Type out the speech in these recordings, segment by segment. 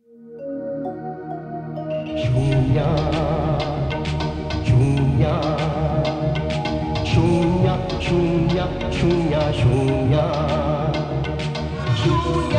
ಶೂನ್ಯ ಶೂನ್ಯ ಶೂನ್ಯ ಶೂನ್ಯ ಶೂನ್ಯ ಶೂನ್ಯ ಶೂನ್ಯ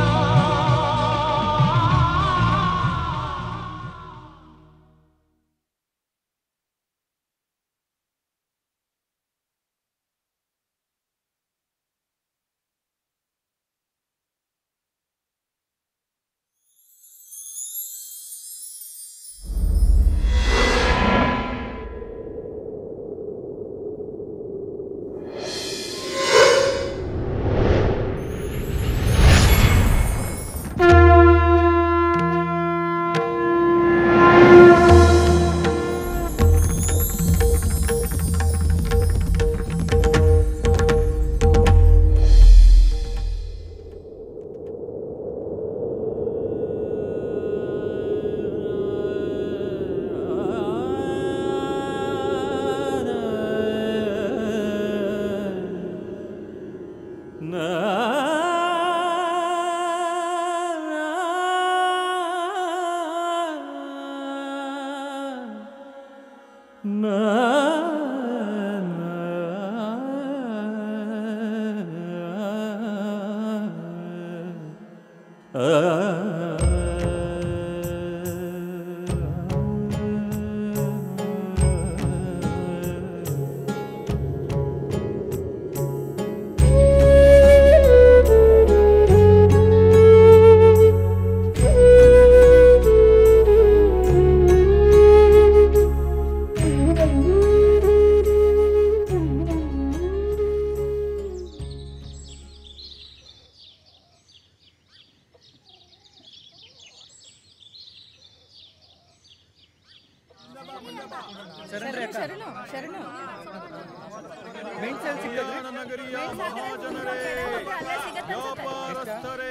ನಗರಿಯ ಮಹಾಜನರೇ ವ್ಯಾಪಾರಸ್ಥರೇ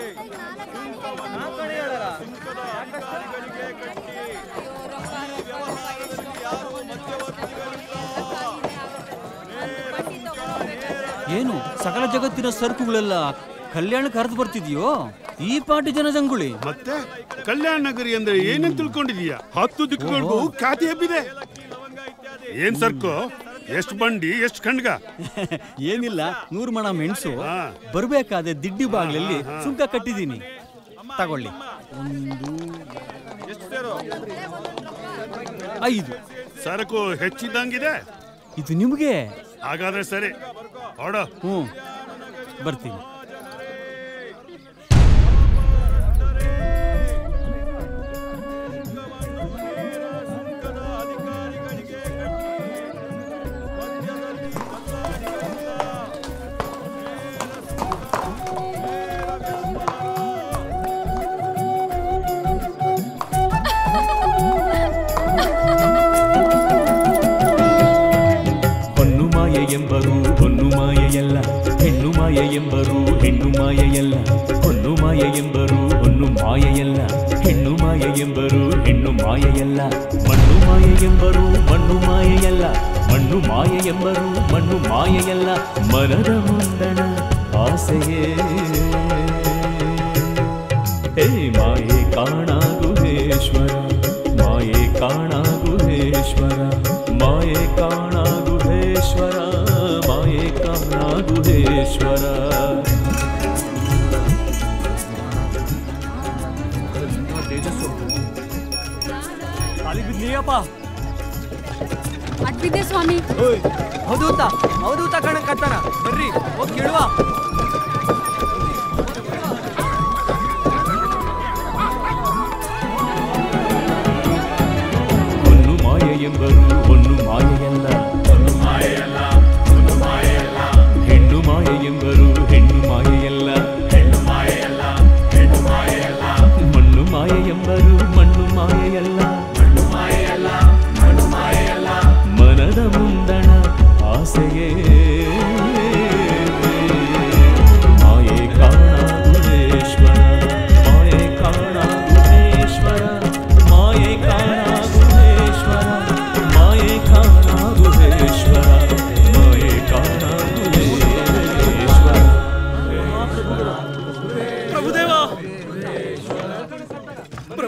ಸುಂಕದ ಅಧಿಕಾರಿಗಳಿಗೆ ಕಟ್ಟಿ ಈ ವ್ಯವಹಾರದಲ್ಲಿ ಯಾರು ಮಧ್ಯವರ್ತಿಗಳಿಲ್ಲ ನೇರ ಸುಂಕ ನೇರ ಏನು ಸಕಲ ಜಗತ್ತಿನ ಸರಕುಗಳೆಲ್ಲ ಕಲ್ಯಾಣಕ್ಕೆ ಹರಿದು ಬರ್ತಿದ್ಯೋ ಈ ಪಾಟಿ ಜನಜಂಗುಳಿ ಮತ್ತೆ ಕಲ್ಯಾಣ ನಗರಿ ಅಂದ್ರೆ ಏನಂತ ತಿಳ್ಕೊಂಡಿದೀಯ ಹತ್ತು ದಿಕ್ಕುಗಳಿಗೂ ಖ್ಯಾತಿ ಹಬ್ಬಿದೆ ಏನ್ ಸರ್ಕು ಎಷ್ಟು ಬಂಡಿ ಎಷ್ಟು ಖಂಡ್ಗ ಏನಿಲ್ಲ ನೂರು ಮಣ ಮೆಣಸು ಹಾ. ಬರ್ಬೇಕಾದ್ರೆ ದಿಡ್ಡಿ ಬಾಗ್ಲಲ್ಲಿ ಸುಂಕ ಕಟ್ಟಿದೀನಿ ತಗೊಳ್ಳಿ ಎಷ್ಟು ಸೇರು ಐದು ಸರಕು ಹೆಚ್ಚಿದ್ದಂಗಿದೆ ಇದು ನಿಮ್ಗೆ ಹಾಗಾದ್ರೆ ಸರಿ ಹೊಡ ಹ್ಞೂ ಬರ್ತೀನಿ ಸುಂಕದ ಅಧಿಕಾರಿಗಳಿಗೆ ಹೊನ್ನು ಮಾಯ ಎಂಬರು ಹೊನ್ನು ಮಾಯೆಯಲ್ಲ ಹೆಣ್ಣು ಮಾಯ ಎಂಬರು ಹೆಣ್ಣು ಮಾಯೆಯಲ್ಲ ಹೊನ್ನು ಮಾಯ ಎಂಬರು ಹೊನ್ನು ಮಾಯೆಯಲ್ಲ ಹೆಣ್ಣು ಮಾಯ ಎಂಬರು ಹೆಣ್ಣು ಮಾಯೆಯಲ್ಲ ಮಣ್ಣು ಮಾಯ ಎಂಬರು ಮಣ್ಣು ಮಾಯೆಯಲ್ಲ ಮಣ್ಣು ಮಾಯ ಎಂಬರು ಮಣ್ಣು ಮಾಯೆಯಲ್ಲ ಮನದ ಮುಂದಣ ಆಸೆಯೇ ಹೇ ಮಾಯೆ ಕಾಣಾಗುಹೇಶ್ವರ ಮಾಯೆ ಕಾಣಾಗುಹೇಶ್ವರ ಮಾಯೆ ಕಾಣಾಗುಹೇಶ್ವರ ಮಾಯೆ ಕಾಣಾಗುಹೇಶ್ವರ ಅದ್ಬಿದ್ದೆ ಸ್ವಾಮಿ ಅವಧೂತ ಅವಧೂತ ಕಣ ಕತ್ತನ ಬರ್ರಿ ಹೋಗಿ ಕೇಳುವ ಹೊನ್ನು ಮಾಯ ಎಂಬರು ಹೊನ್ನು ಮಾಯೆಯಲ್ಲ ಹೊನ್ನು ಮಾಯೆಯಲ್ಲ ಹೊನ್ನು ಮಾಯೆಯಲ್ಲ ಹೆಣ್ಣು ಮಾಯ ಎಂಬರು ಹೆಣ್ಣು ಮಾಯೆಯಲ್ಲ ಹೆಣ್ಣು ಮಾಯೆಯಲ್ಲ ಹೆಣ್ಣು ಮಾಯೆಯಲ್ಲ ಮಣ್ಣು ಮಾಯ ಎಂಬರು ಮಣ್ಣು ಮಾಯೆಯಲ್ಲ ಮಣ್ಣು ಮಾಯೆಯಲ್ಲ ಮಣ್ಣು ಮಾಯೆಯಲ್ಲ ಮನದ ಮುಂದಣ ಆಸೆಯೇ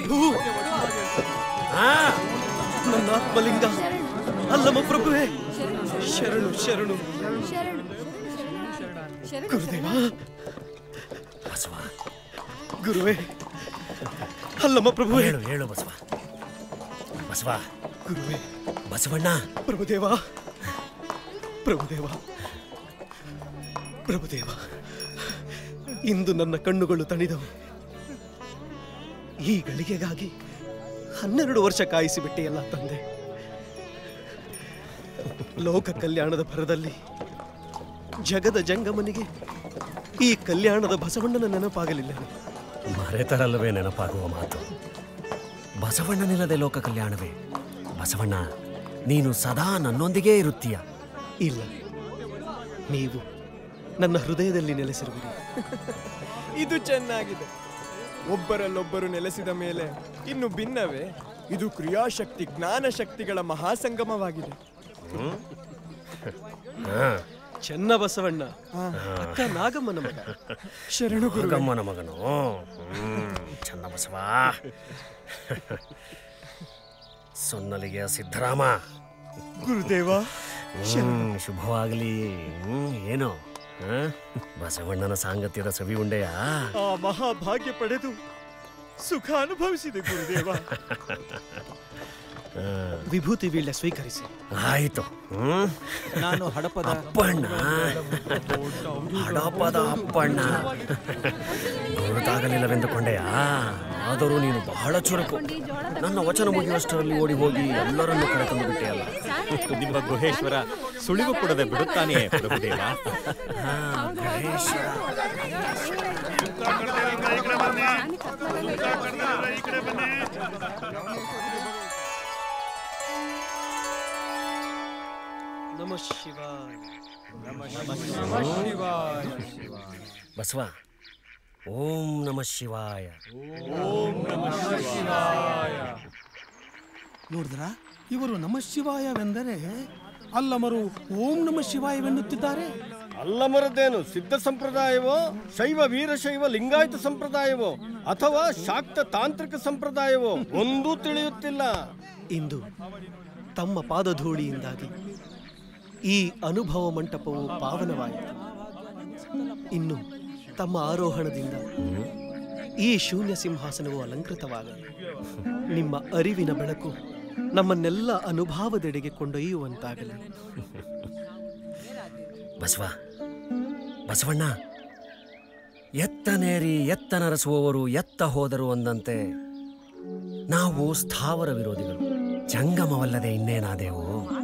ಪ್ರಭು ಆ, ನನ್ನ ಆತ್ಮಲಿಂಗ ಅಲ್ಲಮ್ಮ ಪ್ರಭುವೇ ಶರಣು ಶರಣು ಗುರುದೇವ ಬಸವ ಗುರುವೇ ಅಲ್ಲಮ್ಮ ಪ್ರಭುವೇ ಹೇಳು ಹೇಳು ಬಸವ ಬಸವ ಗುರುವೇ ಬಸವಣ್ಣ ಪ್ರಭುದೇವ ಪ್ರಭುದೇವ ಪ್ರಭುದೇವ ಇಂದು ನನ್ನ ಕಣ್ಣುಗಳು ತಣಿದವು ಈ ಗಳಿಗೆಗಾಗಿ ಹನ್ನೆರಡು ವರ್ಷ ಕಾಯಿಸಿಬಿಟ್ಟೆಯಲ್ಲ ತಂದೆ ಲೋಕ ಕಲ್ಯಾಣದ ಭರದಲ್ಲಿ ಜಗದ ಜಂಗಮನಿಗೆ ಈ ಕಲ್ಯಾಣದ ಬಸವಣ್ಣನ ನೆನಪಾಗಲಿಲ್ಲ ಮರೆತರಲ್ಲವೇ ನೆನಪಾಗುವ ಮಾತು ಬಸವಣ್ಣನಿಲ್ಲದೆ ಲೋಕ ಕಲ್ಯಾಣವೇ ಬಸವಣ್ಣ ನೀನು ಸದಾ ನನ್ನೊಂದಿಗೇ ಇರುತ್ತೀಯ ಇಲ್ಲ ನೀವು ನನ್ನ ಹೃದಯದಲ್ಲಿ ನೆಲೆಸಿರುವಿರಿ ಇದು ಚೆನ್ನಾಗಿದೆ ಒಬ್ಬರಲ್ಲೊಬ್ಬರು ನೆಲೆಸಿದ ಮೇಲೆ ಇನ್ನು ಭಿನ್ನವೇ ಇದು ಕ್ರಿಯಾಶಕ್ತಿ ಜ್ಞಾನಶಕ್ತಿಗಳ ಮಹಾಸಂಗಮವಾಗಿದೆ ಚೆನ್ನ ಬಸವಣ್ಣ ಅಕ್ಕ ನಾಗಮ್ಮನ ಮಗ ಶರಣು ಗುರು ಗಮ್ಮನ ಮಗನು ಹ್ಮ್, ಚನ್ನ ಬಸವ ಸೊನ್ನಲಿಗೆ ಸಿದ್ದರಾಮ ಗುರುದೇವ ಹ್ಮ್, ಶುಭವಾಗಲಿ ಹ್ಮ್, ಏನು ಹ? ಬಸವಣ್ಣನ ಸಾಂಗತ್ಯದ ಸವಿ ಉಂಡೆಯಾ ಆ ಮಹಾಭಾಗ್ಯ ಪಡೆದು ಸುಖ ಅನುಭವಿಸಿದೆ ಗುರುದೇವ ವಿಭೂತಿ ವೀಳ್ಯ ಸ್ವೀಕರಿಸಿ ಆಯಿತು ಹ್ಮ್ ನಾನು ಹಡಪದ ಅಪ್ಪಣ್ಣ ಹಡಪದ ಅಪ್ಪಣ್ಣ ಗುರುತಾಗಲಿಲ್ಲವೆಂದುಕೊಂಡೆಯಾ ಆದರೂ ನೀನು ಬಹಳ ಚುರುಕು ನನ್ನ ವಚನ ಮುಗಿಯುವಷ್ಟರಲ್ಲಿ ಓಡಿ ಹೋಗಿ ಎಲ್ಲರನ್ನೂ ಕರೆತಂದು ಬಿಟ್ಟೆಯಲ್ಲ ನಿಮ್ಮ ಗುಹೇಶ್ವರ ಸುಳಿವು ಕೊಡದೆ ಬಿಡುತ್ತಾನೆ ಪ್ರಭುದೇವ ನಮ ಶಿವಾಯ ಬಸವ ಓಂ ನಮ ಶಿವಾಯ ನೋಡಿದ್ರ ಇವರು ನಮ ಶಿವಾಯವೆಂದರೆ ಅಲ್ಲಮರು ಓಂ ನಮ ಶಿವಾಯವೆನ್ನುತ್ತಿದ್ದಾರೆ ಅಲ್ಲಮರದೇನು ಸಿದ್ಧ ಸಂಪ್ರದಾಯವೋ ಶೈವ ವೀರಶೈವ ಲಿಂಗಾಯತ ಸಂಪ್ರದಾಯವೋ ಅಥವಾ ಶಾಕ್ತ ತಾಂತ್ರಿಕ ಸಂಪ್ರದಾಯವೋ ಒಂದೂ ತಿಳಿಯುತ್ತಿಲ್ಲ ಇಂದು ತಮ್ಮ ಪಾದಧೂಳಿಯಿಂದಾಗಿ ಈ ಅನುಭವ ಮಂಟಪವು ಪಾವನವಾಯಿತು ಇನ್ನು ತಮ್ಮ ಆರೋಹಣದಿಂದ ಈ ಶೂನ್ಯ ಸಿಂಹಾಸನವು ಅಲಂಕೃತವಾಗಲಿ ನಿಮ್ಮ ಅರಿವಿನ ಬೆಳಕು ನಮ್ಮನ್ನೆಲ್ಲ ಅನುಭವದೆಡೆಗೆ ಕೊಂಡೊಯ್ಯುವಂತಾಗಲಿ ಬಸವ ಬಸವಣ್ಣ ಎತ್ತನೇರಿ ಎತ್ತ ನರಸುವವರು ಎತ್ತ ಹೋದರು ಅಂದಂತೆ ನಾವು ಸ್ಥಾವರ ವಿರೋಧಿಗಳು ಜಂಗಮವಲ್ಲದೆ ಇನ್ನೇನಾದೆವು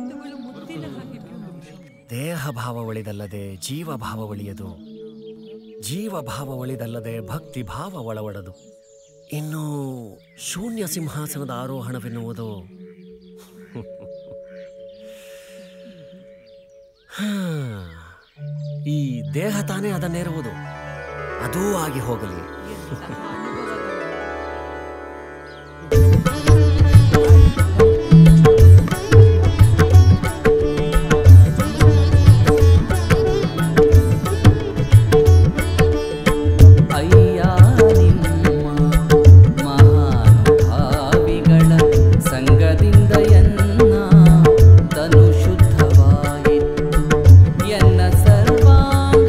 ದೇಹ ಭಾವ ಒಳಿದಲ್ಲದೆ ಜೀವ ಭಾವ ಒಳಿಯದು ಜೀವ ಭಾವ ಒಳಿದಲ್ಲದೆ ಭಕ್ತಿ ಭಾವ ಒಳವಡದು ಇನ್ನು ಶೂನ್ಯ ಸಿಂಹಾಸನದ ಆರೋಹಣವೆನ್ನುವುದು ಹಾ, ಈ ದೇಹ ತಾನೇ ಅದನ್ನೇರುವುದು ಅದೂ ಆಗಿ ಹೋಗಲಿ ಅಯ್ಯ ನಿಮ್ಮ ಮಹಾನುಭಾವಿಗಳ ಸಂಗದಿಂದ ಎನ್ನ ತನು ಶುದ್ಧವಾಯಿತು ಎನ್ನ ಸರ್ವಾಂಗ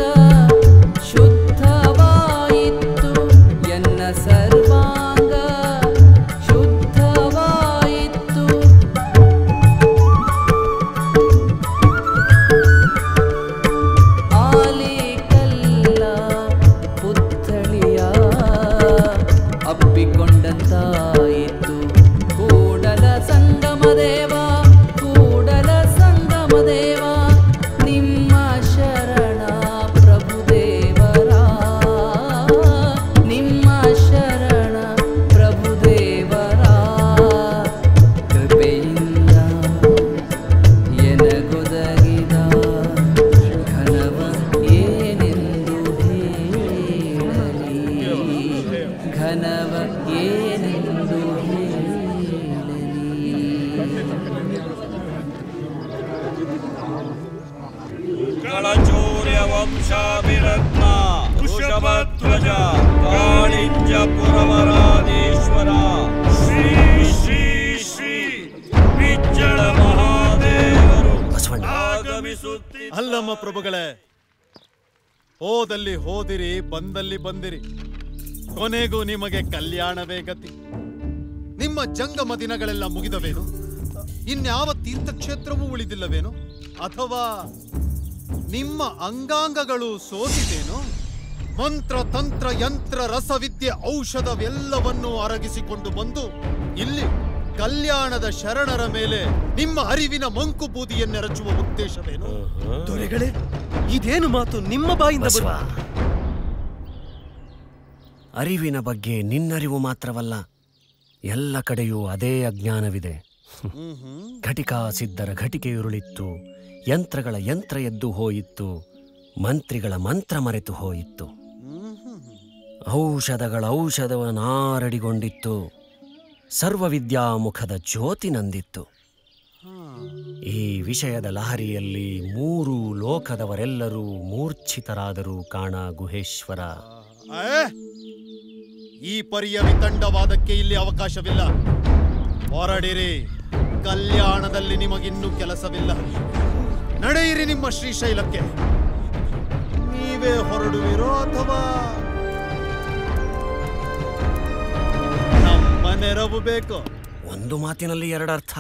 ಶುದ್ಧವಾಯಿತು ಎನ್ನ ಸರ್ವಾಂಗ ಶುದ್ಧವಾಯಿತು ಆಲಿಕಲ್ಲ ಪುತ್ಥಳಿಯ ಅಪ್ಪಿಕೊಂಡಂತಾಯಿತು ಕೂಡಲ ಸಂಗಮದೇವ ಕೂಡಲ ಸಂಗಮದೇವ ನಿಮ್ಮ ಶರಣ ಪ್ರಭುದೇವರ ನಿಮ್ಮ ಶರಣ ಪ್ರಭುದೇವರ ಕೃಪೆಯಿಂದ ಎನಗೊದಗಿದ ಘನವ ಏನೆಂದು ಹೇಳಲಿ ಘನವ ಏನೆಂದು ಕಳಚೂರ್ಯ ವಂಶಾಭಿರತ್ನ ವೃಷಭಧ್ವಜ ಕಾಳಿಂಜ ಪುರವರಾಧೀಶ್ವರ ಅಲ್ಲಮ್ಮ ಪ್ರಭುಗಳೇ ಹೋದಲ್ಲಿ ಹೋದಿರಿ ಬಂದಲ್ಲಿ ಬಂದಿರಿ ಕೊನೆಗೂ ನಿಮಗೆ ಕಲ್ಯಾಣವೇ ಗತಿ ನಿಮ್ಮ ಜಂಗಮ ದಿನಗಳೆಲ್ಲ ಮುಗಿದವೇನು ಇನ್ಯಾವ ತೀರ್ಥಕ್ಷೇತ್ರವೂ ಉಳಿದಿಲ್ಲವೇನು ಅಥವಾ ನಿಮ್ಮ ಅಂಗಾಂಗಗಳು ಸೋತಿದೇನು ಮಂತ್ರ ತಂತ್ರ ಯಂತ್ರ ರಸವಿದ್ಯೆ ಔಷಧವೆಲ್ಲವನ್ನೂ ಅರಗಿಸಿಕೊಂಡು ಬಂದು ಇಲ್ಲಿ ಕಲ್ಯಾಣದ ಶರಣರ ಮೇಲೆ ನಿಮ್ಮ ಅರಿವಿನ ಮಂಕು ಬೂದಿಯನ್ನೆರಚುವ ಉದ್ದೇಶವೇನು ದೊರೆಗಳೇ ಇದೇನು ಮಾತು ನಿಮ್ಮ ಬಾಯಿಂದ ಬಸವ, ಬರುವ ಅರಿವಿನ ಬಗ್ಗೆ ನಿನ್ನರಿವು ಮಾತ್ರವಲ್ಲ ಎಲ್ಲ ಕಡೆಯೂ ಅದೇ ಅಜ್ಞಾನವಿದೆ ಘಟಿಕಾ ಸಿದ್ಧರ ಘಟಿಕೆಯುರುಳಿತ್ತು ಯಂತ್ರಗಳ ಯಂತ್ರ ಎದ್ದು ಹೋಯಿತ್ತು ಮಂತ್ರಿಗಳ ಮಂತ್ರ ಮರೆತು ಹೋಯಿತ್ತು ಔಷಧಗಳ ಔಷಧವ ನಾರಡಿಗೊಂಡಿತ್ತು ಸರ್ವವಿದ್ಯಾಮುಖದ ಜ್ಯೋತಿ ನಂದಿತ್ತು ಈ ವಿಷಯದ ಲಹರಿಯಲ್ಲಿ ಮೂರು ಲೋಕದವರೆಲ್ಲರೂ ಮೂರ್ಛಿತರಾದರು ಕಾಣ ಗುಹೇಶ್ವರ ಏ? ಈ ಪರಿಯ ವಿತಂಡವಾದಕ್ಕೆ ಇಲ್ಲಿ ಅವಕಾಶವಿಲ್ಲ ಹೊರಡಿರಿ ಕಲ್ಯಾಣದಲ್ಲಿ ನಿಮಗಿನ್ನೂ ಕೆಲಸವಿಲ್ಲ ನಡೆಯಿರಿ ನಿಮ್ಮ ಶ್ರೀಶೈಲಕ್ಕೆ ನೀವೇ ಹೊರಡುವಿರೋ ಅಥವಾ ನಮ್ಮ ನೆರವು ಬೇಕು ಒಂದು ಮಾತಿನಲ್ಲಿ ಎರಡರ್ಥ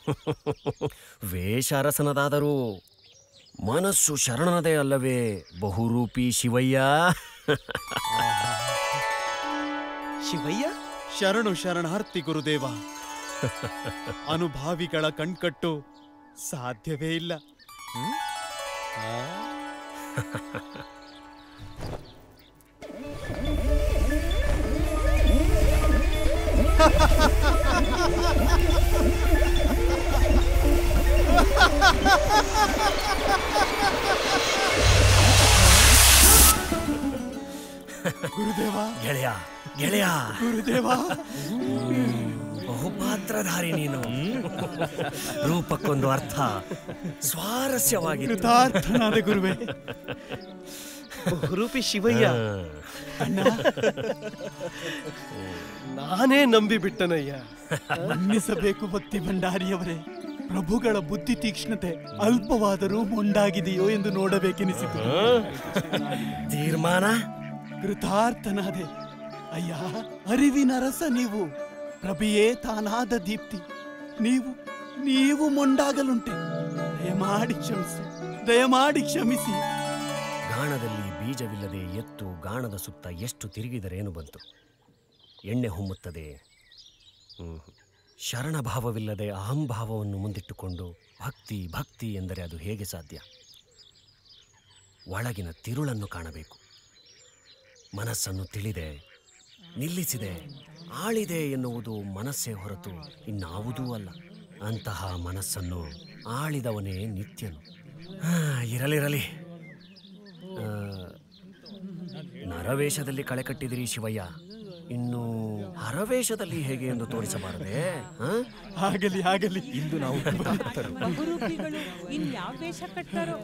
ವೇಷ ಅರಸನದಾದರೂ ಮನಸ್ಸು ಶರಣನದೇ ಅಲ್ಲವೇ ಬಹುರೂಪಿ ಶಿವಯ್ಯ ಶಿವಯ್ಯ ಶರಣು ಶರಣಾರ್ಥಿ ಗುರುದೇವ ಅನುಭಾವಿಗಳ ಕಣ್ಕಟ್ಟು ಸಾಧ್ಯವೇ ಇಲ್ಲ ಹ್ಮ್? ಗುರುದೇವ ಗೆಳೆಯ ಗೆಳೆಯ ಗುರುದೇವ ಬಹುಪಾತ್ರಧಾರಿ ನೀನು ರೂಪಕ್ಕೊಂದು ಅರ್ಥ ಸ್ವಾರಸ್ಯವಾಗಿ ಕೃತಾರ್ಥನಾದ ಗುರುವೇ ಬಹುರೂಪಿ ಶಿವಯ್ಯ ಅಣ್ಣ ನಾನೇ ನಂಬಿ ಬಿಟ್ಟನಯ್ಯ ಮನ್ನಿಸಬೇಕು ಭಕ್ತಿ ಭಂಡಾರಿಯವರೇ ಪ್ರಭುಗಳ ಬುದ್ಧಿ ತೀಕ್ಷ್ಣತೆ ಅಲ್ಪವಾದರೂ ಮೊಂಡಾಗಿದೆಯೋ ಎಂದು ನೋಡಬೇಕೆನಿಸಿತು ತೀರ್ಮಾನ ಕೃತಾರ್ಥನಾದೆ ಅಯ್ಯ ಅರಿವಿನ ರಸ ನೀವು ಪ್ರಭೆಯೇ ತಾನಾದ ದೀಪ್ತಿ ನೀವು ನೀವು ಮೊಂಡಾಗಲುಂಟೆ ದಯಮಾಡಿ ಕ್ಷಮಿಸಿ ದಯಮಾಡಿ ಕ್ಷಮಿಸಿ ಗಾಣದಲ್ಲಿ ಬೀಜವಿಲ್ಲದೆ ಎತ್ತು ಗಾಣದ ಸುತ್ತ ಎಷ್ಟು ತಿರುಗಿದರೇನು ಬಂತು ಎಣ್ಣೆ ಹೊಮ್ಮುತ್ತದೆ ಹ್ಮ್. ಶರಣಭಾವವಿಲ್ಲದೆ ಅಹಂಭಾವವನ್ನು ಮುಂದಿಟ್ಟುಕೊಂಡು ಭಕ್ತಿ ಭಕ್ತಿ ಎಂದರೆ ಅದು ಹೇಗೆ ಸಾಧ್ಯ ಒಳಗಿನ ತಿರುಳನ್ನು ಕಾಣಬೇಕು ಮನಸ್ಸನ್ನು ತಿಳಿದೆ ನಿಲ್ಲಿಸಿದೆ ಆಳಿದೆ ಎನ್ನುವುದು ಮನಸ್ಸೇ ಹೊರತು ಇನ್ನಾವುದೂ ಅಲ್ಲ ಅಂತಹ ಮನಸ್ಸನ್ನು ಆಳಿದವನೇ ನಿತ್ಯನು ಆ, ಇರಲಿರಲಿ ಆ, ನರವೇಷದಲ್ಲಿ ಕಳೆ ಕಟ್ಟಿದಿರಿ ಶಿವಯ್ಯ ಇನ್ನು ಹರವೇಷದಲ್ಲಿ ಹೇಗೆ ಎಂದು ತೋರಿಸಬಾರದೆ ಆಗಲಿ ಆಗಲಿ ಇಂದು ನಾವು ಬಹುರೂಪಿಗಳು ಇನ್ಯಾವ ವೇಷ ಕಟ್ತಾರೋ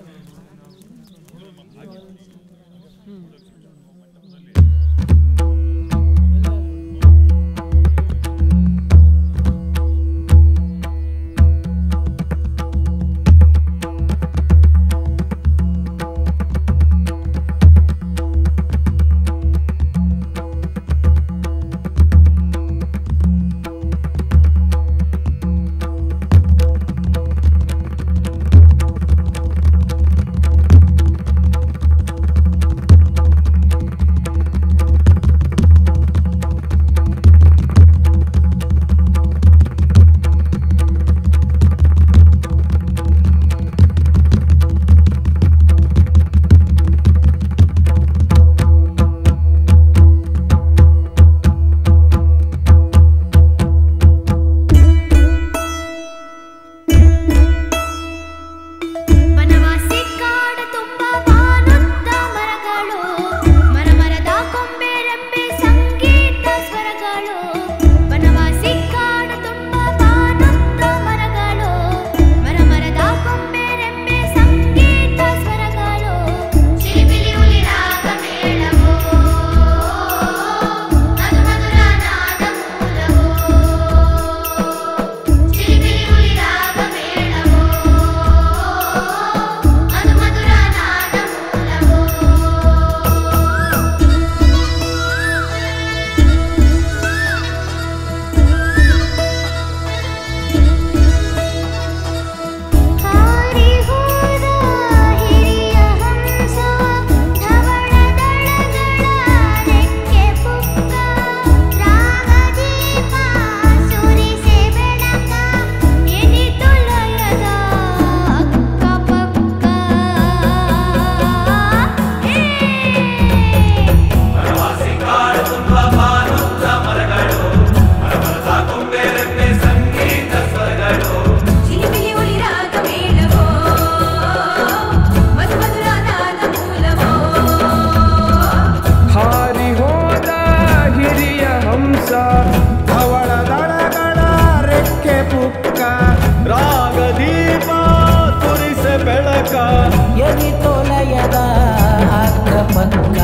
ಹಂಸ ಧವಳ ದಳಗಳ ರೆಕ್ಕೆ ಪುಕ್ಕ ರಾಗದೀಪ ತುರಿಸ ಬೆಳಕ ಎದಿ ತೊಲಯದ ಅಕ್ಕಪಕ್ಕ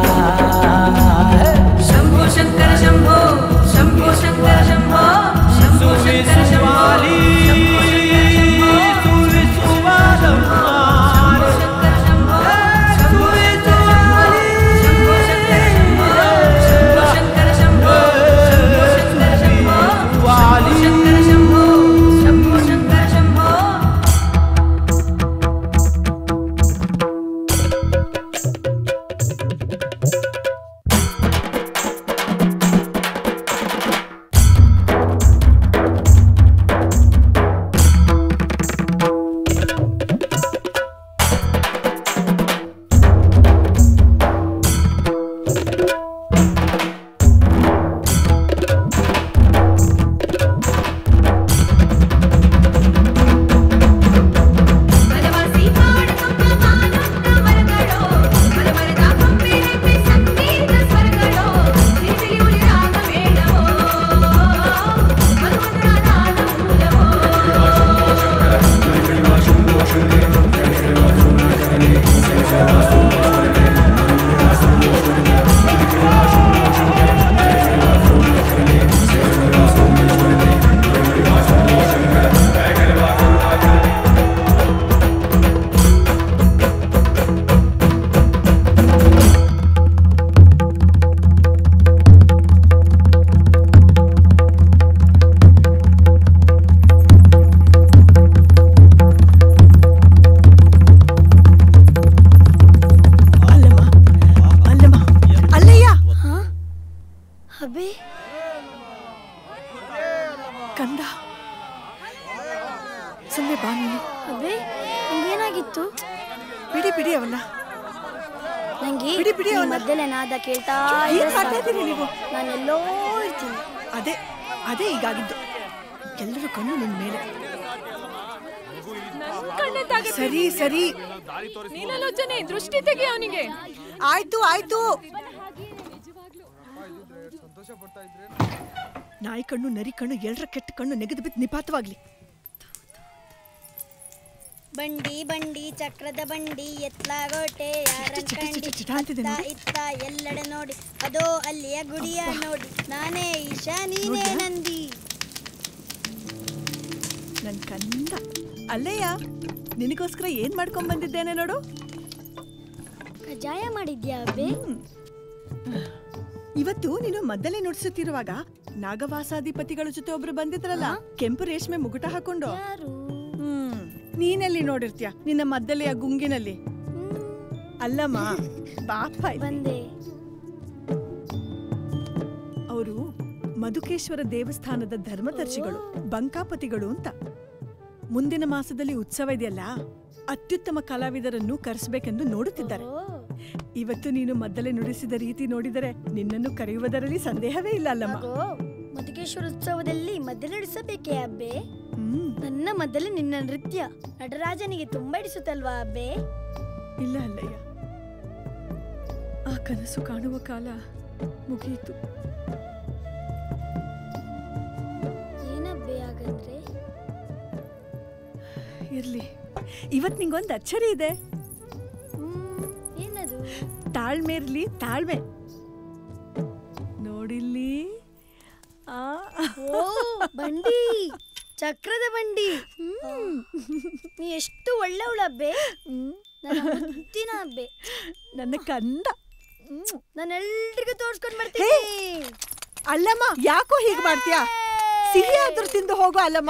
ಶಂಭೋ ಶಂಕರ ಶಂಭೋ ಶಂಭೋ ಶಂಕರ ಶಂಭೋ ಶಂಭೋ ಶಂಕರ ಶಂಭೋ ಅಲ್ಲಯ್ಯ ಅಬೇ ಕಂದ ಸುಮ್ಮನೆ ಬಾ ನೀನು ಅಬೇ ಏನಾಗಿತ್ತು ಬಿಡಿ ಬಿಡಿ ಅವನ್ನ ನಂಗೆ ಬಿಡಿ, ಬಿಡಿ ಈ ಅವ್ನ. ಮದ್ದಲೆ ನಾದ ಕೇಳ್ತಾ ಏನ್ ಇದ್ರೆ ಮಾಡ್ತಾ ಸಾಕು. ಇದ್ದೀರಿ ನೀವು? ನಾನೆಲ್ಲೋ ಇರ್ತೀನಿ ಅದೇ ಅದೇ ಈಗಾಗಿದ್ದು ಎಲ್ಲರೂ ಕಣ್ಣು ನಿನ್ ಮೇಲೆ ಸರಿ ಸರಿ ನೀನಾಲೋಚನೆ ದೃಷ್ಟಿ ತೆಗಿ ಅವನಿಗೆ ಆಯ್ತು ಆಯ್ತು ನಾಯಿ ಕಣ್ಣು ನರಿ ಕಣ್ಣು ಎಲ್ರ ಕೆಟ್ಟ ಕಣ್ಣು ನೆಗೆದು ಬಿದ್ದು ನಿಪಾತವಾಗ್ಲಿ ಬಂಡಿ ಬಂಡಿ ಚಕ್ರದ ಬಂಡಿ ಎತ್ಲಾಗೋಟೆ ಯಾರನ್ ಚಿಟ, ಚಿಟ, ಕಂಡಿ ಚಿಟ ಅಂತಿದೆ ಅತ್ತ ನೋಡಿ. ಇತ್ತ ಎಲ್ಲೆಡೆ ನೋಡಿ ಅದೋ ಅಲ್ಲಿಯ ಗುಡಿಯ ನೋಡಿ ನಾನೇ ಈಶಾ ನೀನೇ ನೋಡ್ಯಾ? ನಂದಿ ನನ್ ಕಂದ ಅಲ್ಲೇಯ ನಿನಗೋಸ್ಕರ ಏನ್ ಮಾಡ್ಕೊಂಡ್ ಬಂದಿದ್ದೇನೆ ನೋಡು ಕಜಾಯ ಮಾಡಿದ್ಯಾ ಅಬ್ಬೆ ಇವತ್ತು ನೀನು ಮದ್ದಲೆ ನುಡಿಸುತ್ತಿರುವಾಗ ನಾಗವಾಸಾಧಿಪತಿಗಳ ಜೊತೆ ಒಬ್ರು ಬಂದಿದ್ರಲ್ಲ ಕೆಂಪು ರೇಷ್ಮೆ ಮುಗುಟ ಹಾಕೊಂಡು ಹ್ಮ್ ನೀನೆಲ್ಲಿ ನೋಡಿರ್ತೀಯ ನಿನ್ನ ಮದ್ದಲೆಯ ಗುಂಗಿನಲ್ಲಿ ಅಲ್ಲಮ್ಮ ಪಾಪ ಬಂದೆ ಅವರು ಮಧುಕೇಶ್ವರ ದೇವಸ್ಥಾನದ ಧರ್ಮದರ್ಶಿಗಳು ಬಂಕಾಪತಿಗಳು ಅಂತ ಮುಂದಿನ ಮಾಸದಲ್ಲಿ ಉತ್ಸವ ಇದೆಯಲ್ಲ ಅತ್ಯುತ್ತಮ ಕಲಾವಿದರನ್ನು ಕರೆಸಬೇಕೆಂದು ನೋಡುತ್ತಿದ್ದಾರೆ ಇವತ್ತು ನೀನು ಮದ್ದಲೆ ನುಡಿಸಿದ ರೀತಿ ನೋಡಿದರೆ ನಿನ್ನನ್ನು ಕರೆಯುವುದರಲ್ಲಿ ಸಂದೇಹವೇ ಇಲ್ಲ ಅಲ್ಲಮ್ಮ ಆಗೋ ಮಧುಕೇಶ್ವರ ಉತ್ಸವದಲ್ಲಿ ಮದ್ದಲೆ ನಡೆಸಬೇಕೇ ಅಬ್ಬೆ ಹ್ಮ್ ನನ್ನ ಮದ್ದಲೆ ನಿನ್ನ ನೃತ್ಯ ನಟರಾಜನಿಗೆ ತುಂಬಾ ಇಡಿಸುತ್ತಲ್ವಾ ಅಬ್ಬೆ ಇಲ್ಲ ಅಲ್ಲಯ್ಯ ಆ ಕನಸು ಕಾಣುವ ಕಾಲ ಮುಗಿಯಿತು ಏನಬ್ಬೆ ಹಾಗಂದ್ರೆ ಇರ್ಲಿ ಇವತ್ ನಿಂಗೊಂದು ಅಚ್ಚರಿ ಇದೆ ಏನದು ತಾಳ್ಮೆ ಇರ್ಲಿ ತಾಳ್ಮೆ ನೋಡಿಲ್ಲಿ ಆ ಓ ಬಂಡಿ ಚಕ್ರದ ಬಂಡಿ ನೀ ಎಷ್ಟು ಒಳ್ಳೆವಳು ಅಬ್ಬೆ ನನ್ನ ಮುತ್ತಿನ ಅಬ್ಬೆ ನನ್ನ ಕಂದ ನಾನು ಎಲ್ರಿಗೂ ತೋರ್ಸ್ಕೊಂಡ್ ಬರ್ತೀನಿ ಅಲ್ಲಮ್ಮ ಯಾಕೋ ಹೀಗೆ ಮಾಡ್ತೀಯಾ ಸಿಹಿ ಆದ್ರೂ ತಿಂದು ಹೋಗೋ ಅಲ್ಲಮ್ಮ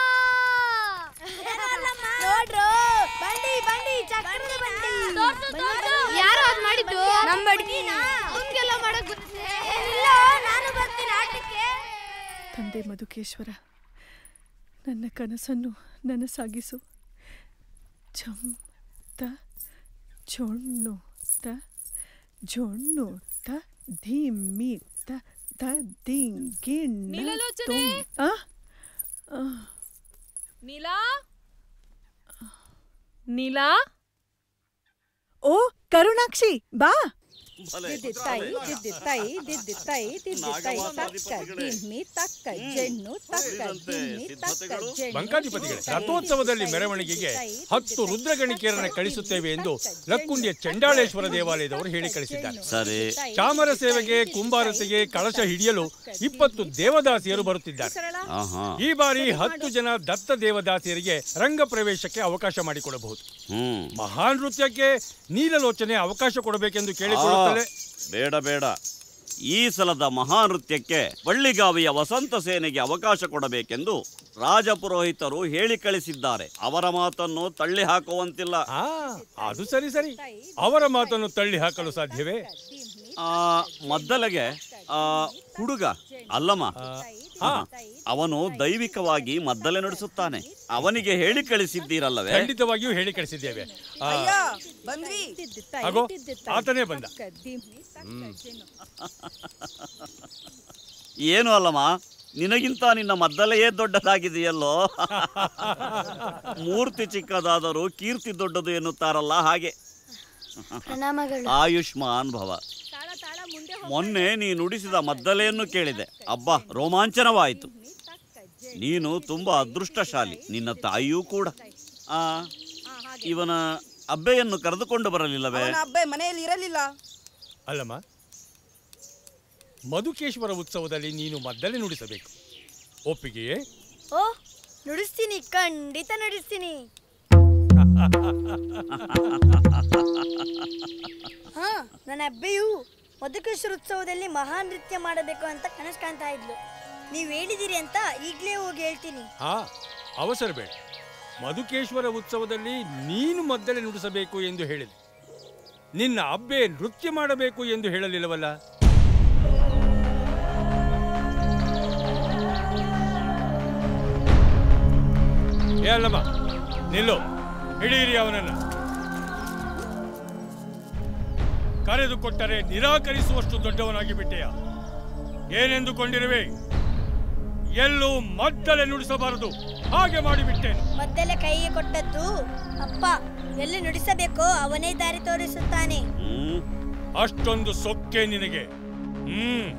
ನೋಡ್ರು ಬಂಡಿ ಬಂಡಿ ಚಕ್ರದ ಬಂಡಿ ಯಾರು ಅದ್ ಮಾಡಿದ್ದು ನಮ್ ಬಡ್ಗಿನ ಅವನ್ಗೆಲ್ಲ ಮಾಡಕ್ ಇಲ್ಲ ನಾನು ಬರ್ತೀನಿ ಆಟಕ್ಕೆ ತಂದೆ ಮಧುಕೇಶ್ವರ ನನ್ನ ಕನಸನ್ನು ನನಸಾಗಿಸು ಛಂ ತ ಜೊಣ್ಣು ತ ಜೊಣ್ಣು ತ ಧಿಮ್ಮಿ ತ ದ ದಿಂಗಿಣ್ಣ ನೀಲಲೋಚನೆ? ತುಂ- ಆ? ಆ. ನೀಲಾ ನೀಲಾ ಓ ಕರುಣಾಕ್ಷಿ ಬಾ ದಿದ್ದಿತ್ತೈ ದಿದ್ದಿತ್ತೈ ದಿದ್ದಿತ್ತೈ ದಿದ್ದಿತ್ತೈ ತಕ್ಕ ದಿಮ್ಮಿ ತಕ್ಕ ಜೆಣ್ಣು ತಕ್ಕ ದಿಮ್ಮಿ ತಕ್ಕ ಜೆಣ್ಣು ಬಂಕಾಧಿಪತಿಗಳೇ ರಥೋತ್ಸವದಲ್ಲಿ ಮೆರವಣಿಗೆಗೆ ಹತ್ತು ರುದ್ರಗಣಿಕೆಯರನ್ನ ಕಳಿಸುತ್ತೇವೆ ಎಂದು ಲಕ್ಕುಂಡಿಯ ಚಂಡಾಳೇಶ್ವರ ದೇವಾಲಯದವರು ಹೇಳಿ ಕಳಿಸಿದ್ದಾರೆ ಸರಿ ಚಾಮರ ಸೇವೆಗೆ ಕುಂಬಾರತೆಗೆ ಕಳಶ ಹಿಡಿಯಲು ಇಪ್ಪತ್ತು ದೇವದಾಸಿಯರು ಬರುತ್ತಿದ್ದಾರೆ ಆಹಾ ಈ ಬಾರಿ ಹತ್ತು ಜನ ದತ್ತ ದೇವದಾಸಿಯರಿಗೆ ರಂಗ ಪ್ರವೇಶಕ್ಕೆ ಅವಕಾಶ ಮಾಡಿಕೊಡಬಹುದು ಹ್ಮ್ ಮಹಾನ್ ನೃತ್ಯಕ್ಕೆ ನೀಲಲೋಚನೆ ಅವಕಾಶ ಕೊಡಬೇಕೆಂದು ಕೇಳಿಕೊಳ್ಳುತ್ತಲೇ ಆ, ಬೇಡ ಬೇಡ ಈ ಸಲದ ಮಹಾನೃತ್ಯಕ್ಕೆ ಬಳ್ಳಿಗಾವಿಯ ವಸಂತ ಸೇನೆಗೆ ಅವಕಾಶ ಕೊಡಬೇಕೆಂದು ರಾಜಪುರೋಹಿತರು ಹೇಳಿ ಕಳಿಸಿದ್ದಾರೆ ಅವರ ಮಾತನ್ನು ತಳ್ಳಿ ಹಾಕುವಂತಿಲ್ಲ ಅದು ಸರಿ ಸರಿ ಅವರ ಮಾತನ್ನು ತಳ್ಳಿ ಹಾಕಲು ಸಾಧ್ಯವೇ ಆ, ಮದ್ದಲೆಗೆ ಆ, ಹುಡುಗ ಅಲ್ಲಮ್ಮ ಹಾ. ಅವನು ದೈವಿಕವಾಗಿ ಮದ್ದಲೆ ನಡೆಸುತ್ತಾನೆ ಅವನಿಗೆ ಹೇಳಿ ಕಳಿಸಿದ್ದೀರಲ್ಲವೇ ಖಂಡಿತವಾಗಿಯೂ ಹೇಳಿ ಕಳಿಸಿದ್ದೇವೆ ಆ, ಬಂದ್ವಿ ಆಗೋ ಆತನೇ ಬಂದ ಏನು ಅಲ್ಲಮ್ಮ ನಿನಗಿಂತ ನಿನ್ನ ಮದ್ದಲೆಯೇ ದೊಡ್ಡದಾಗಿದೆಯಲ್ಲೋ ಮೂರ್ತಿ ಚಿಕ್ಕದಾದರೂ ಕೀರ್ತಿ ದೊಡ್ಡದು ಎನ್ನುತ್ತಾರಲ್ಲ ಹಾಗೆ ಪ್ರಣಾಮಗಳು ಆಯುಷ್ಮಾನ್ ಭವ ಮೊನ್ನೆ ನೀ ನುಡಿಸಿದ ಮದ್ದಲೆಯನ್ನು ಕೇಳಿದೆ ಅಬ್ಬಾ ರೋಮಾಂಚನವಾಯಿತು ನೀನು ತುಂಬಾ ಅದೃಷ್ಟಶಾಲಿ ನಿನ್ನ ತಾಯಿಯೂ ಕೂಡ ಆ ಇವನ ಅಬ್ಬೆಯನ್ನು ಕರೆದುಕೊಂಡು ಬರಲಿಲ್ಲವೇ ಅವನ ಅಬ್ಬೆ ಮನೆಯಲ್ಲಿ ಇರಲಿಲ್ಲ ಅಲ್ಲಮ್ಮ ಮಧುಕೇಶ್ವರ ಉತ್ಸವದಲ್ಲಿ ನೀನು ಮದ್ದಲೆ ನುಡಿಸಬೇಕು ಒಪ್ಪಿಗೆಯೇ ಓ ನುಡಿಸ್ತೀನಿ ಖಂಡಿತ ನುಡಿಸ್ತೀನಿ ಹಾ ನನ್ನ ಅಬ್ಬೆಯು ಮಧುಕೇಶ್ವರ ಉತ್ಸವದಲ್ಲಿ ಮಹಾನ್ ನೃತ್ಯ ಮಾಡಬೇಕು ಅಂತ ಕನಸು ಕಾಣ್ತಾ ಇದ್ಲು ನೀವು ಹೇಳಿದಿರಿ ಅಂತ ಈಗಲೇ ಹೋಗಿ ಹೇಳ್ತೀನಿ ಹಾ ಅವಸರ ಬೇಡ ಮಧುಕೇಶ್ವರ ಉತ್ಸವದಲ್ಲಿ ನೀನು ಮದ್ದಲೆ ನುಡಿಸಬೇಕು ಎಂದು ಹೇಳಿದೆ ನಿನ್ನ ಅಬ್ಬೆ ನೃತ್ಯ ಮಾಡಬೇಕು ಎಂದು ಹೇಳಲಿಲ್ಲವಲ್ಲ ಏ ಅಲ್ಲಮ್ಮ ನಿಲ್ಲು ಹಿಡೀರಿ ಅವನನ್ನ ಕರೆದು ಕೊಟ್ಟರೆ ನಿರಾಕರಿಸುವಷ್ಟು ದೊಡ್ಡವನಾಗಿ ಬಿಟ್ಟೆಯ ಏನೆಂದುಕೊಂಡಿರುವೆ ಎಲ್ಲೂ ಮದ್ದಲೆ ನುಡಿಸಬಾರದು ಹಾಗೆ ಮಾಡಿಬಿಟ್ಟೇನು ಮದ್ದೆಲ್ಲ ಕೈಗೆ ಕೊಟ್ಟದ್ದು ಅಪ್ಪ ಎಲ್ಲಿ ನುಡಿಸಬೇಕೋ ಅವನೇ ದಾರಿ ತೋರಿಸುತ್ತಾನೆ ಅಷ್ಟೊಂದು ಸೊಕ್ಕೆ ನಿನಗೆ ಹ್ಮ್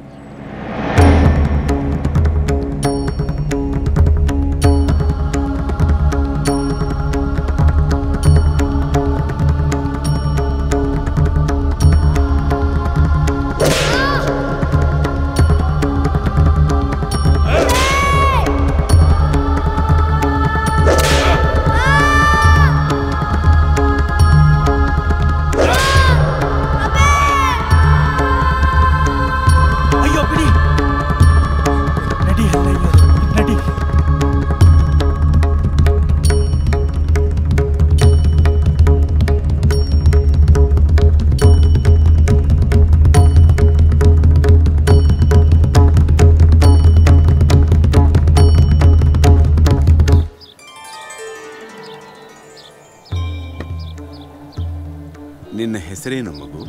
ಅಯ್ಯೋ ಬಿಡಿ ನಡಿ ಅಲ್ಲ ಅಯ್ಯೋ ನಡಿ ನಿನ್ನ ಹೆಸರೇನು ಮಗು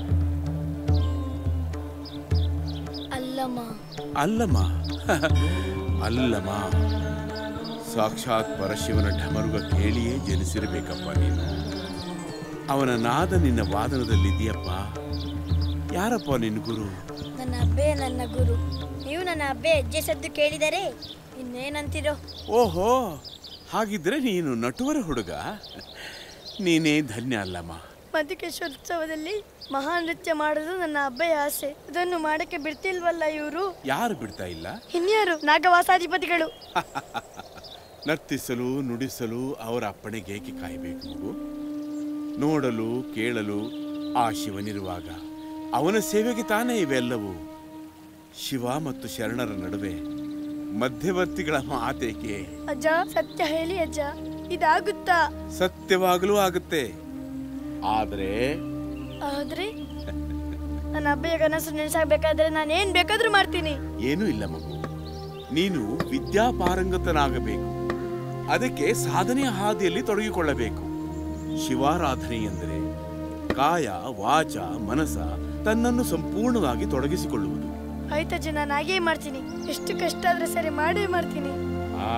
ಅಲ್ಲಮ್ಮ ಅಲ್ಲಮ್ಮ ಅಲ್ಲಮ್ಮ ಸಾಕ್ಷಾತ್ ಪರಶಿವನ ಢಮರುಗ ಕೇಳಿಯೇ ಜನಿಸಿರಬೇಕಪ್ಪ ನೀನು ಅವನ ನಾದ ನಿನ್ನ ವಾದನದಲ್ಲಿದೆಯಪ್ಪ ಯಾರಪ್ಪ ನಿನ್ನ ಗುರು ನನ್ನ ಅಬ್ಬೆ ನನ್ನ ಗುರು ನೀವು ನನ್ನ ಅಬ್ಬೆ ಹೆಜ್ಜೆ ಸದ್ದು ಕೇಳಿದರೆ ಇನ್ನೇನಂತೀರೋ ಓಹೋ ಹಾಗಿದ್ರೆ ನೀನು ನಟುವರ ಹುಡುಗ ನೀನೇ ಧನ್ಯ ಅಲ್ಲಮ್ಮ ಮಧುಕೇಶ್ವರ ಉತ್ಸವದಲ್ಲಿ ಮಹಾನ್ ನೃತ್ಯ ಮಾಡೋದು ನನ್ನ ಅಬ್ಬೆಯ ಆಸೆ ಅದನ್ನು ಮಾಡಕ್ಕೆ ಬಿಡ್ತಿಲ್ವಲ್ಲ ಇವರು ಯಾರು ಬಿಡ್ತಾ ಇಲ್ಲ ಇನ್ಯಾರು ನಾಗವಾಸಾಧಿಪತಿಗಳು ನರ್ತಿಸಲು ನುಡಿಸಲು ಅವರ ಅಪ್ಪಣೆಗೆ ಏಕೆ ಕಾಯಬೇಕು ಮಗು ನೋಡಲು ಕೇಳಲು ಆ ಶಿವನಿರುವಾಗ ಅವನ ಸೇವೆಗೆ ತಾನೇ ಇವೆಲ್ಲವೂ ಶಿವ ಮತ್ತು ಶರಣರ ನಡುವೆ ಮಧ್ಯವರ್ತಿಗಳ ಮಾತೇಕೆ ಅಜ್ಜ ಸತ್ಯ ಹೇಳಿ ಅಜ್ಜ ಇದಾಗುತ್ತಾ ಸತ್ಯವಾಗಲೂ ಆಗುತ್ತೆ ಆದರೆ ಆದ್ರೆ ನನ್ನ ಅಬ್ಬೆಯ ಕನಸು ನೆನೆಸಾಗಬೇಕಾದ್ರೆ ನಾನು ಏನ್ ಬೇಕಾದ್ರೂ ಮಾಡ್ತೀನಿ ಏನೂ ಇಲ್ಲ ಮಗು ನೀನು ವಿದ್ಯಾಪಾರಂಗತನಾಗಬೇಕು ಅದಕ್ಕೆ ಸಾಧನೆಯ ಹಾದಿಯಲ್ಲಿ ತೊಡಗಿಕೊಳ್ಳಬೇಕು ಶಿವಾರಾಧನೆ ಎಂದರೆ ಕಾಯ ವಾಚ ಮನಸ ತನ್ನನ್ನು ಸಂಪೂರ್ಣವಾಗಿ ತೊಡಗಿಸಿಕೊಳ್ಳುವುದು ಆಯ್ತಜ್ಜ ನಾನು ಹಾಗೇ ಮಾಡ್ತೀನಿ ಎಷ್ಟು ಕಷ್ಟ ಆದ್ರೆ ಸರಿ ಮಾಡೇ ಮಾಡ್ತೀನಿ ಆ,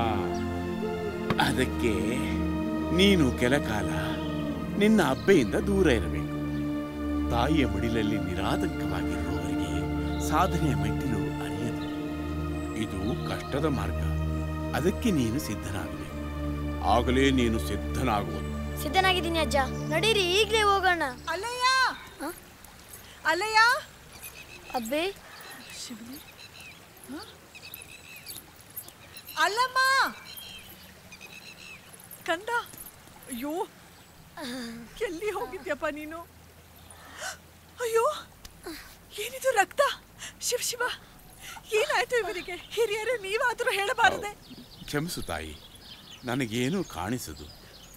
ಅದಕ್ಕೆ ನೀನು ಕೆಲ ಕಾಲ ನಿನ್ನ ಅಬ್ಬೆಯಿಂದ ದೂರ ಇರಬೇಕು ತಾಯಿಯ ಮಡಿಲಲ್ಲಿ ನಿರಾತಂಕವಾಗಿರುವವರಿಗೆ ಸಾಧನೆಯ ಮೆಟ್ಟಿಲು ಅರಿಯದು ಇದು ಕಷ್ಟದ ಮಾರ್ಗ ಅದಕ್ಕೆ ನೀನು ಸಿದ್ಧನಾಗಬೇಕು ಆಗಲೇ ನೀನು ಸಿದ್ಧನಾಗುವುದು ಸಿದ್ಧನಾಗಿದ್ದೀನಿ ಅಜ್ಜ ನಡೀರಿ ಈಗಲೇ ಹೋಗೋಣ ಅಲ್ಲಯ್ಯ ಅಲ್ಲಯ್ಯ ಅಬ್ಬೆ ಶಿವನೇ ಹ? ಅಲ್ಲಮ್ಮ ಕಂದ ಅಯ್ಯೋ ಎಲ್ಲಿ ಹೋಗಿದ್ಯಪ್ಪ ನೀನು ಅಯ್ಯೋ ಏನಿದು ರಕ್ತ ಶಿವ ಶಿವ ಏನಾಯ್ತು ಇವರಿಗೆ ಹಿರಿಯರು ನೀವಾದರೂ ಹೇಳಬಾರದೆ ಕ್ಷಮಿಸು ತಾಯಿ ನನಗೇನೂ ಕಾಣಿಸದು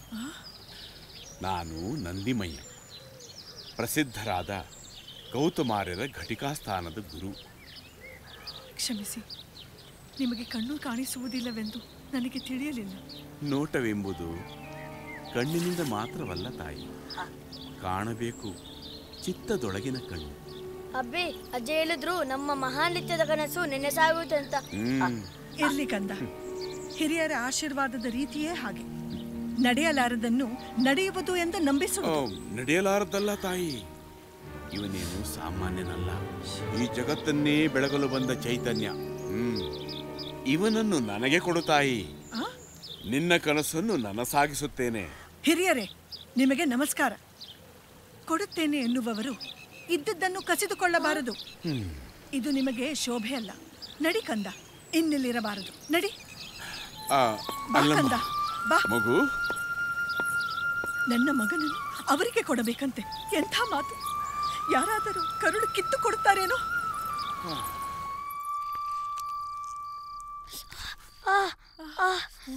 ನಾನು ನಂದಿಮಯ್ಯ ಪ್ರಸಿದ್ಧರಾದ ಗೌತಮಾರ್ಯರ ಘಟಿಕಾಸ್ಥಾನದ ಗುರು ಕ್ಷಮಿಸಿ ನಿಮಗೆ ಕಣ್ಣು ಕಾಣಿಸುವುದಿಲ್ಲವೆಂದು ನನಗೆ ತಿಳಿಯಲಿಲ್ಲ ನೋಟವೆಂಬುದು ಕಣ್ಣಿನಿಂದ ಮಾತ್ರವಲ್ಲ ತಾಯಿ ಕಾಣಬೇಕು ಚಿತ್ತದೊಳಗಿನ ಕಣ್ಣು ಅಬ್ಬೆ ಅಜ್ಜ ಹೇಳಿದ್ರು ನಮ್ಮ ಮಹಾನೃತ್ಯದ ಕನಸು ನೆನೆಸಾಗುತ್ತಂತ ಹ್ಮ್ ಇರ್ಲಿ ಕಂದ ಹಿರಿಯರ ಆಶೀರ್ವಾದದ ರೀತಿಯೇ ಹಾಗೆ ನಡೆಯಲಾರದನ್ನು ನಡೆಯುವುದು ಎಂದು ಓ, ನಂಬಿಸುವುದು ನಡೆಯಲಾರದಲ್ಲ ತಾಯಿ ಇವನೇನು ಸಾಮಾನ್ಯನಲ್ಲ ಈ ಜಗತ್ತನ್ನೇ ಬೆಳಗಲು ಬಂದ ಚೈತನ್ಯ ಹ್ಮ್ ಇವನನ್ನು ನನಗೆ ಕೊಡು ತಾಯಿ ಆ? ನಿನ್ನ ಕನಸನ್ನು ನನಸಾಗಿಸುತ್ತೇನೆ ಹಿರಿಯರೇ ನಿಮಗೆ ನಮಸ್ಕಾರ ಕೊಡುತ್ತೇನೆ ಎನ್ನುವವರು ಇದ್ದದ್ದನ್ನು ಕಸಿದುಕೊಳ್ಳಬಾರದು ಹ್ಮ್ ಇದು ನಿಮಗೆ ಶೋಭೆ ಅಲ್ಲ ನಡಿ ಕಂದ ಇನ್ನಿಲ್ಲಿರಬಾರದು ನಡಿ ಆ, ಬಾ ಅಲ್ಲಮ್ಮ ಕಂದ ಬಾ ಮಗು ನನ್ನ ಮಗನನ್ನು ಅವರಿಗೆ ಕೊಡಬೇಕಂತೆ ಎಂಥ ಮಾತು ಯಾರಾದರೂ ಕರುಳು ಕಿತ್ತು ಕೊಡುತ್ತಾರೇನೋ ಆ, ಆ.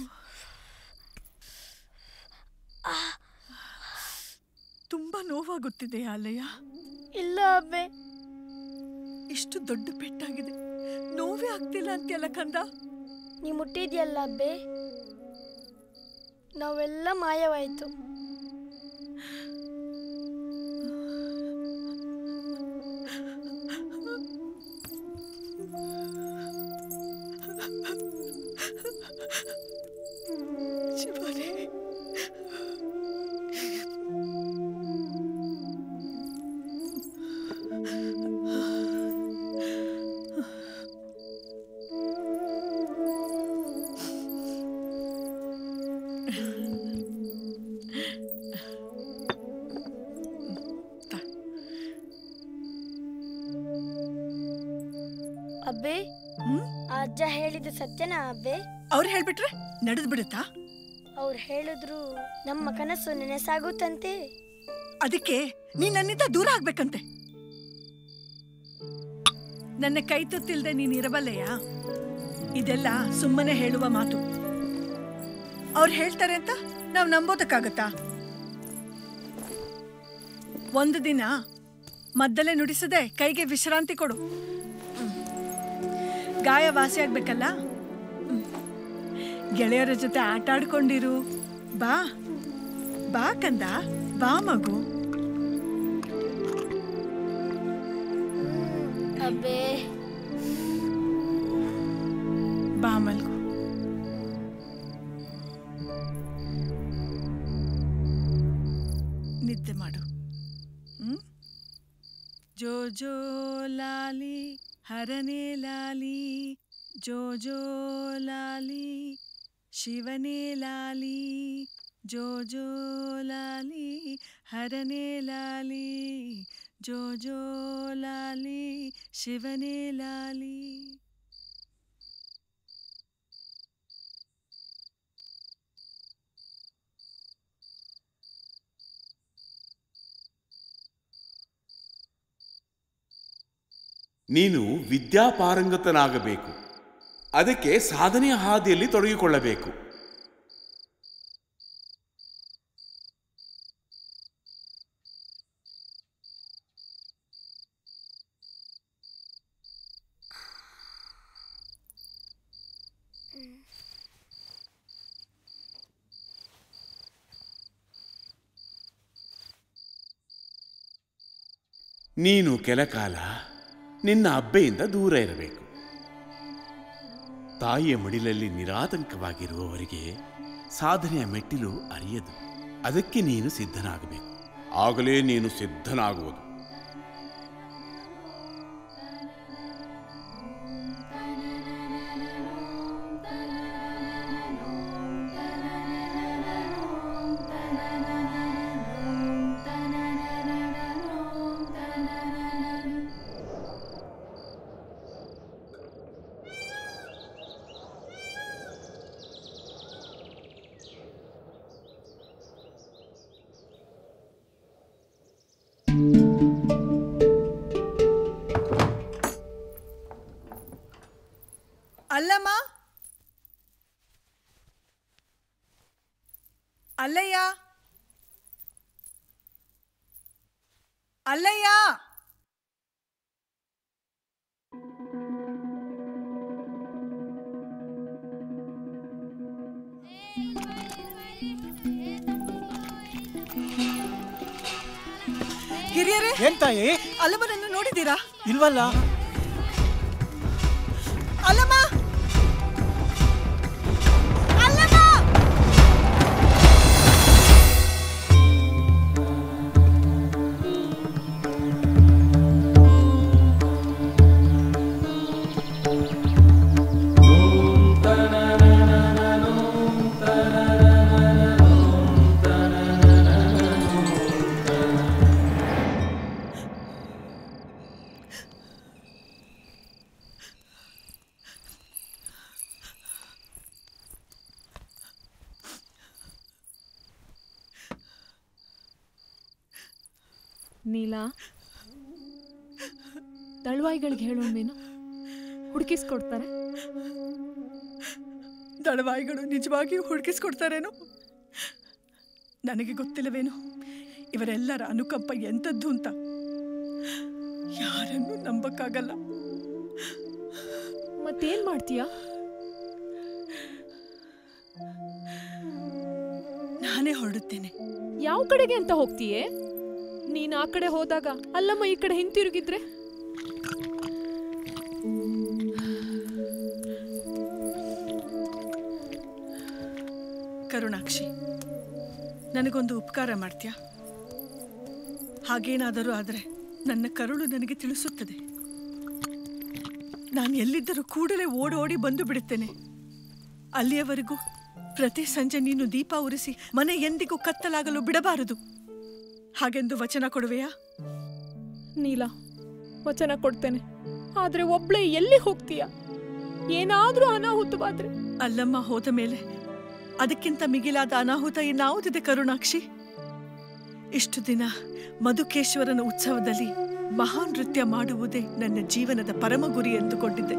ತುಂಬಾ ನೋವಾಗುತ್ತಿದೆ ಅಲ್ಲಯ್ಯ ಇಲ್ಲ ಅಬ್ಬೆ ಇಷ್ಟು ದೊಡ್ಡ ಪೆಟ್ಟಾಗಿದೆ ನೋವೇ ಆಗ್ತಿಲ್ಲ ಅಂತ್ಯಲ್ಲ ಕಂದ ನೀ ಮುಟ್ಟಿದ್ಯಲ್ಲ ಅಬ್ಬೆ ನಾವೆಲ್ಲ ಮಾಯವಾಯಿತು ಶಿವನೇ ಅಬ್ಬೆ ಆ ಅಜ್ಜ ಹೇಳಿದ್ದು ಸತ್ಯನಾ ಅಬ್ಬೆ ಅವ್ರು ಹೇಳ್ಬಿಟ್ರೆ ನಡೆದು ಬಿಡುತ್ತಾ ಅವ್ರು ಹೇಳಿದ್ರು ನಮ್ಮ ಕನಸು ನೆನೆಸಾಗುತ್ತಂತೆ ಅದಕ್ಕೆ ನೀನ್ ನನ್ನಿಂದ ದೂರ ಆಗ್ಬೇಕಂತೆ ನನ್ನ ಕೈ ತುತ್ತಿಲ್ದೆ ನೀನ್ ಇರಬಲ್ಲೆಯಾ ಇದೆಲ್ಲ ಸುಮ್ಮನೆ ಹೇಳುವ ಮಾತು ಅವ್ರು ಹೇಳ್ತಾರೆ ಅಂತ ನಾವು ನಂಬೋದಕ್ಕಾಗತ್ತಾ ಒಂದು ದಿನ ಮದ್ದಲೆ ನುಡಿಸದೆ ಕೈಗೆ ವಿಶ್ರಾಂತಿ ಕೊಡು ಹ್ಮ್. ಗಾಯ ವಾಸಿ ಆಗ್ಬೇಕಲ್ಲ ಹ್ಮ್. ಗೆಳೆಯರ ಜೊತೆ ಆಟ ಆಡ್ಕೊಂಡಿರು ಬಾ ಬಾ ಕಂದ ಬಾ ಮಗು ಅಬ್ಬೆ ಬಾ ಮಲ್ಗು ನಿದ್ದೆ ಮಾಡು ಹ್ಮ್ ಜೋ ಜೋ ಲಾಲಿ ಹರನೇ ಲಾಲಿ ಜೋ ಜೋ ಲಾಲಿ ಶಿವನೇ ಲಾಲಿ ಜೋ ಜೋ ಲಾಲಿ ಹರನೇ ಲಾಲಿ ಜೋ ಜೋ ಲಾಲಿ ಶಿವನೇ ಲಾಲಿ ನೀನು ವಿದ್ಯಾಪಾರಂಗತನಾಗಬೇಕು ಅದಕ್ಕೆ ಸಾಧನೆಯ ಹಾದಿಯಲ್ಲಿ ತೊಡಗಿಕೊಳ್ಳಬೇಕು ನೀನು ಕೆಲಕಾಲ ನಿನ್ನ ಅಬ್ಬೆಯಿಂದ ದೂರ ಇರಬೇಕು ತಾಯಿಯ ಮಡಿಲಲ್ಲಿ ನಿರಾತಂಕವಾಗಿರುವವರಿಗೆ ಸಾಧನೆಯ ಮೆಟ್ಟಿಲು ಅರಿಯದು ಅದಕ್ಕೆ ನೀನು ಸಿದ್ಧನಾಗಬೇಕು ಆಗಲೇ ನೀನು ಸಿದ್ಧನಾಗುವುದು ಅಲ್ಲಮ್ಮ ಅಲ್ಲಯ್ಯ ಅಲ್ಲಯ್ಯ ಹಿರಿಯರೇ ಏನ್ ತಾಯಿ ಅಲ್ಲಮ್ಮನನ್ನು ನೋಡಿದ್ದೀರಾ ಇಲ್ವಲ್ಲ ಅಲ್ಲಮ್ಮ ಅಲ್ಲಮ್ಮ ನೀಲಾ ದಳವಾಯಿಗಳಿಗೆ ಹೇಳೋಣ್ವೇನು ಹುಡುಕಿಸ್ಕೊಡ್ತಾರೆ ದಳವಾಯಿಗಳು ನಿಜವಾಗಿಯೂ ಹುಡುಕಿಸ್ಕೊಡ್ತಾರೇನೋ ನನಗೆ ಗೊತ್ತಿಲ್ಲವೇನು ಇವರೆಲ್ಲರ ಅನುಕಂಪ ಎಂಥದ್ದು ಅಂತ ಯಾರನ್ನು ನಂಬಕ್ಕಾಗಲ್ಲ ಮತ್ತೇನ್ ಮಾಡ್ತೀಯಾ ನಾನೇ ಹೊರಡುತ್ತೇನೆ ಯಾವ ಕಡೆಗೆ ಅಂತ ಹೋಗ್ತೀಯೇ ನೀನ್ ಆ ಕಡೆ ಹೋದಾಗ ಅಲ್ಲಮ್ಮ ಈ ಕಡೆ ಹಿಂತಿರುಗಿದ್ರೆ ಕರುಣಾಕ್ಷಿ ನನಗೊಂದು ಉಪಕಾರ ಮಾಡ್ತೀಯಾ ಹಾಗೇನಾದರೂ ಆದರೆ ನನ್ನ ಕರುಳು ನನಗೆ ತಿಳಿಸುತ್ತದೆ ನಾನು ಎಲ್ಲಿದ್ದರೂ ಕೂಡಲೇ ಓಡಿ ಓಡಿ ಬಂದು ಬಿಡುತ್ತೇನೆ ಅಲ್ಲಿಯವರೆಗೂ ಪ್ರತಿ ಸಂಜೆ ನೀನು ದೀಪ ಉರಿಸಿ ಮನೆ ಎಂದಿಗೂ ಕತ್ತಲಾಗಲು ಬಿಡಬಾರದು ಹಾಗೆಂದು ವಚನ ಕೊಡುವೆಯಾ ನೀಲಾ ವಚನ ಕೊಡ್ತೇನೆ ಆದ್ರೆ ಒಬ್ಳೆ ಎಲ್ಲಿ ಹೋಗ್ತೀಯ ಏನಾದ್ರೂ ಅನಾಹುತವಾದ್ರೆ ಅಲ್ಲಮ್ಮ ಹೋದ ಮೇಲೆ ಅದಕ್ಕಿಂತ ಮಿಗಿಲಾದ ಅನಾಹುತ ಇನ್ನಾವುದಿದೆ ಕರುಣಾಕ್ಷಿ ಇಷ್ಟು ದಿನ ಮಧುಕೇಶ್ವರನ ಉತ್ಸವದಲ್ಲಿ ಮಹಾನ್ ನೃತ್ಯ ಮಾಡುವುದೇ ನನ್ನ ಜೀವನದ ಪರಮ ಗುರಿ ಎಂದುಕೊಂಡಿದ್ದೆ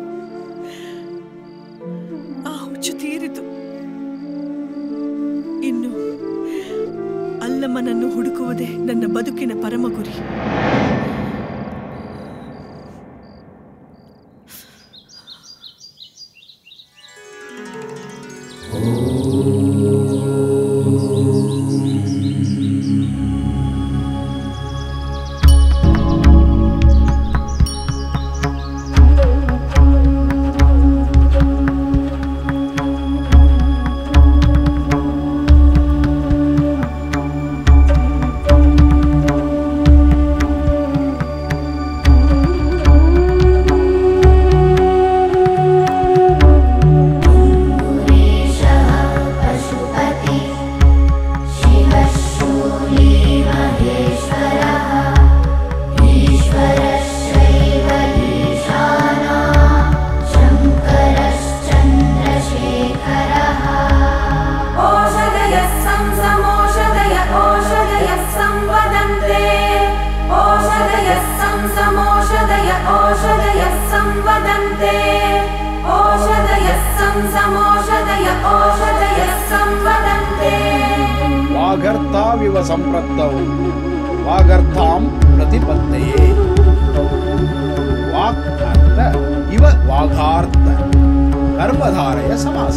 ಆ ಹುಚ್ಚು ತೀರಿತು ಇನ್ನು ಅಲ್ಲಮ್ಮನನ್ನು ಹುಡುಕುವುದೇ ನನ್ನ ಬದುಕಿನ ಪರಮ ಗುರಿ पशुपति शिवशूली महेश्वरः ईश्वरश्चैव ईशाना शङ्करश्चन्द्रशेखरः ओषधयः संसमोषधय ओषधयः संवदन्ते ओषधयः संसमोषधय ओषधयः संवदन्ते ओषधयः संसमोषधय ओषधयः संवदन्ते ವಾಗರ್ಥಾವಿವ ಸಂಪ್ರತ್ತೌ ವಾಗರ್ಥಾಂ ಪ್ರತಿಪತ್ತಯೇ ವಾಕ್ ಅರ್ಥ ಇವ ವಾಘಾರ್ಥ ಕರ್ಮಧಾರಯ ಸಮಾಸ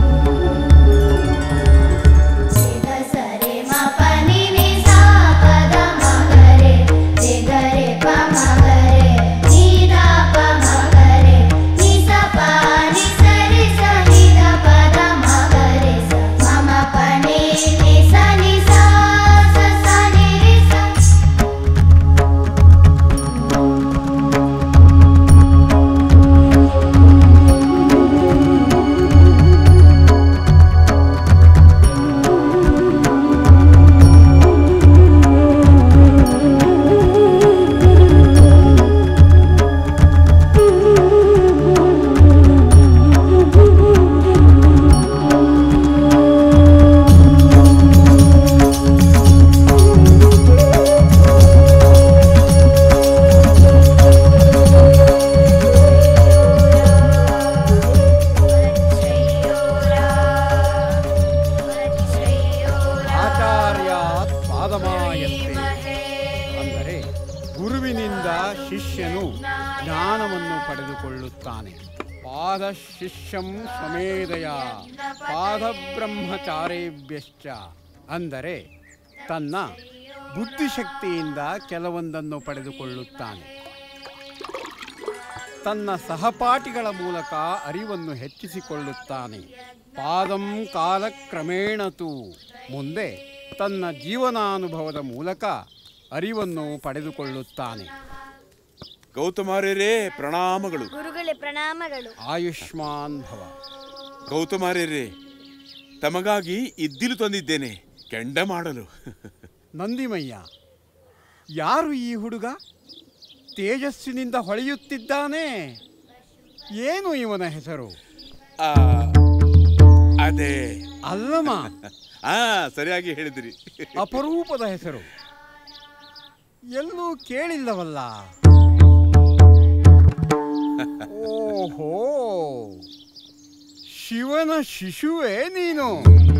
सरे मपनि नि सा पद मगरे रे गरे प मगरे नि दा प मगरे नि स प नि स रि स नि द पद मगरे स मम पने नि स नि सा स स नि रि स ಿ ಶಿಷ್ಯನು ಜ್ಞಾನವನ್ನು ಪಡೆದುಕೊಳ್ಳುತ್ತಾನೆ ಪಾದ ಶಿಷ್ಯಂ ಸ್ವಮೇಧಯ ಪಾದ ಬ್ರಹ್ಮಚಾರೇಭ್ಯಶ್ಚ ಅಂದರೆ ತನ್ನ ಬುದ್ಧಿಶಕ್ತಿಯಿಂದ ಕೆಲವೊಂದನ್ನು ಪಡೆದುಕೊಳ್ಳುತ್ತಾನೆ ತನ್ನ ಸಹಪಾಠಿಗಳ ಮೂಲಕ ಅರಿವನ್ನು ಹೆಚ್ಚಿಸಿಕೊಳ್ಳುತ್ತಾನೆ ಪಾದಂ ಕಾಲಕ್ರಮೇಣತು ಮುಂದೆ ತನ್ನ ಜೀವನಾನುಭವದ ಮೂಲಕ ಅರಿವನ್ನು ಪಡೆದುಕೊಳ್ಳುತ್ತಾನೆ ಗೌತಮಾರ್ಯರೇ ಪ್ರಣಾಮಗಳು ಗುರುಗಳೇ ಪ್ರಣಾಮಗಳು ಆಯುಷ್ಮಾನ್ ಭವ ಗೌತಮಾರ್ಯರೇ ತಮಗಾಗಿ ಇದ್ದಿಲು ತಂದಿದ್ದೇನೆ ಕೆಂಡ ಮಾಡಲು ನಂದಿಮಯ್ಯ ಯಾರು ಈ ಹುಡುಗ ತೇಜಸ್ಸಿನಿಂದ ಹೊಳೆಯುತ್ತಿದ್ದಾನೆ ಏನು ಇವನ ಹೆಸರು ಆ, ಅದೇ ಅಲ್ಲಮ ಆ ಸರಿಯಾಗಿ ಹೇಳಿದಿರಿ ಅಪರೂಪದ ಹೆಸರು ಎಲ್ಲೂ ಕೇಳಿಲ್ಲವಲ್ಲ ಓಹೋ ಶಿವನ ಶಿಶುವೇ ನೀನು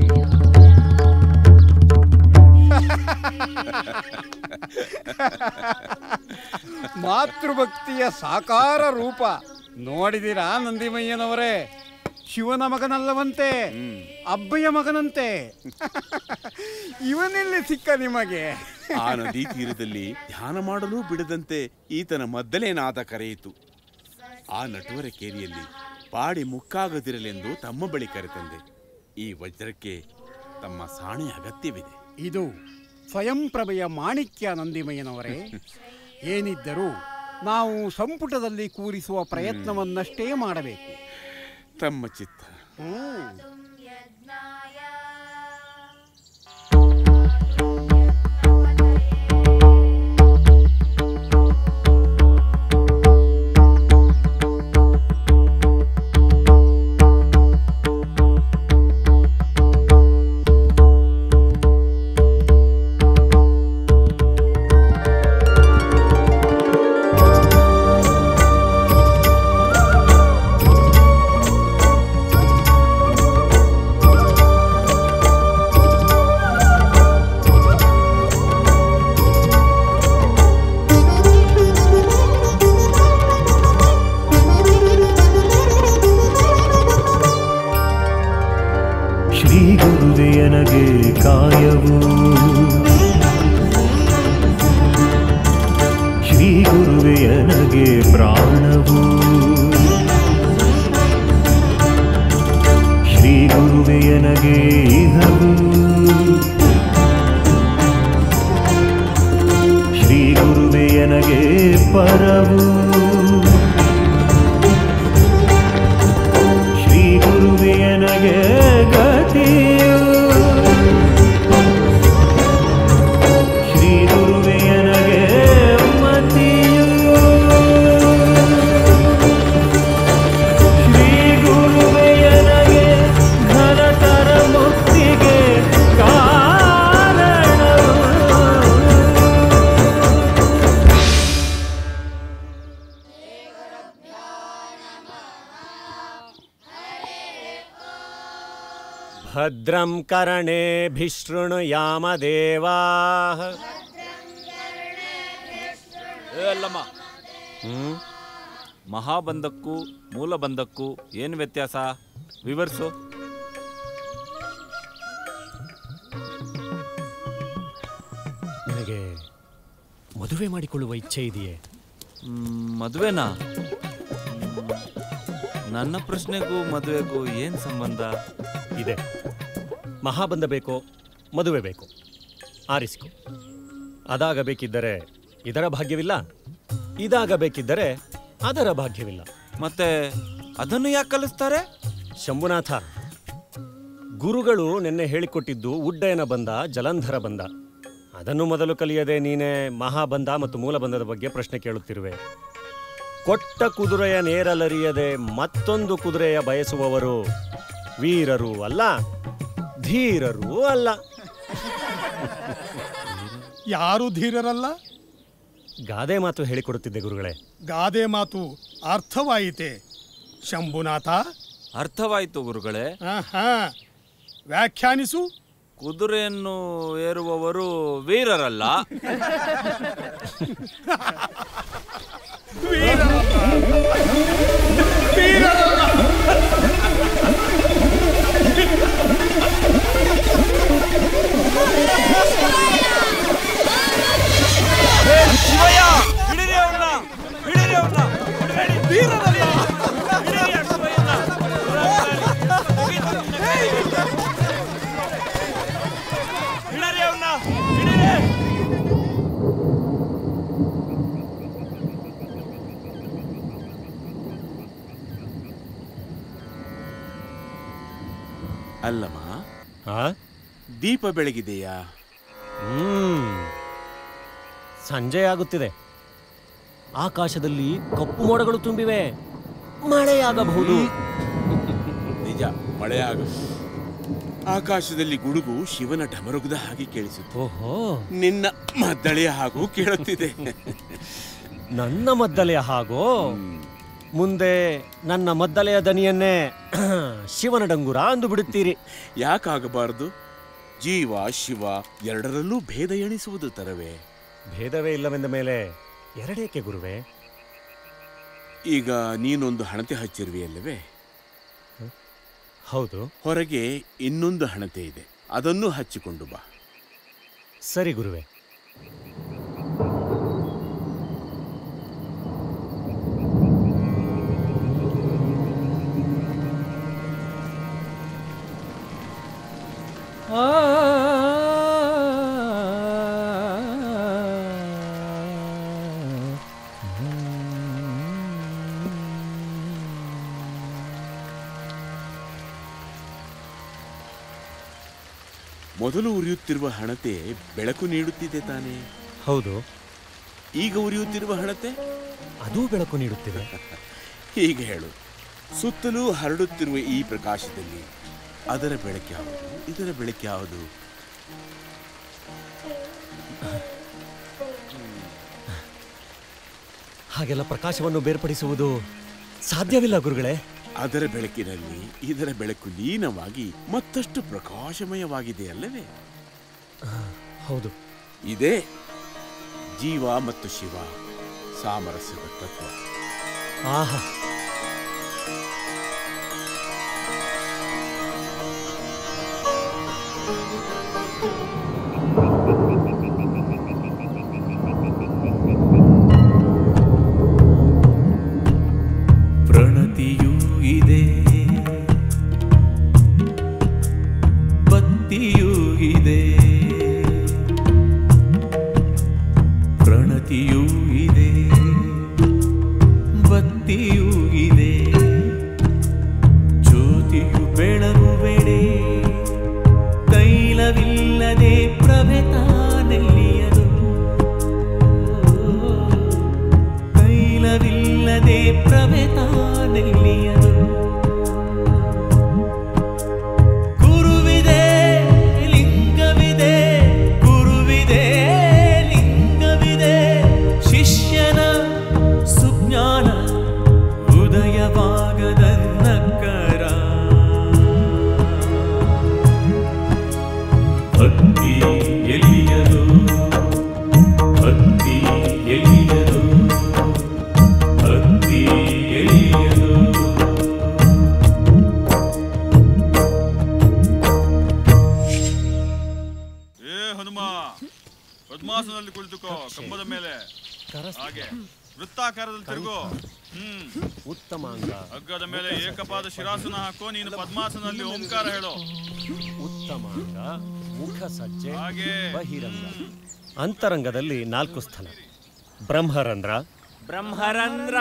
ಮಾತೃಭಕ್ತಿಯ ಸಾಕಾರ ರೂಪ ನೋಡಿದಿರಾ ನಂದಿಮಯ್ಯನವರೇ ಶಿವನ ಮಗನಲ್ಲವಂತೆ ಅಬ್ಬಯ್ಯ ಮಗನಂತೆ ಇವನೆಲ್ಲಿ ಸಿಕ್ಕ ನಿಮಗೆ ಆ ನದಿ ತೀರದಲ್ಲಿ ಧ್ಯಾನ ಮಾಡಲು ಬಿಡದಂತೆ ಈತನ ಮದ್ದಲೇನಾದ ಕರೆಯಿತು ಆ ನಟುವರಕೇರಿಯಲ್ಲಿ ಪಾಡಿ ಮುಕ್ಕಾಗದಿರಲೆಂದು ತಮ್ಮ ಬಳಿ ಕರೆತಂದೆ ಈ ವಜ್ರಕ್ಕೆ ತಮ್ಮ ಸಾಣೆ ಅಗತ್ಯವಿದೆ ಇದು ಸ್ವಯಂ ಪ್ರಭೆಯ ಮಾಣಿಕ್ಯ ನಂದಿಮಯ್ಯನವರೇ ಏನಿದ್ದರೂ ನಾವು ಸಂಪುಟದಲ್ಲಿ ಕೂರಿಸುವ ಪ್ರಯತ್ನವನ್ನಷ್ಟೇ ಮಾಡಬೇಕು ತಮ್ಮ ಚಿತ್ತ ಹ್ಮ್ ಶ್ರೀ ಗುರುವೆಯನಗೆ ಕಾಯವು ಶ್ರೀ ಗುರುವೆಯನಗೆ ಪ್ರಾಣವು ಶ್ರೀ ಗುರುವೆಯನಗೆ ಇಹವು ಶ್ರೀ ಗುರುವೆಯನಗೆ ಪರವು ಶ್ರೀ ಗುರುವೆಯನಗೆ ಗತಿಯು ಶ್ರೀ ಗುರುವೆಯನಗೆ ಮತಿಯು ಶ್ರೀ ಗುರುವೆಯನಗೆ ಘನತರ ಮುಕ್ತಿಗೆ ಕಾರಣವು ಭದ್ರಂ ಕರ್ಣೇಭಿಶೃಣುಯಾಮದೇವಾಃ ಏ ಅಲ್ಲಮ್ಮ ಮಹಾಬಂಧಕ್ಕೂ ಮೂಲಬಂಧಕ್ಕೂ ಏನು ವ್ಯತ್ಯಾಸ ವಿವರಿಸು ನಿನಗೆ ಮದುವೆ ಮಾಡಿಕೊಳ್ಳುವ ಇಚ್ಛೆ ಇದೆಯೇ ಮ್, ಮದುವೆನಾ ನನ್ನ ಪ್ರಶ್ನೆಗೂ ಮದುವೆಗೂ ಏನು ಸಂಬಂಧ ಇದೆ ಮಹಾಬಂಧ ಬೇಕೋ ಮದುವೆ ಬೇಕೋ ಆರಿಸಿಕೊ ಅದಾಗಬೇಕಿದ್ದರೆ ಇದರ ಭಾಗ್ಯವಿಲ್ಲ ಇದಾಗಬೇಕಿದ್ದರೆ ಅದರ ಭಾಗ್ಯವಿಲ್ಲ ಮತ್ತೆ ಅದನ್ನು ಯಾಕೆ ಕಲಿಸ್ತಾರೆ ಶಂಭುನಾಥ ಗುರುಗಳು ನಿನ್ನೆ ಹೇಳಿಕೊಟ್ಟಿದ್ದು ಉಡ್ಡಯನ ಬಂದ ಜಲಂಧರ ಬಂದ ಅದನ್ನು ಮೊದಲು ಕಲಿಯದೆ ನೀನೇ ಮಹಾಬಂಧ ಮತ್ತು ಮೂಲಬಂಧದ ಬಗ್ಗೆ ಪ್ರಶ್ನೆ ಕೇಳುತ್ತಿರುವೆ ಕೊಟ್ಟ ಕುದುರೆಯ ನೇರಲರಿಯದೆ ಮತ್ತೊಂದು ಕುದುರೆಯ ಬಯಸುವವರು ವೀರರು ಅಲ್ಲ ಧೀರರೂ ಅಲ್ಲ ಯಾರು ಧೀರರಲ್ಲ ಗಾದೆ ಮಾತು ಹೇಳಿಕೊಡುತ್ತಿದ್ದೆ ಗುರುಗಳೇ ಗಾದೆ ಮಾತು ಅರ್ಥವಾಯಿತೆ ಶಂಭುನಾಥ ಅರ್ಥವಾಯಿತು ಗುರುಗಳೇ ಆಹಾ ವ್ಯಾಖ್ಯಾನಿಸು ಕುದುರೆಯನ್ನು ಏರುವವರು ವೀರರಲ್ಲ ಶಿವಯ್ಯ ಹಿಡಿರಿ ಅವ್ನ ಹಿಡಿರಿ ಅವ್ನ ಹೊಡ್ಬೇಡಿ. ವೀರನಲ್ಲ. ಹಿಡಿರಿ ಆ ಶಿವಯ್ಯನ. ಹಿಡಿರಿ ಅವ್ನ ಹಿಡಿರಿ ಅಲ್ಲಮ್ಮ ದೀಪ ಬೆಳಗಿದೆಯಾ ಹ್ಮ್ ಸಂಜೆಯಾಗುತ್ತಿದೆ ಆಕಾಶದಲ್ಲಿ ಕಪ್ಪು ಮೋಡಗಳು ತುಂಬಿವೆ ಮಳೆಯಾಗಬಹುದು ನಿಜ ಮಳೆಯಾಗ ಆಕಾಶದಲ್ಲಿ ಗುಡುಗು ಶಿವನ ಢಮರುಗದ ಹಾಗೆ ಕೇಳಿಸುತ್ತೆ ಓಹೋ ನಿನ್ನ ಮದ್ದಳೆಯ ಹಾಗೂ ಕೇಳುತ್ತಿದೆ ನನ್ನ ಮದ್ದಲೆಯ ಹಾಗೋ ಮುಂದೆ ನನ್ನ ಮದ್ದಲೆಯ ದನಿಯನ್ನೇ ಶಿವನ ಡಂಗುರ ಅಂದು ಬಿಡುತ್ತೀರಿ ಯಾಕಾಗಬಾರದು ಜೀವ ಶಿವ ಎರಡರಲ್ಲೂ ಭೇದ ಎಣಿಸುವುದು ತರವೇ ಭೇದವೇ ಇಲ್ಲವೆಂದ ಮೇಲೆ ಎರಡೇಕೆ ಗುರುವೆ ಈಗ ನೀನೊಂದು ಹಣತೆ ಹಚ್ಚಿರುವೆಯಲ್ಲವೇ ಹೌದು ಹೊರಗೆ ಇನ್ನೊಂದು ಹಣತೆ ಇದೆ ಅದನ್ನು ಹಚ್ಚಿಕೊಂಡು ಬಾ ಸರಿ ಗುರುವೆ ಮೊದಲು ಉರಿಯುತ್ತಿರುವ ಹಣತೆ ಬೆಳಕು ನೀಡುತ್ತಿದೆ ತಾನೇ ಹೌದು ಈಗ ಉರಿಯುತ್ತಿರುವ ಹಣತೆ ಅದೂ ಬೆಳಕು ನೀಡುತ್ತಿದೆ ಹೀಗೆ ಹೇಳು ಸುತ್ತಲೂ ಹರಡುತ್ತಿರುವ ಈ ಪ್ರಕಾಶದಲ್ಲಿ ಅದರ ಬೆಳಕ್ಯಾವುದು ಇದರ ಬೆಳಕ್ಯಾವುದು ಹಾಗೆಲ್ಲ ಪ್ರಕಾಶವನ್ನು ಬೇರ್ಪಡಿಸುವುದು ಸಾಧ್ಯವಿಲ್ಲ ಗುರುಗಳೇ ಅದರ ಬೆಳಕಿನಲ್ಲಿ ಇದರ ಬೆಳಕು ಲೀನವಾಗಿ ಮತ್ತಷ್ಟು ಪ್ರಕಾಶಮಯವಾಗಿದೆ ಅಲ್ಲವೇ ಹೌದು ಇದೇ ಜೀವ ಮತ್ತು ಶಿವ ಸಾಮರಸ್ಯದ ತತ್ವ ಆಹಾ ಪ್ರಣತಿಯೂ ಇದೆ ಬತ್ತಿಯೂ ಇದೆ ಪ್ರಣತಿಯೂ ಇದೆ ಬತ್ತಿಯೂ ಇದೆ ಜ್ಯೋತಿಯು ಬೆಳಗುವೆಡೆ ತೈಲವಿಲ್ಲದೆ ಪ್ರಭೆ ತಾನೆಲ್ಲಿಯದು ತೈಲವಿಲ್ಲದೆ ಪ್ರಭೆ ತಾನೆಲ್ಲಿಯದು ಗುರುವಿದೆ ಲಿಂಗವಿದೆ ಗುರುವಿದೆ ಲಿಂಗವಿದೆ ಶಿಷ್ಯನ ಸುಜ್ಞಾನ ಉದಯವಾಗದನ್ನಕ್ಕರ ಭಕ್ತಿ ಎಲಿಯದು ಭಕ್ತಿ ಎಲಿಯದು ಭಕ್ತಿ ಎಲಿಯದು ಏ ಹನುಮ ಪದ್ಮಾಸನದಲ್ಲಿ ಕುಳಿತುಕೋ ಕಂಬದ ಮೇಲೆ ಹಾಗೆ ವೃತ್ತಾಕಾರದಲ್ಲಿ ತಿರುಗು ಹ್ಮ್ ಉತ್ತಮಾಂಗ ಹಗ್ಗದ ಮೇಲೆ ಏಕಪಾದ ಶಿರಾಸನ ಹಾಕೋ ನೀನು ಪದ್ಮಾಸನದಲ್ಲಿ ಓಂಕಾರ ಹೇಳು ಉತ್ತಮಾಂಗ ಮುಖ ಸಜ್ಜೆ ಹಾಗೆ ಬಹಿರಂಗ ಅಂತರಂಗದಲ್ಲಿ ನಾಲ್ಕು ಸ್ಥಳ ಬ್ರಹ್ಮರಂಧ್ರ ಬ್ರಹ್ಮರಂಧ್ರ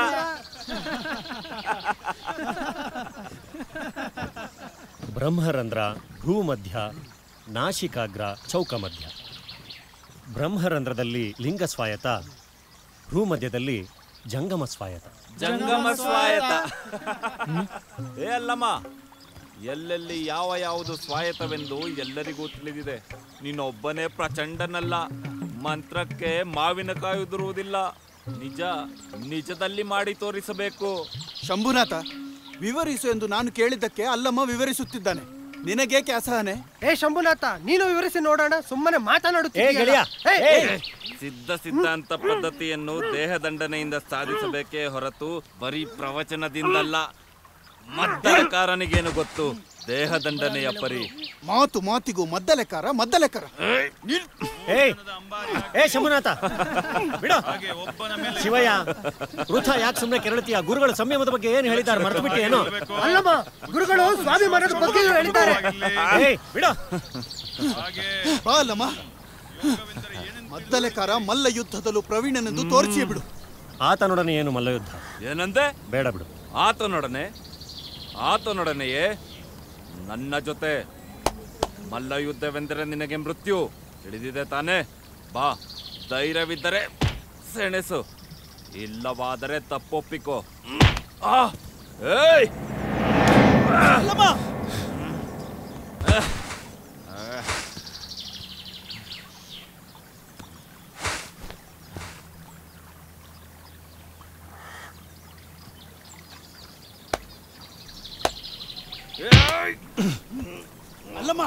ಬ್ರಹ್ಮರಂಧ್ರ ಭೂಮಧ್ಯ ನಾಶಿಕಾಗ್ರ ಚೌಕಮಧ್ಯ ಬ್ರಹ್ಮರಂಧ್ರದಲ್ಲಿ ಲಿಂಗ ಸ್ವಾಯತ ಭೂಮಧ್ಯದಲ್ಲಿ ಜಂಗಮ ಸ್ವಾಯತ ಜಂಗಮ ಸ್ವಾಯತ ಏ ಅಲ್ಲಮ್ಮ ಎಲ್ಲೆಲ್ಲಿ ಯಾವ ಯಾವುದು ಸ್ವಾಯತವೆಂದು ಎಲ್ಲರಿಗೂ ತಿಳಿದಿದೆ ನೀನೊಬ್ಬನೇ ಪ್ರಚಂಡನಲ್ಲ ಮಂತ್ರಕ್ಕೆ ಮಾವಿನಕಾಯಿ ಉದುರುವುದಿಲ್ಲ ನಿಜ ನಿಜದಲ್ಲಿ ಮಾಡಿ ತೋರಿಸಬೇಕು ಶಂಭುನಾಥ ವಿವರಿಸು ಎಂದು ನಾನು ಕೇಳಿದ್ದಕ್ಕೆ ಅಲ್ಲಮ್ಮ ವಿವರಿಸುತ್ತಿದ್ದಾನೆ ನಿನಗೇಕೆ ಅಸಹನೆ ಏ ಶಂಭುನಾಥ ನೀನು ವಿವರಿಸಿ ನೋಡೋಣ ಸುಮ್ಮನೆ ಗೆಳೆಯ, ಸಿದ್ಧ ಸಿದ್ಧಾಂತ ಪದ್ಧತಿಯನ್ನು ದೇಹದಂಡನೆಯಿಂದ ಸಾಧಿಸಬೇಕೇ ಹೊರತು ಬರೀ ಪ್ರವಚನದಿಂದಲ್ಲ ಮದ್ದಲಕಾರನಿಗೇನು ಗೊತ್ತು ದೇಹದಂಡನೆಯ ಪರಿ ಮಾತು ಮಾತಿಗೂ ಮದ್ದಲೆಕಾರ ಮದ್ದಲೆಕಾರ ಏಯ್ ಏ ಶಂಭುನಾಥ ಬಿಡ ಶಿವಯ್ಯ ವೃಥ ಯಾಕೆ ಸುಮ್ಮನೆ ಕೆರಳತೀಯ ಗುರುಗಳ ಸಂಯಮದ ಬಗ್ಗೆ ಏನು ಹೇಳಿದ್ದಾರೆ ಮರೆತು ಬಿಟ್ಟು ಏನೋ ಅಲ್ಲಮ್ಮ ಗುರುಗಳು ಸ್ವಾಭಿಮಾನದ ಬಗ್ಗೆ ಹೇಳಿದ್ದಾರೆ ಏಯ್ ಬಿಡ ಬಾಲಮ್ಮ ಮದ್ದಲೆಕಾರ ಮಲ್ಲ ಯುದ್ಧದಲ್ಲೂ ಪ್ರವೀಣನೆಂದು ತೋರಿಸಿಯೇ ಬಿಡು ಆತನೊಡನೆ ಏನು ಮಲ್ಲಯುದ್ಧ ಏನಂದೆ ಬೇಡ ಬಿಡು ಆತನೊಡನೆ ಆತನೊಡನೆಯೇ ನನ್ನ ಜೊತೆ ಮಲ್ಲ ಯುದ್ಧವೆಂದರೆ ನಿನಗೆ ಮೃತ್ಯು ತಿಳಿದಿದೆ ತಾನೇ ಬಾ ಧೈರ್ಯವಿದ್ದರೆ ಸೆಣೆಸು ಇಲ್ಲವಾದರೆ ತಪ್ಪೊಪ್ಪಿಕೋ ಆ! ಏಯ್ ಅಲ್ಲಮ್ಮ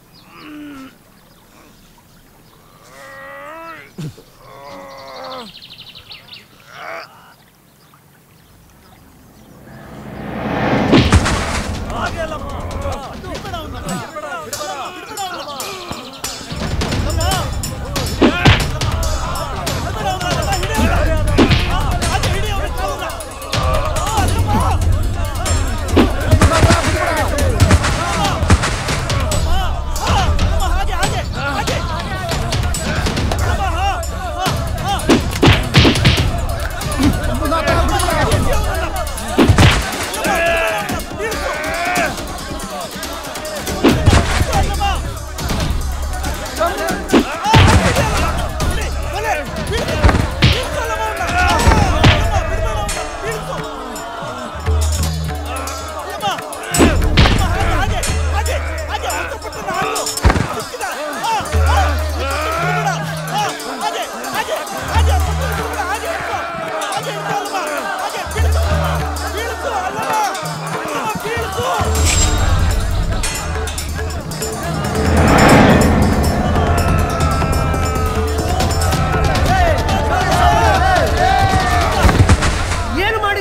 ಏನು ಮಾಡಿ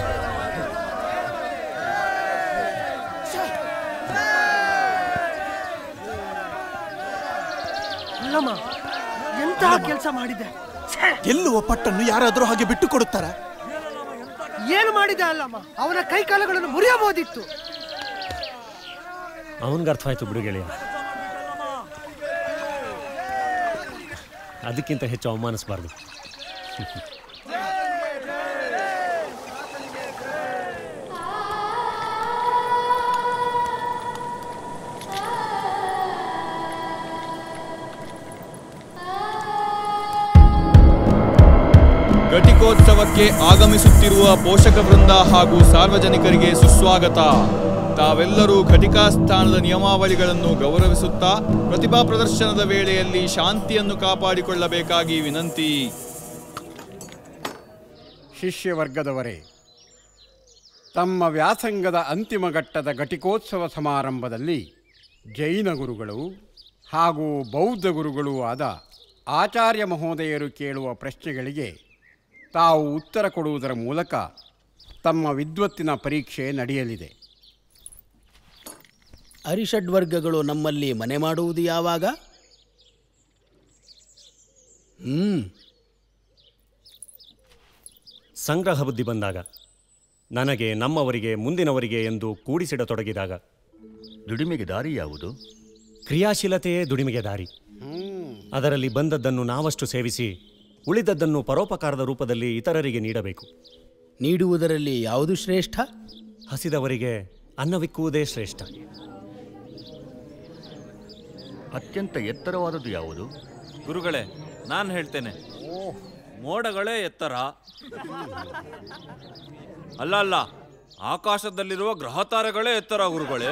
ಅಲ್ಲಮ್ಮ ಎಂತಹ ಕೆಲಸ ಮಾಡಿದೆ ಗೆಲ್ಲುವ ಪಟ್ಟನ್ನು ಯಾರಾದರೂ ಹಾಗೆ ಬಿಟ್ಟು ಕೊಡುತ್ತಾರ ಏನು ಮಾಡಿದೆ ಅಲ್ಲಮ್ಮ ಅವನ ಕೈಕಾಲುಗಳನ್ನು ಮುರಿಯಬಹುದಿತ್ತು ಅವನಿಗೆ ಅರ್ಥವಾಯ್ತು ಬಿಡು ಗೆಳೆಯ ಅದಕ್ಕಿಂತ ಹೆಚ್ಚು ಅವಮಾನಿಸಬಾರ್ದು ಘಟಿಕೋತ್ಸವಕ್ಕೆ ಆಗಮಿಸುತ್ತಿರುವ ಪೋಷಕ ವೃಂದ ಹಾಗೂ ಸಾರ್ವಜನಿಕರಿಗೆ ಸುಸ್ವಾಗತ ತಾವೆಲ್ಲರೂ ಘಟಿಕಾ ಸ್ಥಾನದ ನಿಯಮಾವಳಿಗಳನ್ನು ಗೌರವಿಸುತ್ತಾ ಪ್ರತಿಭಾ ಪ್ರದರ್ಶನದ ವೇಳೆಯಲ್ಲಿ ಶಾಂತಿಯನ್ನು ಕಾಪಾಡಿಕೊಳ್ಳಬೇಕಾಗಿ ವಿನಂತಿ ಶಿಷ್ಯ ವರ್ಗದವರೇ ತಮ್ಮ ವ್ಯಾಸಂಗದ ಅಂತಿಮ ಘಟ್ಟದ ಘಟಿಕೋತ್ಸವ ಸಮಾರಂಭದಲ್ಲಿ ಜೈನ ಗುರುಗಳು ಹಾಗೂ ಬೌದ್ಧ ಗುರುಗಳೂ ಆದ ಆಚಾರ್ಯ ಮಹೋದಯರು ಕೇಳುವ ಪ್ರಶ್ನೆಗಳಿಗೆ ತಾವು ಉತ್ತರ ಕೊಡುವುದರ ಮೂಲಕ ತಮ್ಮ ವಿದ್ವತ್ತಿನ ಪರೀಕ್ಷೆ ನಡೆಯಲಿದೆ ಅರಿಷಡ್ವರ್ಗಗಳು ನಮ್ಮಲ್ಲಿ ಮನೆ ಮಾಡುವುದು ಯಾವಾಗ ಹ್ಮ್ ಸಂಗ್ರಹ ಬುದ್ಧಿ ಬಂದಾಗ ನನಗೆ ನಮ್ಮವರಿಗೆ ಮುಂದಿನವರಿಗೆ ಎಂದು ಕೂಡಿಸಿಡತೊಡಗಿದಾಗ ದುಡಿಮೆಗೆ ದಾರಿ ಯಾವುದು ಕ್ರಿಯಾಶೀಲತೆಯೇ ದುಡಿಮೆಗೆ ದಾರಿ ಅದರಲ್ಲಿ ಬಂದದ್ದನ್ನು ನಾವಷ್ಟು ಸೇವಿಸಿ ಉಳಿದದ್ದನ್ನು ಪರೋಪಕಾರದ ರೂಪದಲ್ಲಿ ಇತರರಿಗೆ ನೀಡಬೇಕು ನೀಡುವುದರಲ್ಲಿ ಯಾವುದು ಶ್ರೇಷ್ಠ ಹಸಿದವರಿಗೆ ಅನ್ನವಿಕ್ಕುವುದೇ ಶ್ರೇಷ್ಠ ಅತ್ಯಂತ ಎತ್ತರವಾದದ್ದು ಯಾವುದು ಗುರುಗಳೇ ನಾನು ಹೇಳ್ತೇನೆ ಮೋಡಗಳೇ ಎತ್ತರ ಅಲ್ಲ ಅಲ್ಲ ಆಕಾಶದಲ್ಲಿರುವ ಗ್ರಹ ತಾರೆಗಳೇ ಎತ್ತರ ಗುರುಗಳೇ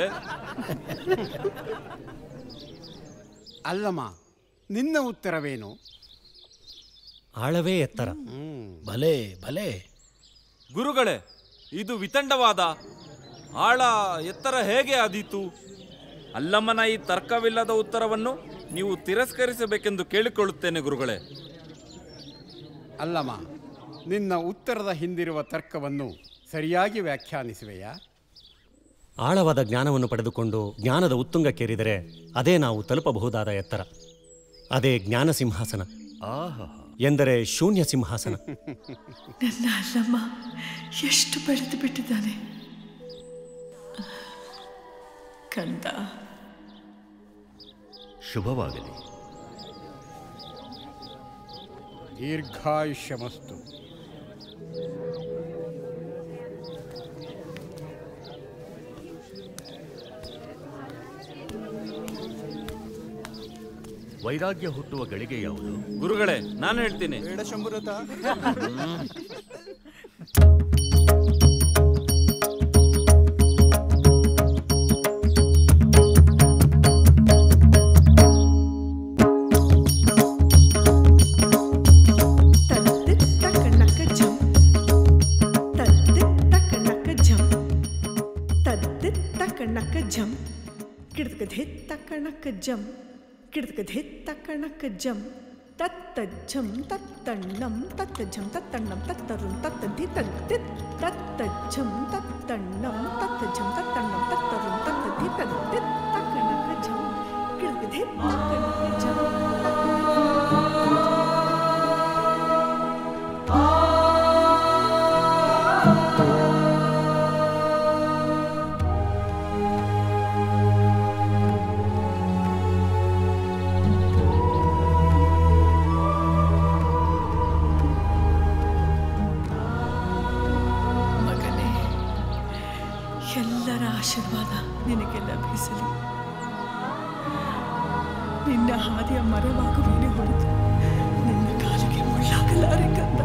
ಅಲ್ಲಮ್ಮ ನಿನ್ನ ಉತ್ತರವೇನು ಆಳವೇ ಎತ್ತರ ಭಲೆ ಭಲೆ ಗುರುಗಳೇ ಇದು ವಿತಂಡವಾದ ಆಳ ಎತ್ತರ ಹೇಗೆ ಆದೀತು ಅಲ್ಲಮ್ಮನ ಈ ತರ್ಕವಿಲ್ಲದ ಉತ್ತರವನ್ನು ನೀವು ತಿರಸ್ಕರಿಸಬೇಕೆಂದು ಕೇಳಿಕೊಳ್ಳುತ್ತೇನೆ ಗುರುಗಳೇ ಅಲ್ಲಮ್ಮ ನಿನ್ನ ಉತ್ತರದ ಹಿಂದಿರುವ ತರ್ಕವನ್ನು ಸರಿಯಾಗಿ ವ್ಯಾಖ್ಯಾನಿಸುವೆಯಾ ಆಳವಾದ ಜ್ಞಾನವನ್ನು ಪಡೆದುಕೊಂಡು ಜ್ಞಾನದ ಉತ್ತುಂಗಕ್ಕೇರಿದರೆ ಅದೇ ನಾವು ತಲುಪಬಹುದಾದ ಎತ್ತರ ಅದೇ ಜ್ಞಾನ ಸಿಂಹಾಸನ ಎಂದರೆ ಶೂನ್ಯ ಸಿಂಹಾಸನ ನನ್ನ ಅಲ್ಲಮ್ಮ ಎಷ್ಟು ಬೆಳೆದು ಬಿಟ್ಟಿದ್ದಾನೆ ಕಂದ ಶುಭವಾಗಲಿ ದೀರ್ಘಾಯುಷ್ಯಮಸ್ತು ವೈರಾಗ್ಯ ಹುಟ್ಟುವ ಗಳಿಗೆ ಯಾವುದು ಗುರುಗಳೇ ನಾನು ಹೇಳ್ತೀನಿ ಬೇಡ ಶಂಭುರಥ ತಕ್ಕಣಕ ಜಂ ತದ್ದಿ ತಕ್ಕಣಕ ಜಂ ತದ್ದಿ ತಕ್ಕಣಕ ಜಂ ಕಿಡ್ಕಧೆ ತಕ್ಕಣಕ ಜಂ ಕಿಡ್ಕಧೆ ತಕ್ಕಣಕ ಜಂ ತತ್ತಜ್ಜಂ ತತ್ತಣ್ಣಂ ತತ್ತಜ್ಜಂ ತತ್ತಣ್ಣಂ ತತ್ತರುಂ ತತ್ತಧಿ ತದ್ದಿ ತತ್ತಜ್ಜಂ ತತ್ತಣ್ಣಂ ತತ್ತಜ್ಜಂ ತತ್ತಣ್ಣಂ ತತ್ತರುಂ ತತ್ತಧಿ ತದ್ದಿ ತಕ್ಕಣಕ ಜಂ ಕಿಡ್ಕಧೆ ತಕ್ಕಣಕ ಜಂ ಮಗನೇ ಎಲ್ಲರ ಆಶೀರ್ವಾದ ನಿನಗೆ ಲಭಿಸಲಿ ನಿನ್ನ ಹಾದಿಯ ಮರವಾಗುವೇನೆ ಹೊರತು ನಿನ್ನ ಕಾಲಿಗೆ ಮುಳ್ಳಾಗಲಾರೆ ಕಂದ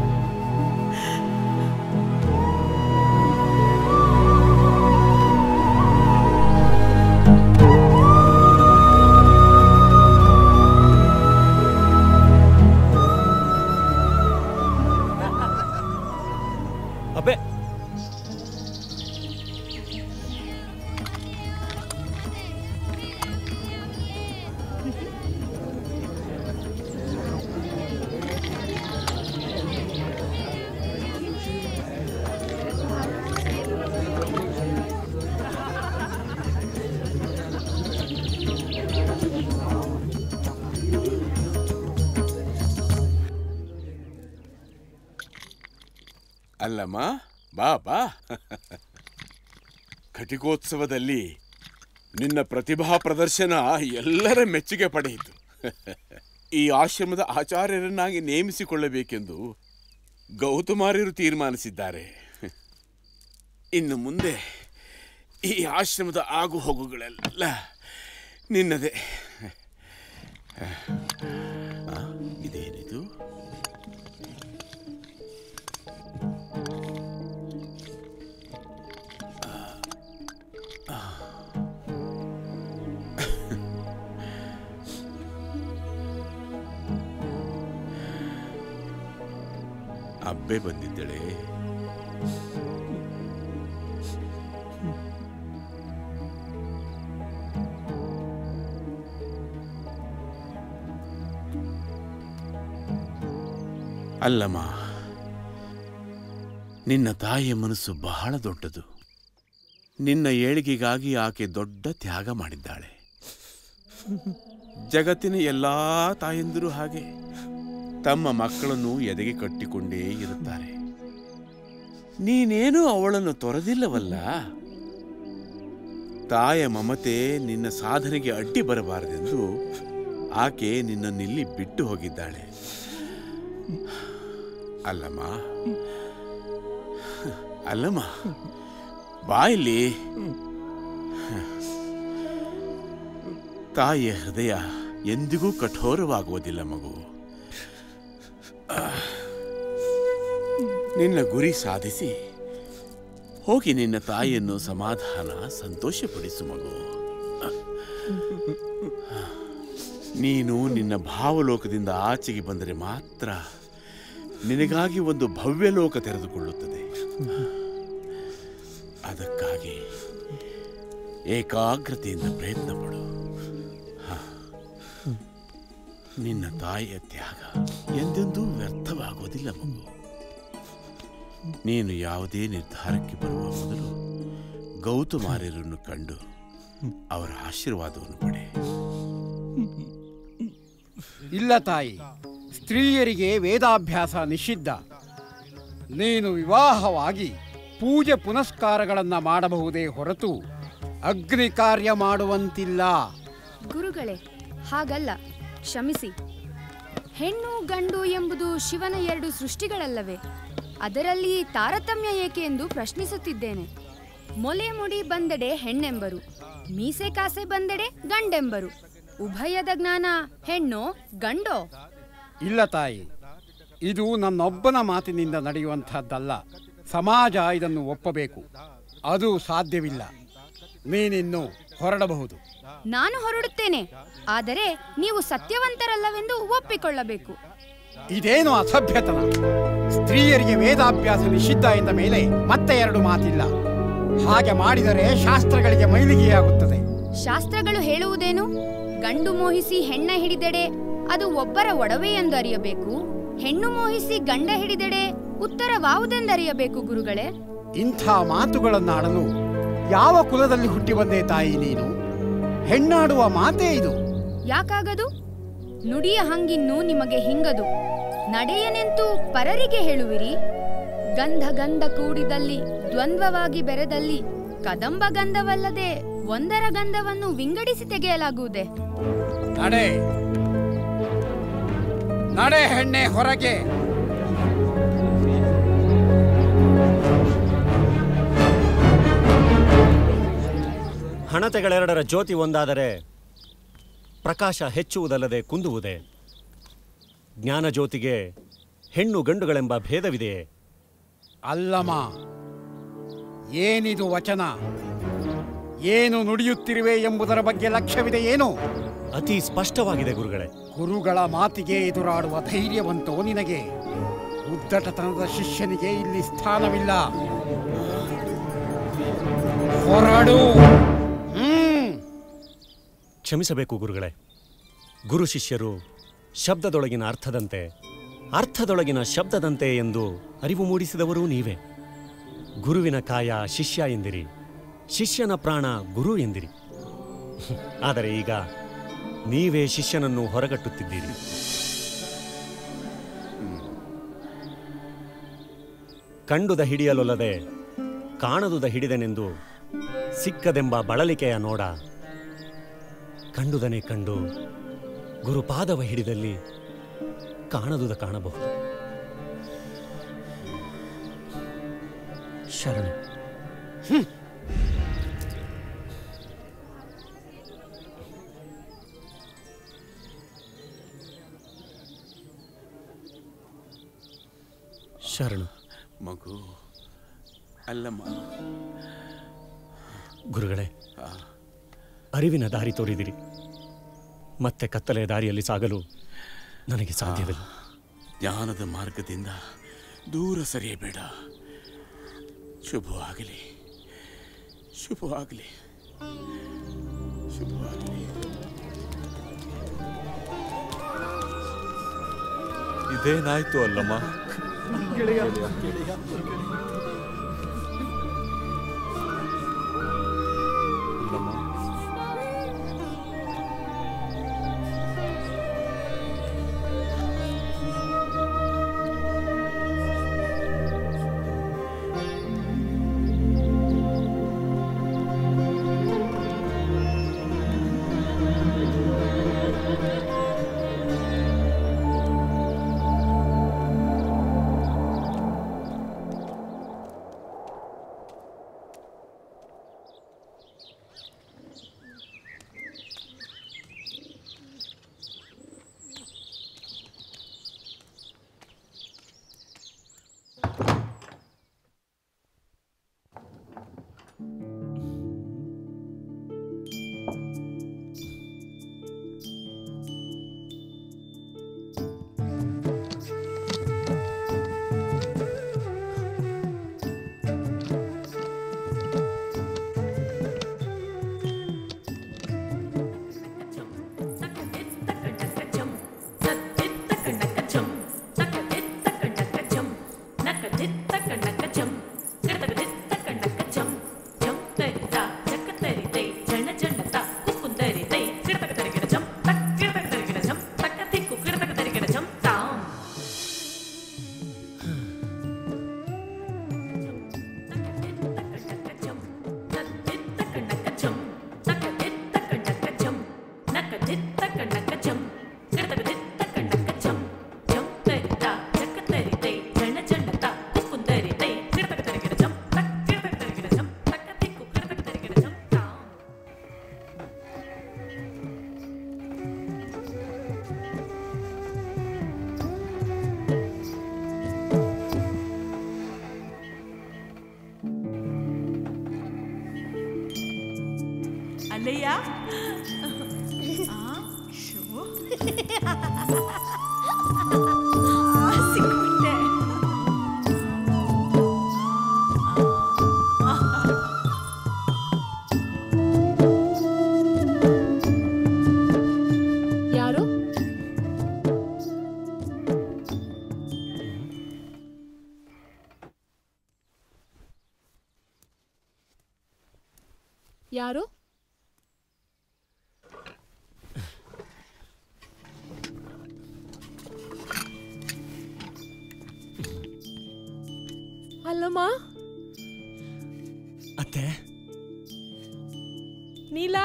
ಅಬ್ಬೆ ಅಲ್ಲಮ್ಮ ಬಾ ಬಾ ಘಟಿಕೋತ್ಸವದಲ್ಲಿ ನಿನ್ನ ಪ್ರತಿಭಾ ಪ್ರದರ್ಶನ ಎಲ್ಲರ ಮೆಚ್ಚುಗೆ ಪಡೆಯಿತು ಈ ಆಶ್ರಮದ ಆಚಾರ್ಯರನ್ನಾಗಿ ನೇಮಿಸಿಕೊಳ್ಳಬೇಕೆಂದು ಗೌತಮಾರ್ಯರು ತೀರ್ಮಾನಿಸಿದ್ದಾರೆ ಇನ್ನು ಮುಂದೆ ಈ ಆಶ್ರಮದ ಆಗು ಹೋಗುಗಳೆಲ್ಲ ನಿನ್ನದೇ ಆ, ಇದೇನಿದು ಅಬ್ಬೆ ಬಂದಿದ್ದಳೆ ಅಲ್ಲಮ್ಮ ನಿನ್ನ ತಾಯಿಯ ಮನಸ್ಸು ಬಹಳ ದೊಡ್ಡದು ನಿನ್ನ ಏಳಿಗೆಗಾಗಿ ಆಕೆ ದೊಡ್ಡ ತ್ಯಾಗ ಮಾಡಿದ್ದಾಳೆ ಜಗತ್ತಿನ ಎಲ್ಲಾ ತಾಯಂದಿರು ಹಾಗೆ ತಮ್ಮ ಮಕ್ಕಳನ್ನು ಎದೆಗೆ ಕಟ್ಟಿಕೊಂಡೇ ಇರುತ್ತಾರೆ ನೀನೇನು ಅವಳನ್ನು ತೊರೆದಿಲ್ಲವಲ್ಲ ತಾಯ ಮಮತೆ ನಿನ್ನ ಸಾಧನೆಗೆ ಅಡ್ಡಿ ಬರಬಾರದೆಂದು ಆಕೆ ನಿನ್ನನ್ನಿಲ್ಲಿ ಬಿಟ್ಟು ಹೋಗಿದ್ದಾಳೆ ಅಲ್ಲಮ್ಮ ಅಲ್ಲಮ್ಮ ಬಾ ಇಲ್ಲಿ ತಾಯಿಯ ಹೃದಯ ಎಂದಿಗೂ ಕಠೋರವಾಗುವುದಿಲ್ಲ ಮಗು ನಿನ್ನ ಗುರಿ ಸಾಧಿಸಿ ಹೋಗಿ ನಿನ್ನ ತಾಯಿಯನ್ನು ಸಮಾಧಾನ ಸಂತೋಷಪಡಿಸು ಮಗು ನೀನು ನಿನ್ನ ಭಾವಲೋಕದಿಂದ ಆಚೆಗೆ ಬಂದರೆ ಮಾತ್ರ ನಿನಗಾಗಿ ಒಂದು ಭವ್ಯ ಲೋಕ ತೆರೆದುಕೊಳ್ಳುತ್ತದೆ ಅದಕ್ಕಾಗಿ ಏಕಾಗ್ರತೆಯಿಂದ ಪ್ರಯತ್ನ ಪಡು ನಿನ್ನ ತಾಯಿಯ ತ್ಯಾಗ ಎಂದೆಂದೂ ವ್ಯರ್ಥವಾಗುವುದಿಲ್ಲ ಮಗು ನೀನು ಯಾವುದೇ ನಿರ್ಧಾರಕ್ಕೆ ಬರುವ ಮೊದಲು ಗೌತಮಾರ್ಯರನ್ನು ಕಂಡು ಅವರ ಆಶೀರ್ವಾದವನ್ನು ಪಡೆ ಇಲ್ಲ ತಾಯಿ ಸ್ತ್ರೀಯರಿಗೆ ವೇದಾಭ್ಯಾಸ ನಿಷಿದ್ಧ ನೀನು ವಿವಾಹವಾಗಿ ಪೂಜೆ ಪುನಸ್ಕಾರಗಳನ್ನು ಮಾಡಬಹುದೇ ಹೊರತು ಅಗ್ನಿ ಕಾರ್ಯ ಮಾಡುವಂತಿಲ್ಲ ಗುರುಗಳೇ ಹಾಗಲ್ಲ ಕ್ಷಮಿಸಿ ಹೆಣ್ಣು ಗಂಡು ಎಂಬುದು ಶಿವನ ಎರಡು ಸೃಷ್ಟಿಗಳಲ್ಲವೇ ಅದರಲ್ಲಿ ತಾರತಮ್ಯ ಏಕೆ ಎಂದು ಪ್ರಶ್ನಿಸುತ್ತಿದ್ದೇನೆ ಮೊಲೆ ಮುಡಿ ಬಂದೆಡೆ ಹೆಣ್ಣೆಂಬರು ಮೀಸೆ ಕಾಸೆ ಬಂದೆಡೆ ಗಂಡೆಂಬರು ಉಭಯದ ಜ್ಞಾನ ಹೆಣ್ಣೋ ಗಂಡೋ ಇಲ್ಲ ತಾಯಿ ಇದು ನನ್ನೊಬ್ಬನ ಮಾತಿನಿಂದ ನಡೆಯುವಂತಹದ್ದಲ್ಲ ಸಮಾಜ ಇದನ್ನು ಒಪ್ಪಬೇಕು ಅದು ಸಾಧ್ಯವಿಲ್ಲ ನೀನಿನ್ನು ಹೊರಡಬಹುದು ನಾನು ಹೊರಡುತ್ತೇನೆ ಆದರೆ ನೀವು ಸತ್ಯವಂತರಲ್ಲವೆಂದು ಒಪ್ಪಿಕೊಳ್ಳಬೇಕು ಇದೇನು ಅಸಭ್ಯತನ ಸ್ತ್ರೀಯರಿಗೆ ವೇದಾಭ್ಯಾಸ ನಿಷಿದ್ಧ ಎಂದ ಮೇಲೆ ಮತ್ತೆ ಎರಡು ಮಾತಿಲ್ಲ ಹಾಗೆ ಮಾಡಿದರೆ ಶಾಸ್ತ್ರಗಳಿಗೆ ಮೈಲಿಗೆಯಾಗುತ್ತದೆ ಶಾಸ್ತ್ರಗಳು ಹೇಳುವುದೇನು ಗಂಡು ಮೋಹಿಸಿ ಹೆಣ್ಣ ಹಿಡಿದೆಡೆ ಅದು ಒಬ್ಬರ ಒಡವೆ ಎಂದು ಅರಿಯಬೇಕು ಹೆಣ್ಣು ಮೋಹಿಸಿ ಗಂಡ ಹಿಡಿದೆಡೆ ಉತ್ತರವಾವುದೆಂದರಿಯಬೇಕು ಗುರುಗಳೇ ಇಂಥ ಮಾತುಗಳನ್ನಾಡಲು ಯಾವ ಕುಲದಲ್ಲಿ ಹುಟ್ಟಿ ಬಂದೆ ತಾಯಿ ನೀನು ಹೆಣ್ಣಾಡುವ ಮಾತೇ ಇದು ಯಾಕಾಗದು ನುಡಿಯ ಹಂಗಿನ್ನು ನಿಮಗೆ ಹಿಂಗದು ನಡೆಯನೆಂತೂ ಪರರಿಗೆ ಹೇಳುವಿರಿ ಗಂಧ ಗಂಧ ಕೂಡಿದಲ್ಲಿ ದ್ವಂದ್ವವಾಗಿ ಬೆರೆದಲ್ಲಿ ಕದಂಬ ಗಂಧವಲ್ಲದೆ ಒಂದರ ಗಂಧವನ್ನು ವಿಂಗಡಿಸಿ ತೆಗೆಯಲಾಗುವುದೇ ನಡೆ ನಡೆ ಹೆಣ್ಣೆ ಹೊರಗೆ ಹಣತೆಗಳೆರಡರ ಜ್ಯೋತಿ ಒಂದಾದರೆ ಪ್ರಕಾಶ ಹೆಚ್ಚುವುದಲ್ಲದೆ ಕುಂದುವುದೇ ಜ್ಞಾನ ಜ್ಯೋತಿಗೆ ಹೆಣ್ಣು ಗಂಡುಗಳೆಂಬ ಭೇದವಿದೆಯೇ ಅಲ್ಲಮ್ಮ ಏನಿದು ವಚನ ಏನು ನುಡಿಯುತ್ತಿರುವೆ ಎಂಬುದರ ಬಗ್ಗೆ ಲಕ್ಷ್ಯವಿದೆ ಏನು ಅತಿ ಸ್ಪಷ್ಟವಾಗಿದೆ ಗುರುಗಳೇ ಗುರುಗಳ ಮಾತಿಗೆ ಎದುರಾಡುವ ಧೈರ್ಯವಂತೋ ನಿನಗೆ ಉದ್ದಟತನದ ಶಿಷ್ಯನಿಗೆ ಇಲ್ಲಿ ಸ್ಥಾನವಿಲ್ಲ ಹೊರಡು ಹ್ಮ್ ಕ್ಷಮಿಸಬೇಕು ಗುರುಗಳೇ ಗುರು ಶಿಷ್ಯರು ಶಬ್ದದೊಳಗಿನ ಅರ್ಥದಂತೆ ಅರ್ಥದೊಳಗಿನ ಶಬ್ದದಂತೆ ಎಂದು ಅರಿವು ಮೂಡಿಸಿದವರೂ ನೀವೇ ಗುರುವಿನ ಕಾಯ ಶಿಷ್ಯ ಎಂದಿರಿ ಶಿಷ್ಯನ ಪ್ರಾಣ ಗುರು ಎಂದಿರಿ ಆದರೆ ಈಗ ನೀವೇ ಶಿಷ್ಯನನ್ನು ಹೊರಗಟ್ಟುತ್ತಿದ್ದೀರಿ ಕಂಡುದ ಹಿಡಿಯಲೊಲ್ಲದೆ ಕಾಣದುದ ಹಿಡಿದನೆಂದು ಸಿಕ್ಕದೆಂಬ ಬಳಲಿಕೆಯ ನೋಡ ಕಂಡುದನೆ ಕಂಡು ಗುರುಪಾದವ ಹಿಡಿದಲ್ಲಿ ಕಾಣದುದ ಕಾಣಬಹುದು ಶರಣ ಶರಣ ಮಗು ಅಲ್ಲಮ್ಮ ಗುರುಗಳೇ ಅರಿವಿನ ದಾರಿ ತೋರಿದಿರಿ ಮತ್ತೆ ಕತ್ತಲೆಯ ದಾರಿಯಲ್ಲಿ ಸಾಗಲು ನನಗೆ ಸಾಧ್ಯವಿಲ್ಲ ಜ್ಞಾನದ ಮಾರ್ಗದಿಂದ ದೂರ ಸರಿಯಬೇಡ ಶುಭವಾಗಲಿ ಶುಭವಾಗಲಿ ಶುಭವಾಗಲಿ ಇದೇನಾಯ್ತು ಅಲ್ಲಮ್ಮ ಸಿಕ್ಬಿಟ್ಟೆ ಯಾರು ಯಾರು ಅಲ್ಲಮ್ಮ ಅತ್ತೆ ನೀಲಾ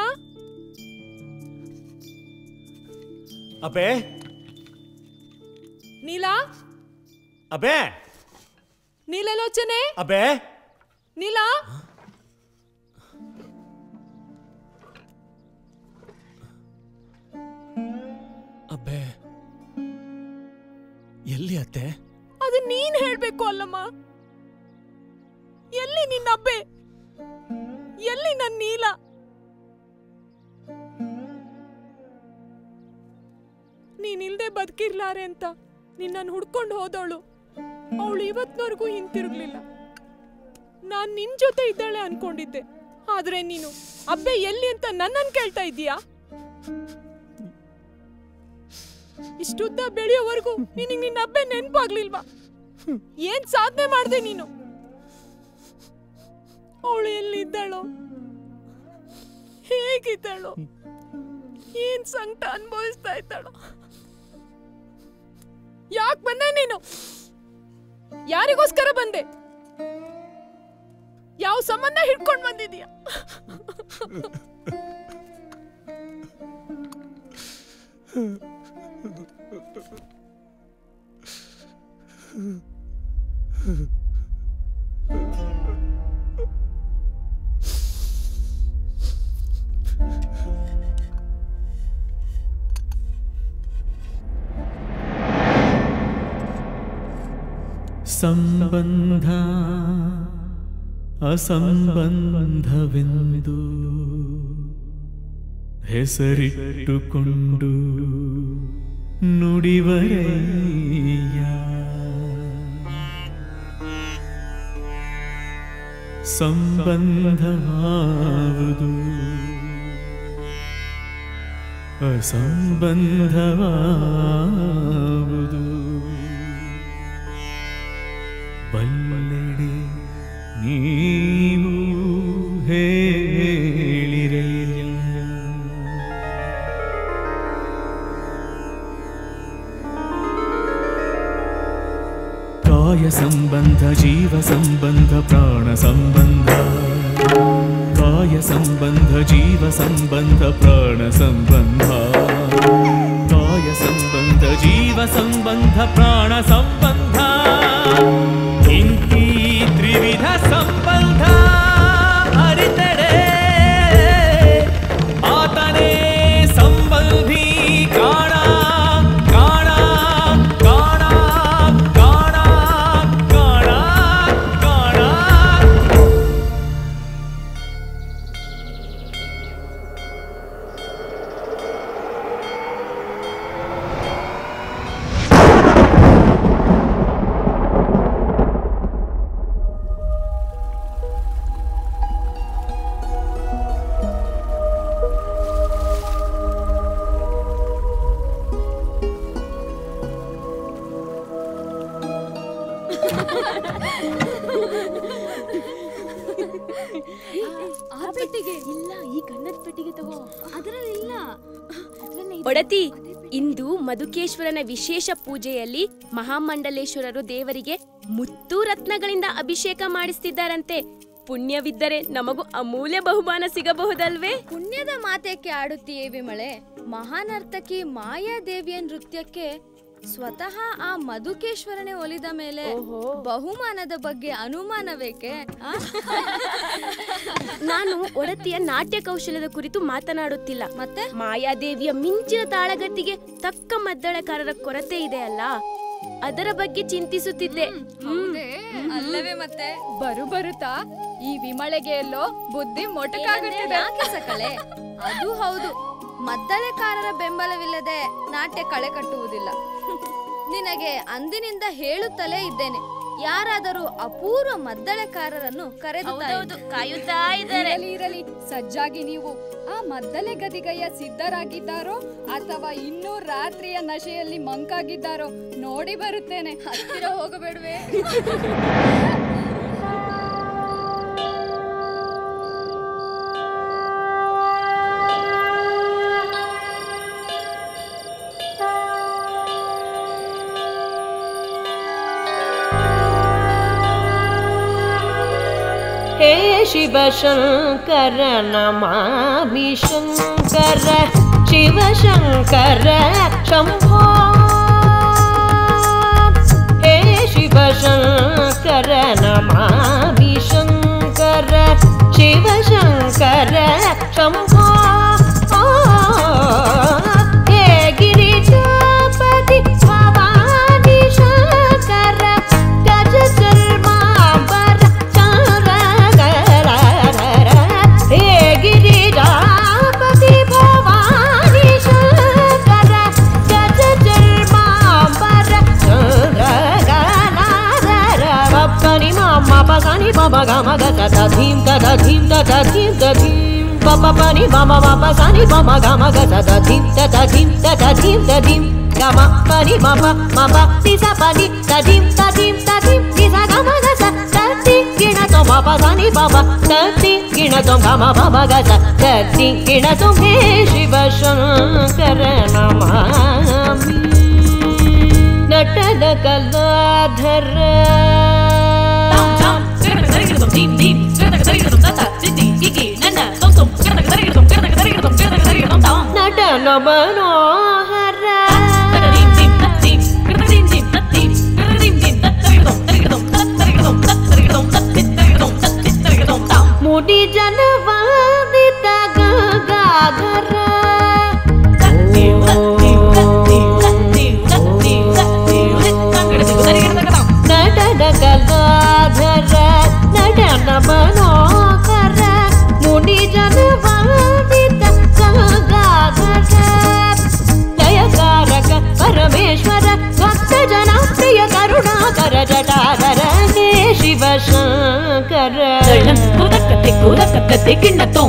ಅಬೇ ನೀಲಾ ಅಬೇ ನೀಲಲೋಚನೆ ಅಬೇ ನೀಲಾ ಅಬ್ಬೆ ಎಲ್ಲಿ ಅತ್ತೆ ಅದು ನೀನ್ ಹೇಳ್ಬೇಕು ಅಲ್ಲಮ್ಮ ಎಲ್ಲಿ ನಿನ್ನ ಅಬ್ಬೆ ಎಲ್ಲಿ ನನ್ನ ನೀಲ ನೀನಿಲ್ದೆ ಬದುಕಿರ್ಲಾರೆ ಅಂತ ನಿನ್ನನ್ನು ಹುಡ್ಕೊಂಡು ಹೋದವಳು ಅವಳು ಇವತ್ನವರೆಗೂ ಹಿಂತಿರುಗ್ಲಿಲ್ಲ ನಾನ್ ನಿನ್ ಜೊತೆ ಇದ್ದಾಳೆ ಅನ್ಕೊಂಡಿದ್ದೆ ಆದ್ರೆ ನೀನು ಅಬ್ಬೆ ಎಲ್ಲಿ ಅಂತ ನನ್ನನ್ ಕೇಳ್ತಾ ಇದ್ದೀಯಾ ಇಷ್ಟುದ್ದ ಬೆಳೆಯೋವರೆಗೂ ನಿನಗೆ ನಿನ್ನ ಅಬ್ಬೆ ನೆನ್ಪಾಗ್ಲಿಲ್ವಾ ಏನ್ ಸಾಧನೆ ಮಾಡ್ದೆ ನೀನು ಅವಳು ಎಲ್ಲಿದ್ದಾಳೋ ಹೇಗಿದ್ದಾಳೋ ಏನ್ ಸಂಕಟ ಅನುಭವಿಸ್ತಾ ಇದ್ದಾಳೋ ಯಾಕ್ ಬಂದೆ ನೀನು ಯಾರಿಗೋಸ್ಕರ ಬಂದೆ ಯಾವ ಸಂಬಂಧ ಹಿಡ್ಕೊಂಡ್ ಬಂದಿದೀಯ ಸಂಬಂಧ ಅಸಂಬಂಧವೆಂದು ಹೆಸರಿಟ್ಟುಕೊಂಡು ನುಡಿವರಯ್ಯ ಸಂಬಂಧವಾವುದು ಅಸಂಬಂಧವಾವುದು ಬಲ್ಲೆಡೆ ನೀವು ಹೇಳಿರಯ್ಯ ಕಾಯ ಸಂಬಂಧ ಜೀವ ಸಂಬಂಧ ಪ್ರಾಣ ಸಂಬಂಧ ಕಾಯ ಸಂಬಂಧ ಜೀವ ಸಂಬಂಧ ಪ್ರಾಣ ಸಂಬಂಧ ಕಾಯ ಸಂಬಂಧ ಜೀವ ಸಂಬಂಧ ಪ್ರಾಣ ಸಂಬಂಧ ಇಂತಿ ತ್ರಿವಿಧ ಸಂಬಂಧ ಅರಿತಡೆ ಆತನೇ ಸಂಬಂಧಿ ಕಾಣ ಕಾಣ ಕಾಣ ಕಾಣ ಕಾಣ ಕಾಣ ಆ ಪೆಟ್ಟಿಗೆ ಇಲ್ಲ ಈ ಕನ್ನಡ ಪೆಟ್ಟಿಗೆ ತಗೋ ಅದರಲ್ಲಿಲ್ಲ ಒಡತಿ ಇಂದು ಮಧುಕೇಶ್ವರನ ವಿಶೇಷ ಪೂಜೆಯಲ್ಲಿ ಮಹಾಮಂಡಲೇಶ್ವರರು ದೇವರಿಗೆ ಮುತ್ತು ರತ್ನಗಳಿಂದ ಅಭಿಷೇಕ ಮಾಡಿಸ್ತಿದ್ದಾರಂತೆ ಪುಣ್ಯವಿದ್ದರೆ ನಮಗೂ ಅಮೂಲ್ಯ ಬಹುಮಾನ ಸಿಗಬಹುದಲ್ವೇ ಪುಣ್ಯದ ಮಾತೇಕೆ ಆಡುತ್ತೀಯೇ ವಿಮಳೆ ಮಹಾನರ್ತಕಿ ಮಾಯಾದೇವಿಯ ನೃತ್ಯಕ್ಕೆ ಸ್ವತಃ ಆ ಮಧುಕೇಶ್ವರನೇ ಒಲಿದ ಮೇಲೆ ಬಹುಮಾನದ ಬಗ್ಗೆ ಅನುಮಾನವೇಕೆ ಆ? ನಾನು ಒಡತಿಯ ನಾಟ್ಯ ಕೌಶಲ್ಯದ ಕುರಿತು ಮಾತನಾಡುತ್ತಿಲ್ಲ ಮತ್ತೆ ಮಾಯಾದೇವಿಯ ಮಿಂಚಿನ ತಾಳಗತಿಗೆ ತಕ್ಕ ಮದ್ದಳೆಕಾರರ ಕೊರತೆ ಇದೆ ಅಲ್ಲ ಅದರ ಬಗ್ಗೆ ಚಿಂತಿಸುತ್ತಿದ್ದೆ ಹೌದೇ? ಅಲ್ಲವೇ ಮತ್ತೆ ಬರು ಬರುತ್ತಾ ಈ ವಿಮಳೆಗೆ ಎಲ್ಲೋ ಬುದ್ಧಿ ಮೊಟಕಾಗುತ್ತಿದೆ ಸಕಳೆ ಅದು ಹೌದು ಮದ್ದಳೆಕಾರರ ಬೆಂಬಲವಿಲ್ಲದೆ ನಾಟ್ಯ ಕಳೆ ಕಟ್ಟುವುದಿಲ್ಲ ನಿನಗೆ ಅಂದಿನಿಂದ ಹೇಳುತ್ತಲೇ ಇದ್ದೇನೆ ಯಾರಾದರೂ ಅಪೂರ್ವ ಮದ್ದಳೆಕಾರರನ್ನು ಕರೆದು ಕಾಯುತ್ತಾ ಇರಲಿ ಇರಲಿ ಸಜ್ಜಾಗಿ ನೀವು ಆ ಮದ್ದಲೆ ಗದಿಗಯ್ಯ ಸಿದ್ಧರಾಗಿದ್ದಾರೋ ಅಥವಾ ಇನ್ನೂ ರಾತ್ರಿಯ ನಶೆಯಲ್ಲಿ ಮಂಕಾಗಿದ್ದಾರೋ ನೋಡಿ ಬರುತ್ತೇನೆ ಹತ್ತಿರ ಹೋಗಬೇಡ್ವೆ हे शिव शङ्कर नमामि शङ्कर शिव शङ्कर शम्भो हे शिव शङ्कर नमामि शङ्कर शिव शङ्कर शम्भो हे गिरिजापति भवानि शङ्कर गज चर्माम्बर हे गिरिजापति भवानि शङ्कर गज चर्माम्बर पनि मम पसनि मम गम गत धीं तद धीं तद धीं तधीं पप पनि मम मप सनि मम गम गत धीं तद धीं तद धीं तधीं गम पनि मम मम तिस पनि तधीं तधीं तधीं तिस गम गस तति गिणतो मप सनि मम तति गिणतो गम मम गस तति गिणतो हे शिव शङ्कर नमामि नटन कलाधर ನಟನ ಮನೋಹರ ಮುಡಿ ಜನವಾದಿತ ಗಂಗಾಧರ ನಟನ ಕಲಾಧರ ನಟನ ಮನೋಹರ ಮುನಿ ಜನವಾದಿತ ಗಂಗಾಧರ ಜಯಕಾರಕ ಪರಮೇಶ್ವರ ಭಕ್ತ ಜನ ಪ್ರಿಯ ಕರುಣಾಕರ ಜಟಾಧರ ಹೇ ಶಿವ ಶಂಕರ ಕೂದಕತ್ತೆ ಕೂದಕತ್ತೆ ಕಿಣ್ಣತ್ತೋ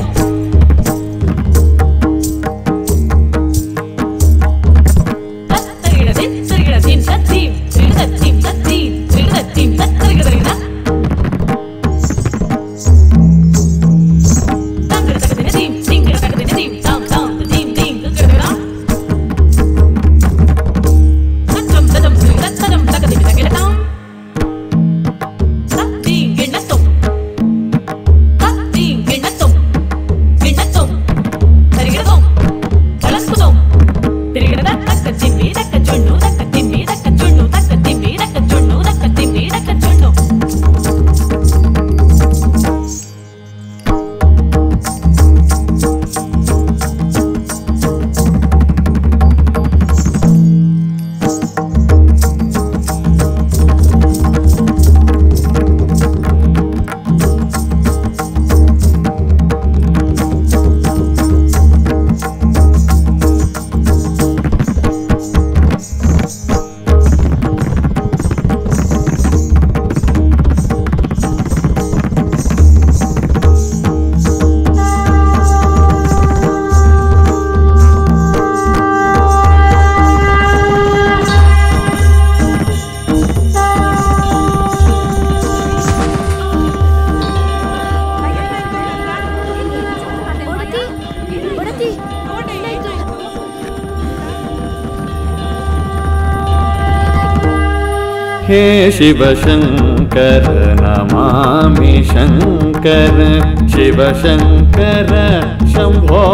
हे शिवशङ्कर नमामि शङ्कर शिवशङ्कर शम्भो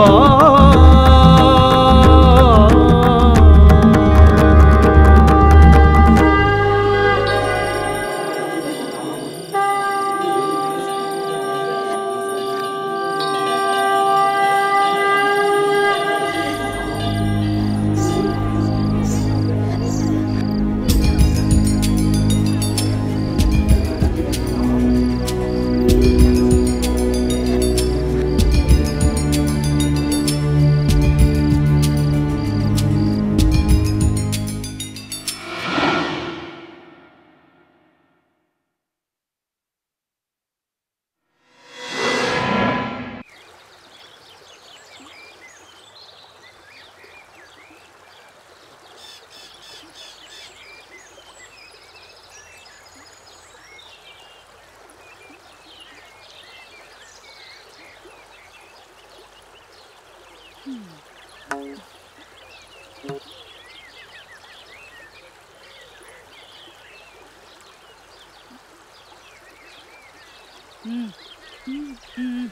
ಹ್ಮ್ ಹ್ಮ್ ಹ್ಮ್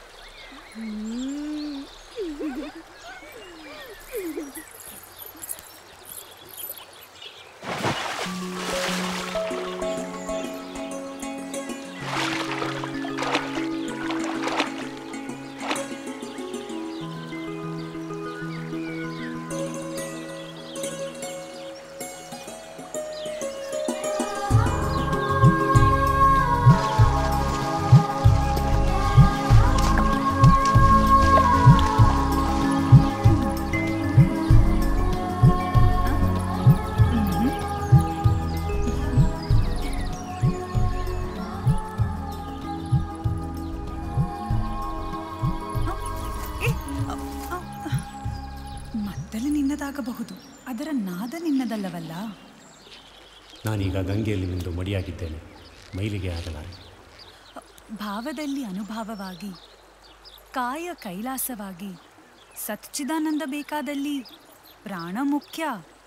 ಮದ್ದಲೆ ನಿನ್ನದಾಗಬಹುದು ಅದರ ನಾದ ನಿನ್ನದಲ್ಲವಲ್ಲ ನಾನೀಗ ಗಂಗೆಯಲ್ಲಿ ನಿಂದು ಮಡಿಯಾಗಿದ್ದೇನೆ ಮೈಲಿಗೆ ಆಗಲಾರೆ ಭಾವದಲ್ಲಿ ಅನುಭಾವವಾಗಿ ಕಾಯ ಕೈಲಾಸವಾಗಿ ಸಚ್ಚಿದಾನಂದ ಬೇಕಾದಲ್ಲಿ ಪ್ರಾಣ ಮುಖ್ಯ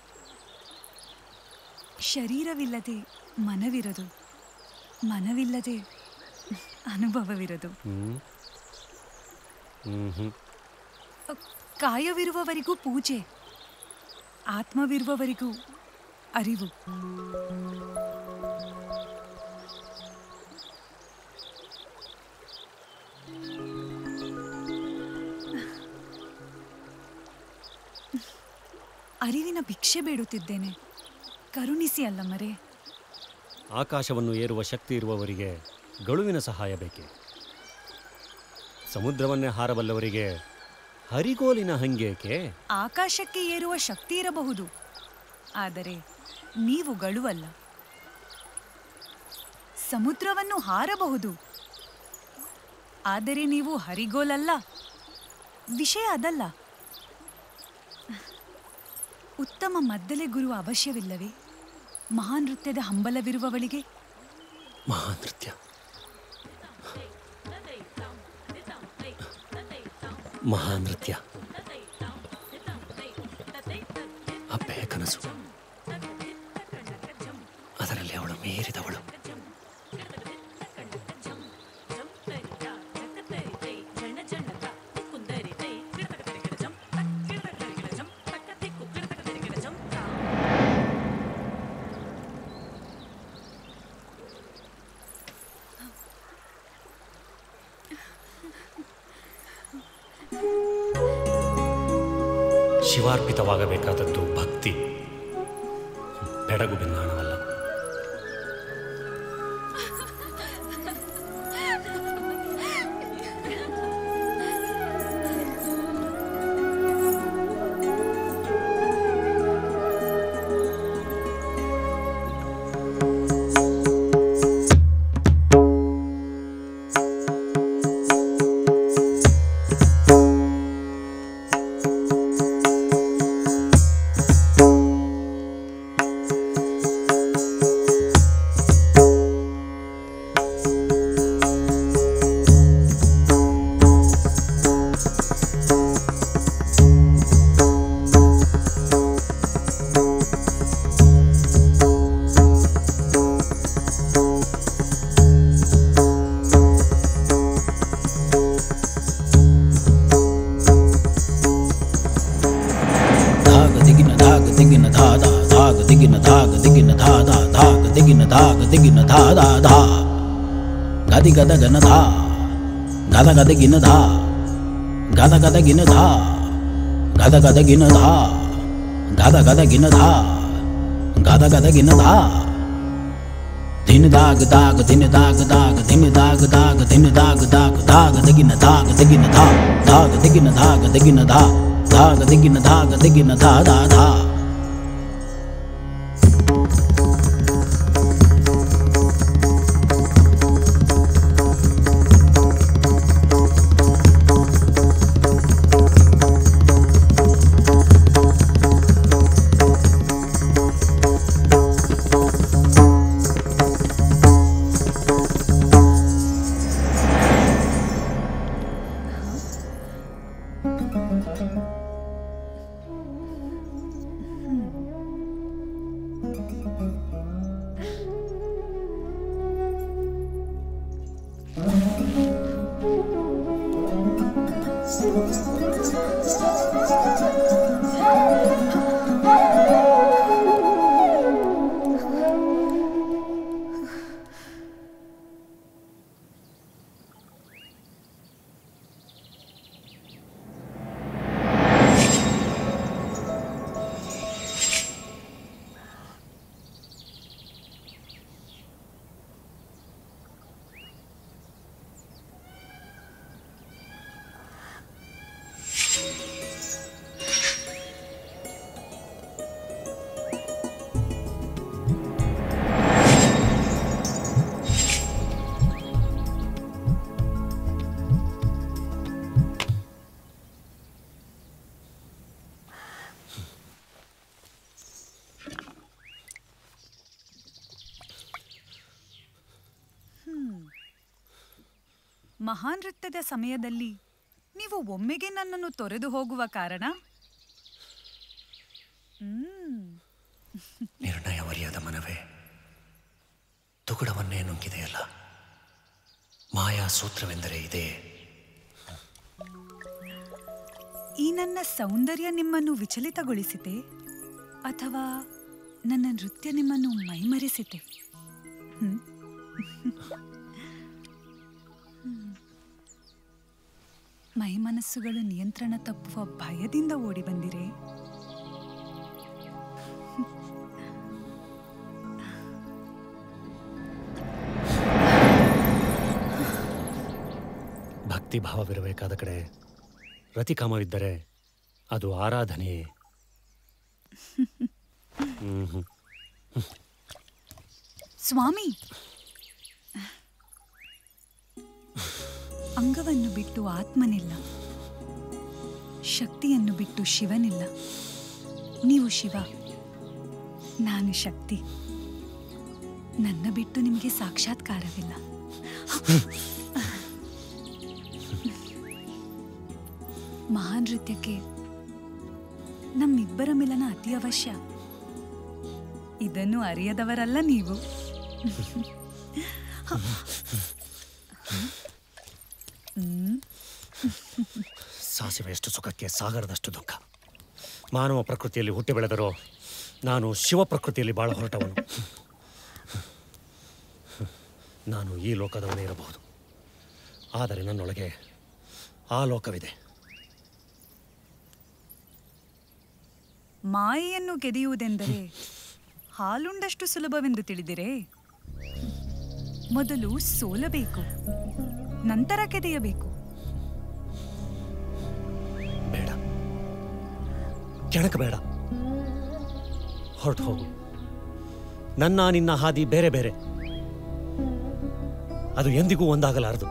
ಶರೀರವಿಲ್ಲದೆ ಮನವಿರದು ಮನವಿಲ್ಲದೆ ಅನುಭವವಿರದು ಹ್ಮ್ ಹ್ಮ್ ಹ್ಮ್ ಕಾಯವಿರುವವರಿಗೂ ಪೂಜೆ ಆತ್ಮವಿರುವವರಿಗೂ ಅರಿವು ಅರಿವಿನ ಭಿಕ್ಷೆ ಬೇಡುತ್ತಿದ್ದೇನೆ ಕರುಣಿಸಿ ಅಲ್ಲ ಮರೆ ಆಕಾಶವನ್ನು ಏರುವ ಶಕ್ತಿ ಇರುವವರಿಗೆ ಗಳುವಿನ ಸಹಾಯ ಬೇಕೆ ಸಮುದ್ರವನ್ನೇ ಹಾರಬಲ್ಲವರಿಗೆ ಹರಿಗೋಲಿನ ಹಂಗೇಕೆ ಆಕಾಶಕ್ಕೆ ಏರುವ ಶಕ್ತಿ ಇರಬಹುದು ಆದರೆ ನೀವು ಗಳುವಲ್ಲ ಸಮುದ್ರವನ್ನು ಹಾರಬಹುದು ಆದರೆ ನೀವು ಹರಿಗೋಲಲ್ಲ ವಿಷಯ ಅದಲ್ಲ ಉತ್ತಮ ಮದ್ದಲೆ ಗುರು ಅವಶ್ಯವಿಲ್ಲವೇ ಮಹಾನೃತ್ಯದ ಹಂಬಲವಿರುವವಳಿಗೆ ಮಹಾನೃತ್ಯ ಮಹಾನೃತ್ಯ ಅಪ್ಪೆಯ ಕನಸು ಅದರಲ್ಲಿ ಅವಳು ಮೀರಿದವಳು ಶಿವಾರ್ಪಿತವಾಗಬೇಕಾದದ್ದು ಭಕ್ತಿ ಬೆಡಗು ಬಿನ್ನಾಣವಲ್ಲ ಧಾಗ ದಿಗಿನ ಧಾಗ ದಿಗಿನ ಧಾದ ಧಾಗ ದಿಗಿನ ಧಾಗ ದಿಗಿನ ಧಾದ ಧಾಗ ದಿಗಿನ ಧಾಗ ದಿಗಿನ ಧಾದ ಧಾ ಗದಿ ಗದ ಗನ ಧಾ ಗದ ಗದಗಿನ ಧಾ ಗದ ಗದಗಿನ ಧಾ ಗದ ಗದಗಿನ ಧಾ ಗದ ಗದಗಿನ ಧಾ ಗದ ಗದಗಿನ ಧಾ ಧಿನ ದಾಗ ದಾಗ ಧಿನ ದಾಗ ದಾಗ ಧಿನ ದಾಗ ದಾಗ ಧಿನ ದಾಗ ದಾಗ ಧಾಗ ದಿಗಿನ ಧಾಗ ದಿಗಿನ ಧಾ ಧಾಗ ದಿಗಿನ ಧಾಗ ದಿಗಿನ ಧಾ ಧಾಗ ದಿಗಿನ ಧಾಗ ದಿಗಿನ ಧಾ ಧಾ ಧಾ ಮಹಾನೃತ್ಯದ ಸಮಯದಲ್ಲಿ ನೀವು ಒಮ್ಮೆಗೆ ನನ್ನನ್ನು ತೊರೆದು ಹೋಗುವ ಕಾರಣ ಹ್ಮ್ ನಿರ್ಣಯವರಿಯದ ಮನವೇ ತುಗುಡವನ್ನೇ ನುಂಗಿದೆಯಲ್ಲ ಮಾಯಾ ಸೂತ್ರವೆಂದರೆ ಇದೇ ಈ ನನ್ನ ಸೌಂದರ್ಯ ನಿಮ್ಮನ್ನು ವಿಚಲಿತಗೊಳಿಸಿತೆ ಅಥವಾ ನನ್ನ ನೃತ್ಯ ನಿಮ್ಮನ್ನು ಮೈಮರೆಸಿತೆ ಹ್ಮ್? ಮೈಮನಸ್ಸುಗಳು ನಿಯಂತ್ರಣ ತಪ್ಪುವ ಭಯದಿಂದ ಓಡಿ ಬಂದಿರೆ ಭಕ್ತಿ ಭಾವವಿರಬೇಕಾದ ಕಡೆ ರತಿಕಾಮವಿದ್ದರೆ ಅದು ಆರಾಧನೆಯೇ ಹ್ಮ್ ಹ್ಮ್. ಸ್ವಾಮಿ ಅಂಗವನ್ನು ಬಿಟ್ಟು ಆತ್ಮನಿಲ್ಲ ಶಕ್ತಿಯನ್ನು ಬಿಟ್ಟು ಶಿವನಿಲ್ಲ ನೀವು ಶಿವ ನಾನು ಶಕ್ತಿ ನನ್ನ ಬಿಟ್ಟು ನಿಮಗೆ ಸಾಕ್ಷಾತ್ಕಾರವಿಲ್ಲ ಮಹಾನ್ ನೃತ್ಯಕ್ಕೆ ನಮ್ಮಿಬ್ಬರ ಮಿಲನ ಅತಿ ಅವಶ್ಯ ಇದನ್ನು ಅರಿಯದವರಲ್ಲ ನೀವು ಹ್ಮ್. ಸಾಸಿವೆಯಷ್ಟು ಸುಖಕ್ಕೆ ಸಾಗರದಷ್ಟು ದುಃಖ ಮಾನವ ಪ್ರಕೃತಿಯಲ್ಲಿ ಹುಟ್ಟಿ ಬೆಳೆದರೂ ನಾನು ಶಿವ ಪ್ರಕೃತಿಯಲ್ಲಿ ಬಾಳ ಹೊರಟವನು ನಾನು ಈ ಲೋಕದವನೇ ಇರಬಹುದು ಆದರೆ ನನ್ನೊಳಗೆ ಆ ಲೋಕವಿದೆ ಮಾಯೆಯನ್ನು ಗೆದೆಯುವುದೆಂದರೆ ಹಾಲುಂಡಷ್ಟು ಸುಲಭವೆಂದು ತಿಳಿದಿರೆ ಮೊದಲು ಸೋಲಬೇಕು ನಂತರ ಕೆದೆಯಬೇಕು ಕೆಣಕ ಬೇಡ ಹೊರಟು ಹೋಗು ನನ್ನ ನಿನ್ನ ಹಾದಿ ಬೇರೆ ಬೇರೆ ಅದು ಎಂದಿಗೂ ಒಂದಾಗಲಾರದು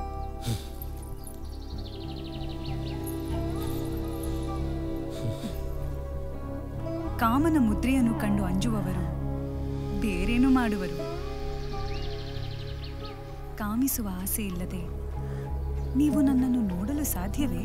ಕಾಮನ ಮುದ್ರೆಯನ್ನು ಕಂಡು ಅಂಜುವವರು ಬೇರೇನು ಮಾಡುವರು ಕಾಮಿಸುವ ಆಸೆ ಇಲ್ಲದೆ ನೀವು ನನ್ನನ್ನು ನೋಡಲು ಸಾಧ್ಯವೇ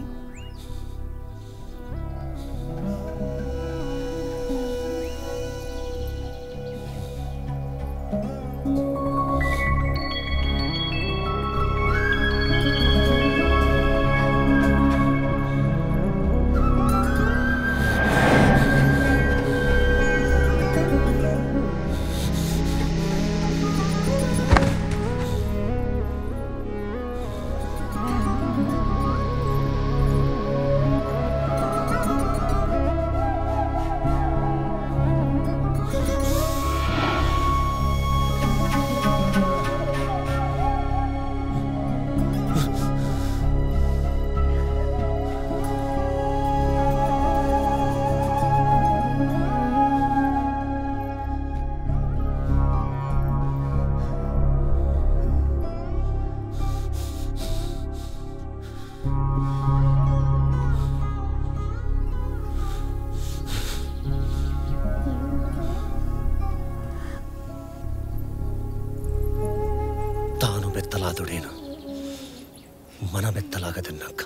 ತಾನು ಬೆತ್ತಲಾದುಡೇನು ಮನ ಬೆತ್ತಲಾಗದನ್ನಕ್ಕ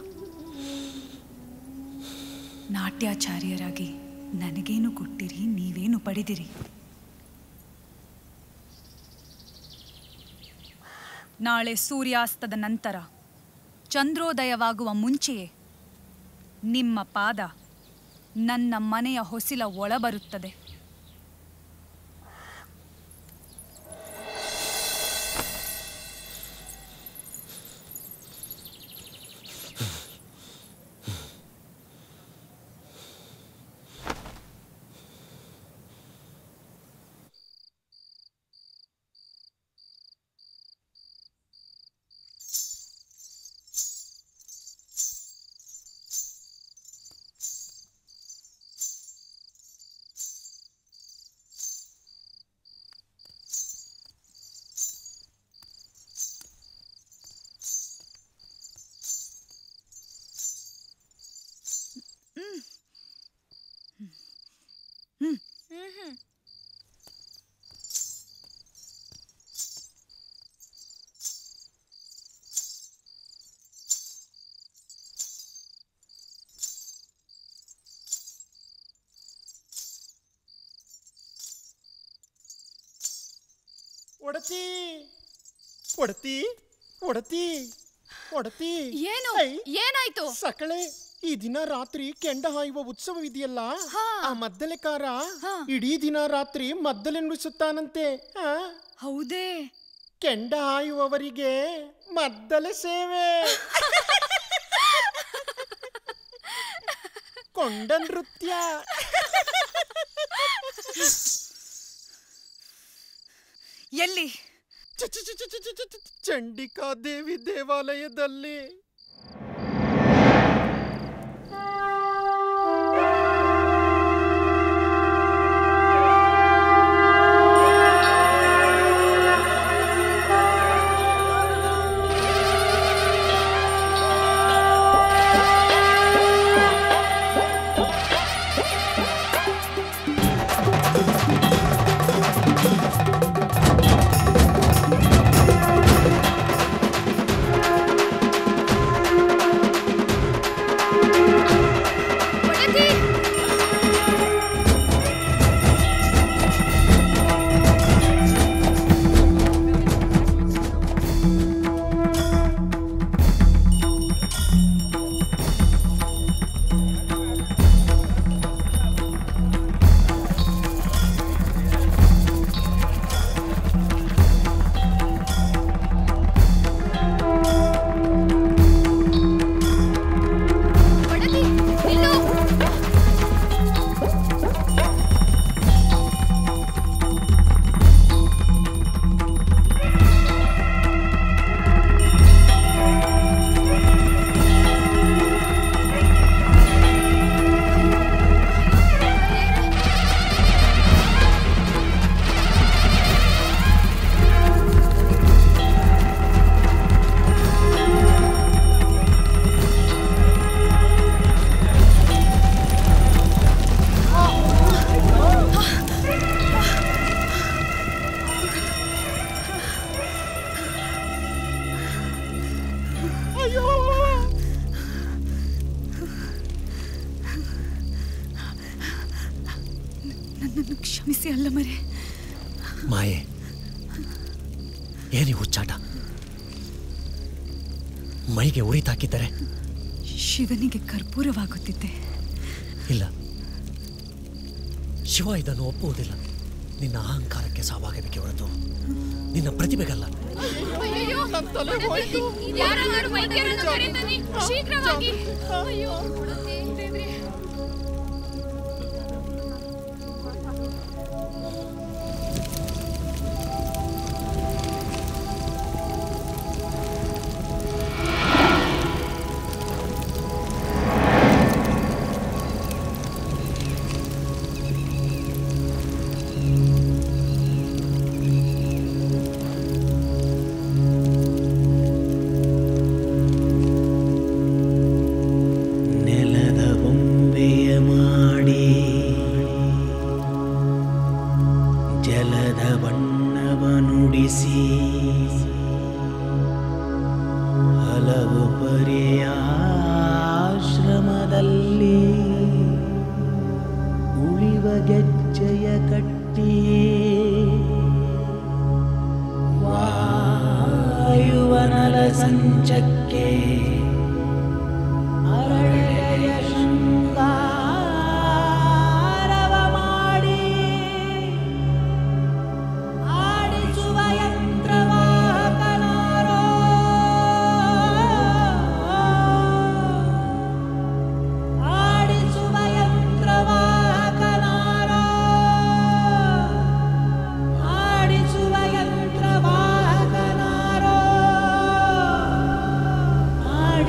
ನಾಟ್ಯಾಚಾರ್ಯರಾಗಿ ನನಗೇನು ಕೊಟ್ಟಿರಿ ನೀವೇನು ಪಡೆದಿರಿ ನಾಳೆ ಸೂರ್ಯಾಸ್ತದ ನಂತರ ಚಂದ್ರೋದಯವಾಗುವ ಮುಂಚೆಯೇ ನಿಮ್ಮ ಪಾದ ನನ್ನ ಮನೆಯ ಹೊಸಿಲ ಒಳಬರುತ್ತದೆ ಒಡತಿ ಒಡತಿ ಒಡತಿ ಒಡತಿ ಏನು ಏನಾಯ್ತು ಸಕಳೆ ಈ ದಿನ ರಾತ್ರಿ ಕೆಂಡ ಹಾಯುವ ಉತ್ಸವವಿದೆಯಲ್ಲ ಆ ಮದ್ದಲೆಕಾರ ಇಡೀ ದಿನ ರಾತ್ರಿ ಮದ್ದಲೆ ನುಡಿಸುತ್ತಾನಂತೆ ಆ? ಹೌದೇ ಕೆಂಡ ಹಾಯುವವರಿಗೆ ಮದ್ದಲೆ ಸೇವೆ ಕೊಂಡ ನೃತ್ಯ ಎಲ್ಲಿ ಚಂಡಿಕಾ ದೇವಿ ದೇವಾಲಯದಲ್ಲಿ ಅಯ್ಯೋ ನನ್ನನ್ನು ಕ್ಷಮಿಸಿ ಅಲ್ಲ ಮರೆ ಮಾಯೆ ಏನಿ ಹುಚ್ಚಾಟ ಮೈಗೆ ಉರಿತಾಕಿದ್ದರೆ ಶಿವನಿಗೆ ಕರ್ಪೂರವಾಗುತ್ತಿದ್ದೆ ಇಲ್ಲ ಶಿವ ಇದನ್ನು ಒಪ್ಪುವುದಿಲ್ಲ ನಿನ್ನ ಅಹಂಕಾರಕ್ಕೆ ಸಾವಾಗಬೇಕೆ ಹೊರತು ನಿನ್ನ ಪ್ರತಿಭೆಗಲ್ಲ ಅಯ್ಯೋ ಹೊಡೆದಿ. ಯಾರಾದರೂ ವೈದ್ಯರನ್ನು ಕರೆತನ್ನಿ ಶೀಘ್ರವಾಗಿ ಅಯ್ಯೋ ದೇವ್ರೇ. ನೆಲದ ಬೊಂಬೆಯ ಮಾಡಿ ಜಲದ ಬಣ್ಣವ ನುಡಿಸಿ ಹಲವು ಪರಿಯ ಆಶ್ರಮದಲ್ಲಿ ಉಳಿವ ಗೆಜ್ಜೆಯ ಕಟ್ಟಿ ವಾಯುವನಲ ಸಂಚಕ್ಕೆ ಅರಳೆಯ ಶೃಂಗಾರವ ಮಾಡಿ ಆಡಿಸುವ ಯಂತ್ರವಾಹಕನಾರೋ ಆಡಿಸುವ ಯಂತ್ರವಾಹಕನಾರೋ ಆಡಿಸುವ ಯಂತ್ರವಾಹಕನಾರೋ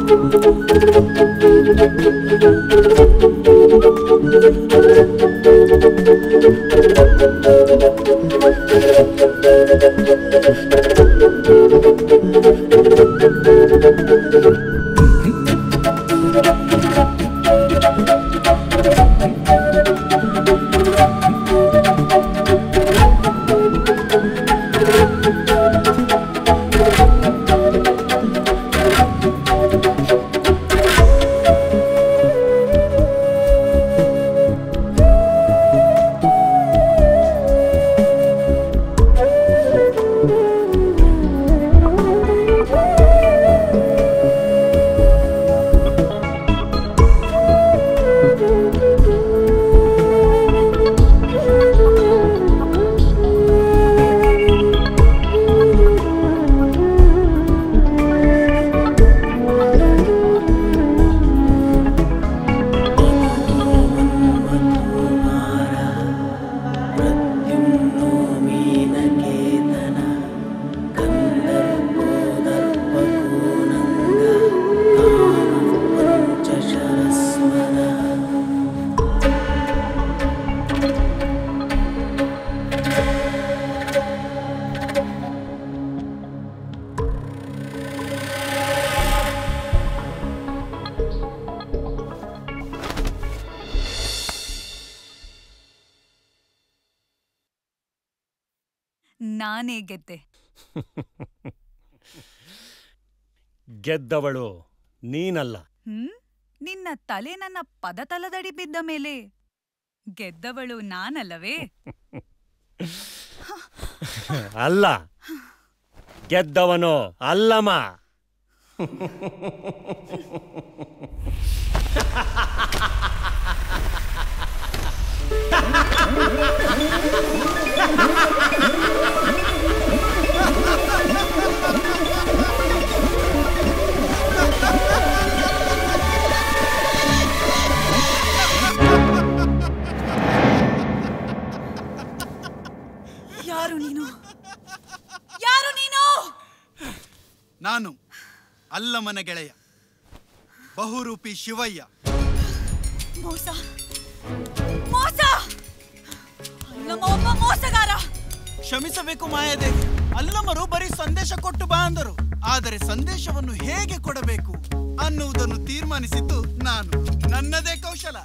ನಾನೇ ಗೆದ್ದೆ ಗೆದ್ದವಳು ನೀನಲ್ಲ ಹ್ಮ್ ನಿನ್ನ ತಲೆ ನನ್ನ ಪದತಲದಡಿ ಬಿದ್ದ ಮೇಲೆ ಗೆದ್ದವಳು ನಾನಲ್ಲವೇ ಅಲ್ಲ ಗೆದ್ದವನು ಅಲ್ಲಮ್ಮ ಯಾರು ನೀನು ಯಾರು ನೀನು ನಾನು ಅಲ್ಲಮನ ಗೆಳೆಯ ಬಹುರೂಪಿ ಶಿವಯ್ಯ ಮೋಸ ಮೋಸ ಅಲ್ಲಮ್ಮ ಒಬ್ಬ ಮೋಸಗಾರ ಕ್ಷಮಿಸಬೇಕು ಮಾಯಾದೇವಿ ಅಲ್ಲಮರು ಬರೀ ಸಂದೇಶ ಕೊಟ್ಟು ಬಾ ಅಂದರು ಆದರೆ ಸಂದೇಶವನ್ನು ಹೇಗೆ ಕೊಡಬೇಕು ಅನ್ನುವುದನ್ನು ತೀರ್ಮಾನಿಸಿದ್ದು ನಾನು ನನ್ನದೇ ಕೌಶಲ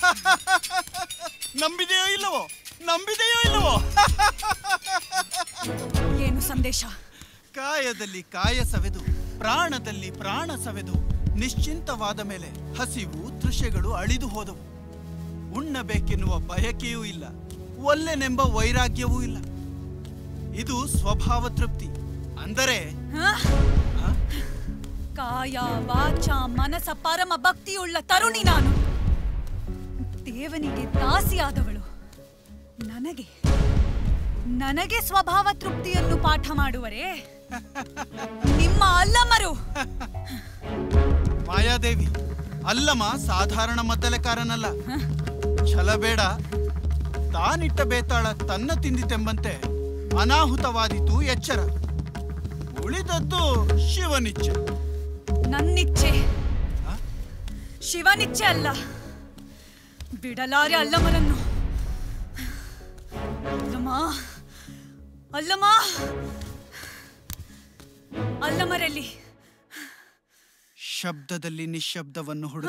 ನಂಬಿದೆಯೋ ಇಲ್ಲವೋ ನಂಬಿದೆಯೋ ಇಲ್ಲವೋ ಏನು ಸಂದೇಶ ಕಾಯದಲ್ಲಿ ಕಾಯ ಸವೆದು ಪ್ರಾಣದಲ್ಲಿ ಪ್ರಾಣ ಸವೆದು ನಿಶ್ಚಿಂತವಾದ ಮೇಲೆ ಹಸಿವು ತೃಷೆಗಳು ಅಳಿದು ಹೋದವು ಉಣ್ಣಬೇಕೆನ್ನುವ ಬಯಕೆಯೂ ಇಲ್ಲ ಒಲ್ಲೆನೆಂಬ ವೈರಾಗ್ಯವೂ ಇಲ್ಲ ಇದು ಸ್ವಭಾವ ತೃಪ್ತಿ ಅಂದರೆ ಕಾಯ ವಾಚ ಮನಸ ಪರಮ ಭಕ್ತಿಯುಳ್ಳ ತರುಣಿ ನಾನು ದೇವನಿಗೆ ದಾಸಿಯಾದವಳು ನನಗೆ ನನಗೆ ಸ್ವಭಾವ ತೃಪ್ತಿಯನ್ನು ಪಾಠ ಮಾಡುವರೇ ನಿಮ್ಮ ಅಲ್ಲಮ್ಮರು ಮಾಯಾದೇವಿ ಅಲ್ಲಮ ಸಾಧಾರಣ ಮದ್ದಲೆಕಾರನಲ್ಲ ಛಲಬೇಡ ತಾನಿಟ್ಟ ಬೇತಾಳ ತನ್ನ ತಿಂದಿತೆಂಬಂತೆ ಅನಾಹುತವಾದೀತು ಎಚ್ಚರ ಉಳಿದದ್ದು ಶಿವನಿಚ್ಛೆ ನನ್ನಿಚ್ಛೆ ಶಿವನಿಚ್ಛೆ ಅಲ್ಲ ಬಿಡಲಾರೆ ಅಲ್ಲಮರನ್ನು ಅಲ್ಲಮ್ಮ ಅಲ್ಲಮ್ಮ ಅಲ್ಲಮರಲ್ಲಿ ಶಬ್ದದಲ್ಲಿ ನಿಶ್ಶಬ್ದವನ್ನು ಹುಡುಕ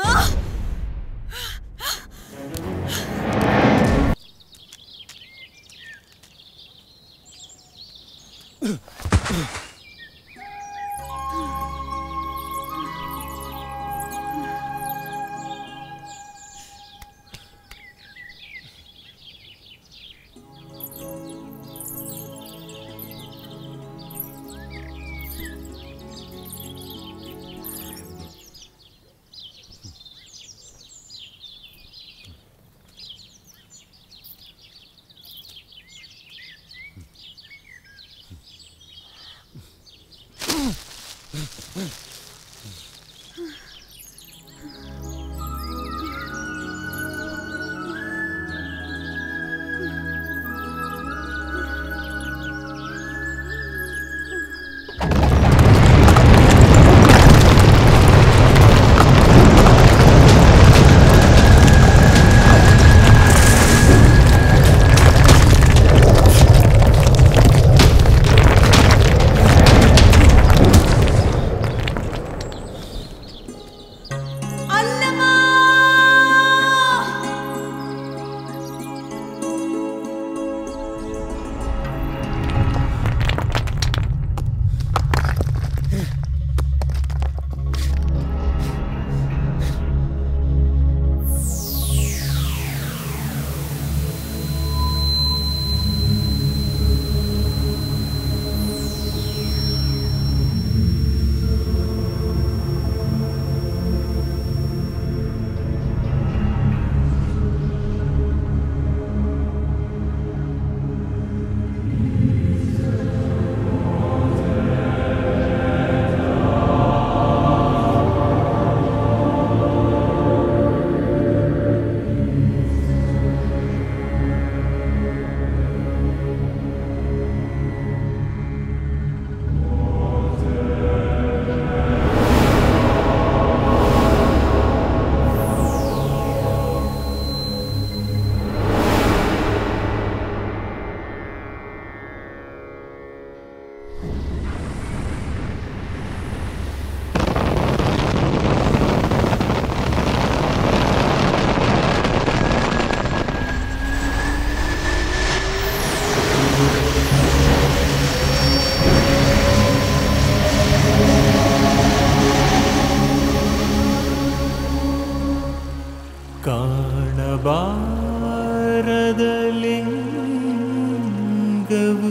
ಕಾಣಬಾರದಲಿಂಗವು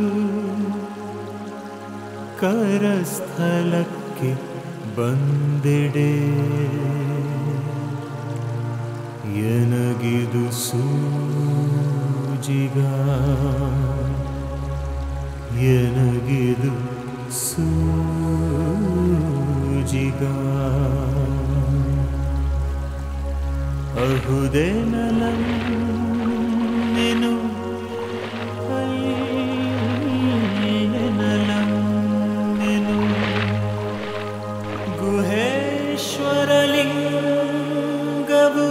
ಕರಸ್ಥಲಕ್ಕೆ ಬಂದೆಡೆ ಎನಗಿದು ಸೂಜಿಗ ಎನಗಿದು ಸೂಜಿಗ ಅಹುದೆನಲಂ ನಿನು ಅಲ್ಲೆನಲಂ ನಿನು ಗುಹೇಶ್ವರಲಿಂಗವು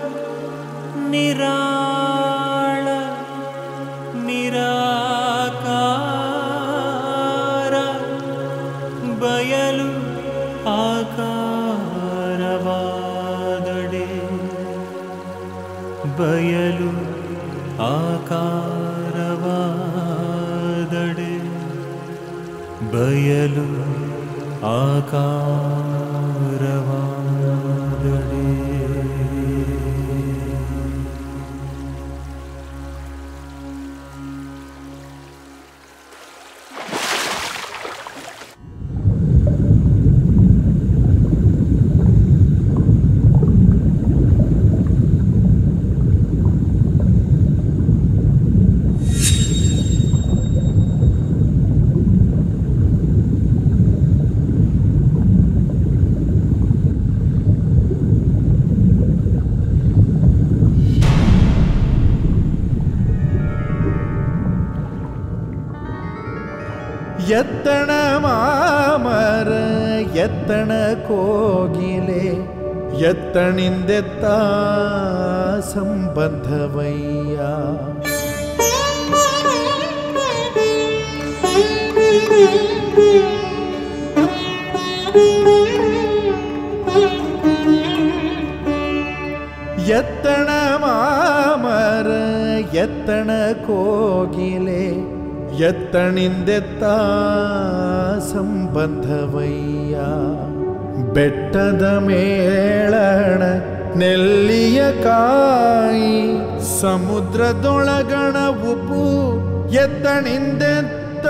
ನಿರಾಳ ನಿರಾಕಾರ ಬಯಲು ಆಕಾರವಾದಡೆ ಬಯಲು ಆಕಾರವಾದಡೆ ಬಯಲು ಆಕಾರವಾದಡೆ ಎತ್ತಣ ಮಾಮರ ಎತ್ತಣ ಕೋಗಿಲೆ ಎತ್ತಣಿಂದೆತ್ತ ಸಂಬಂಧವಯ್ಯ ಎತ್ತಣ ಮಾಮರ ಎತ್ತಣ ಕೋಗಿಲೆ ಎತ್ತಣಿಂದೆತ್ತ ಸಂಬಂಧವಯ್ಯ ಬೆಟ್ಟದ ಮೇಳಣ ನೆಲ್ಲಿಯ ಕಾಯಿ ಸಮುದ್ರದೊಳಗಣ ಉಪು ಎತ್ತಣಿಂದೆತ್ತ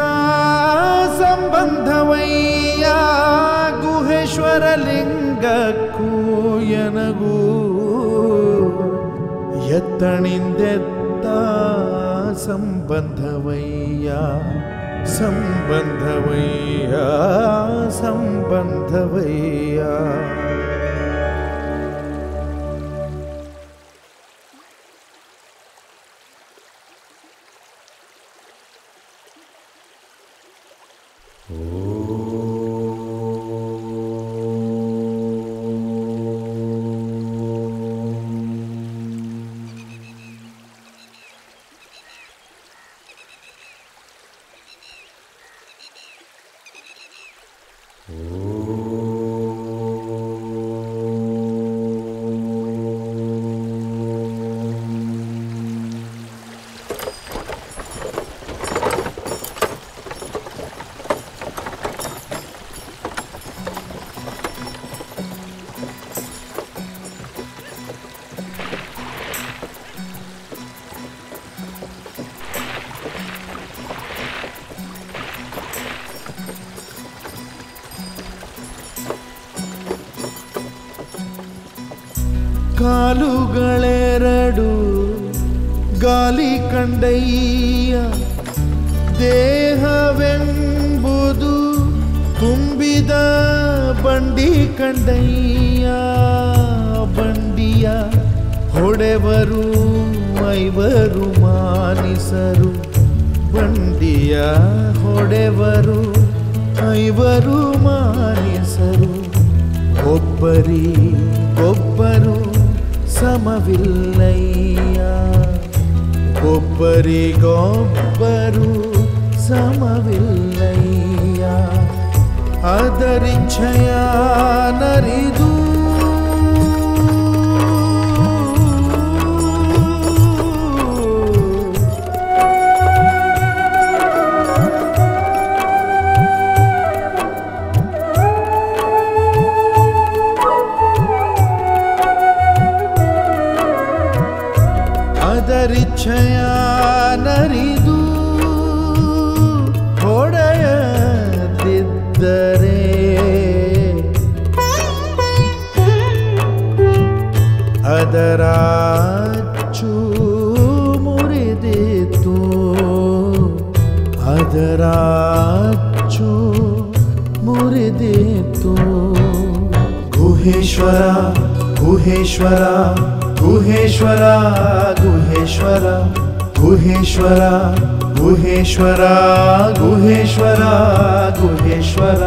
ಸಂಬಂಧವಯ್ಯ ಗುಹೇಶ್ವರ ಲಿಂಗಕ್ಕೂ ಎನಗೂ ಎತ್ತಣಿಂದೆತ್ತ ಸಂಬಂಧವಯ್ಯ ಸಂಬಂಧವಯ್ಯ ಸಂಬಂಧವಯ್ಯ ಕಾಲುಗಳೆರಡು ಗಾಲಿ ಕಂಡಯ್ಯ ದೇಹವೆಂಬುದು ತುಂಬಿದ ಬಂಡಿ ಕಂಡಯ್ಯ ಬಂಡಿಯ ಹೊಡೆವರು ಐವರು ಮಾನಿಸರು ಬಂಡಿಯ ಹೊಡೆವರು ಐವರು ಮಾನಿಸರು ಒಬ್ಬರಿಗೊಬ್ಬರು ಸಮವಿಲ್ಲಯ್ಯ ಒಬ್ಬರಿಗೊಬ್ಬರು ಸಮವಿಲ್ಲಯ್ಯ ಅದರಿಚ್ಛಯ ನರಿದು ಅದರಾಚು ಮುರಿದಿತ್ತು ಅದರಾಚು ಮುರಿದಿತ್ತು ಗುಹೇಶ್ವರ ಗುಹೇಶ್ವರ ಗುಹೇಶ್ವರ ಗುಹೇಶ್ವರ ಗುಹೇಶ್ವರ ಗುಹೇಶ್ವರ ಗುಹೇಶ್ವರ ಗುಹೇಶ್ವರ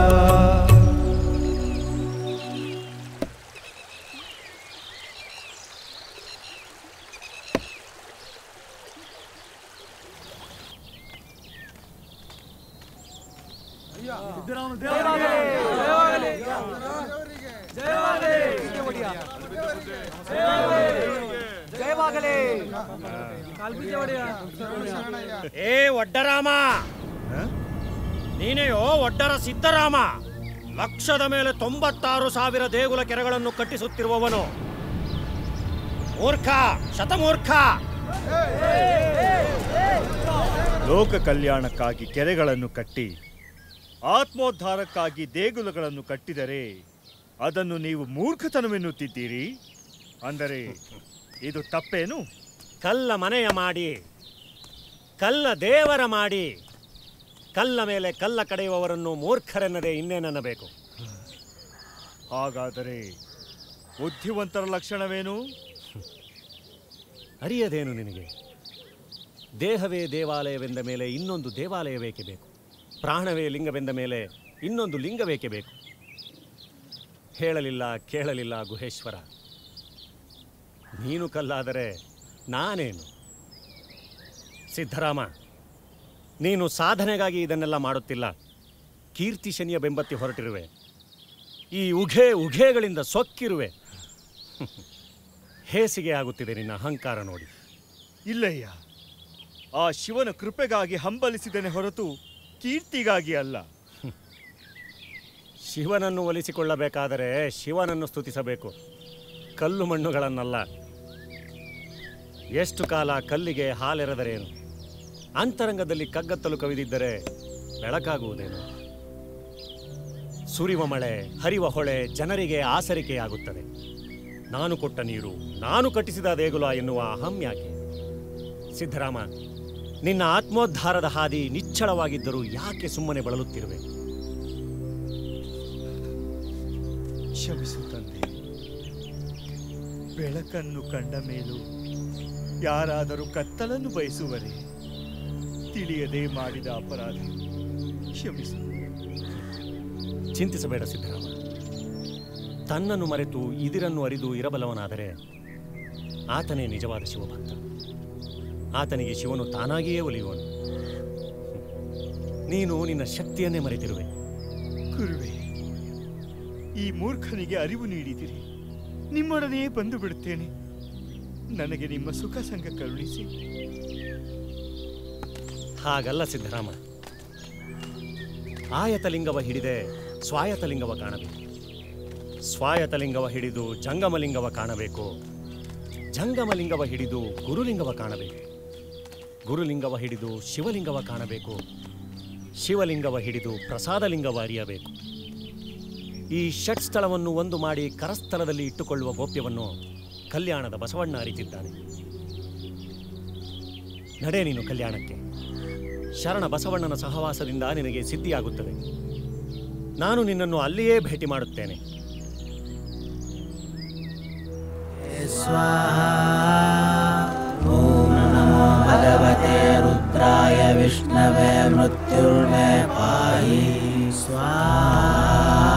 ಏ ಒಡ್ಡರಾಮ ನೀನೆಯೋ ಒಡ್ಡರ ಸಿದ್ದರಾಮ ಲಕ್ಷದ ಮೇಲೆ ತೊಂಬತ್ತಾರು ಸಾವಿರ ದೇಗುಲ ಕೆರೆಗಳನ್ನು ಕಟ್ಟಿಸುತ್ತಿರುವವನು ಮೂರ್ಖ ಶತಮೂರ್ಖ ಲೋಕ ಕಲ್ಯಾಣಕ್ಕಾಗಿ ಕೆರೆಗಳನ್ನು ಕಟ್ಟಿ ಆತ್ಮೋದ್ಧಾರಕ್ಕಾಗಿ ದೇಗುಲಗಳನ್ನು ಕಟ್ಟಿದರೆ ಅದನ್ನು ನೀವು ಮೂರ್ಖತನವೆನ್ನುತ್ತಿದ್ದೀರಿ ಅಂದರೆ ಇದು ತಪ್ಪೇನು ಕಲ್ಲ ಮನೆಯ ಮಾಡಿ ಕಲ್ಲ ದೇವರ ಮಾಡಿ ಕಲ್ಲ ಮೇಲೆ ಕಲ್ಲ ಕಡೆಯುವವರನ್ನು ಮೂರ್ಖರೆನ್ನದೆ ಇನ್ನೇನನ್ನಬೇಕು ಹಾಗಾದರೆ ಬುದ್ಧಿವಂತರ ಲಕ್ಷಣವೇನು ಅರಿಯದೇನು ನಿನಗೆ ದೇಹವೇ ದೇವಾಲಯವೆಂದ ಮೇಲೆ ಇನ್ನೊಂದು ದೇವಾಲಯ ಬೇಕೇ ಬೇಕು ಪ್ರಾಣವೇ ಲಿಂಗವೆಂದ ಮೇಲೆ ಇನ್ನೊಂದು ಲಿಂಗ ಬೇಕೇ ಬೇಕು ಹೇಳಲಿಲ್ಲ ಕೇಳಲಿಲ್ಲ ಗುಹೇಶ್ವರ ನೀನು ಕಲ್ಲಾದರೆ ನಾನೇನು ಸಿದ್ಧರಾಮ ನೀನು ಸಾಧನೆಗಾಗಿ ಇದನ್ನೆಲ್ಲ ಮಾಡುತ್ತಿಲ್ಲ ಕೀರ್ತಿ ಶನಿಯ ಬೆಂಬತ್ತಿ ಹೊರಟಿರುವೆ ಈ ಉಘೆ ಉಘೆಗಳಿಂದ ಸೊಕ್ಕಿರುವೆ ಹೇಸಿಗೆ ಆಗುತ್ತಿದೆ ನಿನ್ನ ಅಹಂಕಾರ ನೋಡಿ ಇಲ್ಲಯ್ಯ ಆ ಶಿವನ ಕೃಪೆಗಾಗಿ ಹಂಬಲಿಸಿದನೆ ಹೊರತು ಕೀರ್ತಿಗಾಗಿ ಅಲ್ಲ ಶಿವನನ್ನು ಒಲಿಸಿಕೊಳ್ಳಬೇಕಾದರೆ ಶಿವನನ್ನು ಸ್ತುತಿಸಬೇಕು ಕಲ್ಲು ಮಣ್ಣುಗಳನ್ನಲ್ಲ ಎಷ್ಟು ಕಾಲ ಕಲ್ಲಿಗೆ ಹಾಲೆರೆದರೇನು ಅಂತರಂಗದಲ್ಲಿ ಕಗ್ಗತ್ತಲು ಕವಿದಿದ್ದರೆ ಬೆಳಕಾಗುವುದೇನು ಸುರಿವ ಮಳೆ ಹರಿವ ಹೊಳೆ ಜನರಿಗೆ ಆಸರಿಕೆಯಾಗುತ್ತದೆ ನಾನು ಕೊಟ್ಟ ನೀರು ನಾನು ಕಟ್ಟಿಸಿದ ದೇಗುಲ ಎನ್ನುವ ಅಹಂ ಯಾಕೆ ಸಿದ್ದರಾಮ ನಿನ್ನ ಆತ್ಮೋದ್ಧಾರದ ಹಾದಿ ನಿಚ್ಚಳವಾಗಿದ್ದರೂ ಯಾಕೆ ಸುಮ್ಮನೆ ಬಳಲುತ್ತಿರುವೆ ಕ್ಷಮಿಸು ತಂದೆ ಬೆಳಕನ್ನು ಕಂಡ ಮೇಲೂ ಯಾರಾದರೂ ಕತ್ತಲನ್ನು ಬಯಸುವರೆ ತಿಳಿಯದೆ ಮಾಡಿದ ಅಪರಾಧ ಕ್ಷಮಿಸು ಚಿಂತಿಸಬೇಡ ಸಿದ್ದರಾಮ ತನ್ನನ್ನು ಮರೆತು ಇದಿರನ್ನು ಅರಿದು ಇರಬಲ್ಲವನಾದರೆ ಆತನೇ ನಿಜವಾದ ಶಿವಭಕ್ತ ಆತನಿಗೆ ಶಿವನು ತಾನಾಗಿಯೇ ಒಲಿಯುವನು ನೀನು ನಿನ್ನ ಶಕ್ತಿಯನ್ನೇ ಮರೆತಿರುವೆ ಗುರುವೆ ಈ ಮೂರ್ಖನಿಗೆ ಅರಿವು ನೀಡಿದಿರಿ ನಿಮ್ಮೊಡನೆಯೇ ಬಂದು ಬಿಡುತ್ತೇನೆ ನನಗೆ ನಿಮ್ಮ ಸುಖ ಸಂಘ ಕರುಣಿಸಿ ಹಾಗಲ್ಲ ಸಿದ್ದರಾಮ ಆಯತಲಿಂಗವ ಹಿಡಿದೆ ಸ್ವಾಯತಲಿಂಗವ ಕಾಣಬೇಕು ಸ್ವಾಯತಲಿಂಗವ ಹಿಡಿದು ಜಂಗಮಲಿಂಗವ ಕಾಣಬೇಕು ಜಂಗಮಲಿಂಗವ ಹಿಡಿದು ಗುರುಲಿಂಗವ ಕಾಣಬೇಕು ಗುರುಲಿಂಗವ ಹಿಡಿದು ಶಿವಲಿಂಗವ ಕಾಣಬೇಕು ಶಿವಲಿಂಗವ ಹಿಡಿದು ಪ್ರಸಾದಲಿಂಗವ ಅರಿಯಬೇಕು ಈ ಷಟ್ ಸ್ಥಳವನ್ನು ಒಂದು ಮಾಡಿ ಕರಸ್ಥಳದಲ್ಲಿ ಇಟ್ಟುಕೊಳ್ಳುವ ಗೋಪ್ಯವನ್ನು ಕಲ್ಯಾಣದ ಬಸವಣ್ಣ ಅರಿತಿದ್ದಾನೆ ನಡೆ ನೀನು ಕಲ್ಯಾಣಕ್ಕೆ ಶರಣ ಬಸವಣ್ಣನ ಸಹವಾಸದಿಂದ ನಿನಗೆ ಸಿದ್ಧಿಯಾಗುತ್ತದೆ ನಾನು ನಿನ್ನನ್ನು ಅಲ್ಲಿಯೇ ಭೇಟಿ ಮಾಡುತ್ತೇನೆ भगवते रुद्राय विष्णवे मृत्युर्मे पाहि स्वाहा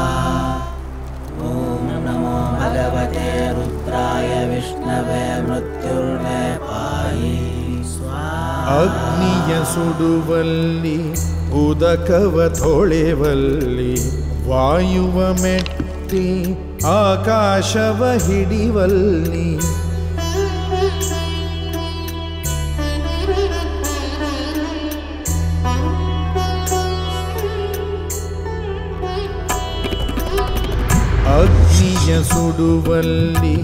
ॐ नमो भगवते रुद्राय विष्णवे मृत्युर्मे पाहि ಅಗ್ನಿಯ ಸುಡುವಲ್ಲಿ ಉದಕವ ತೊಳೆವಲ್ಲಿ ವಾಯುವ ಮೆಟ್ಟಿ ಆಕಾಶವ ಹಿಡಿವಲ್ಲಿ ಅಗ್ನಿಯ ಸುಡುವಲ್ಲಿ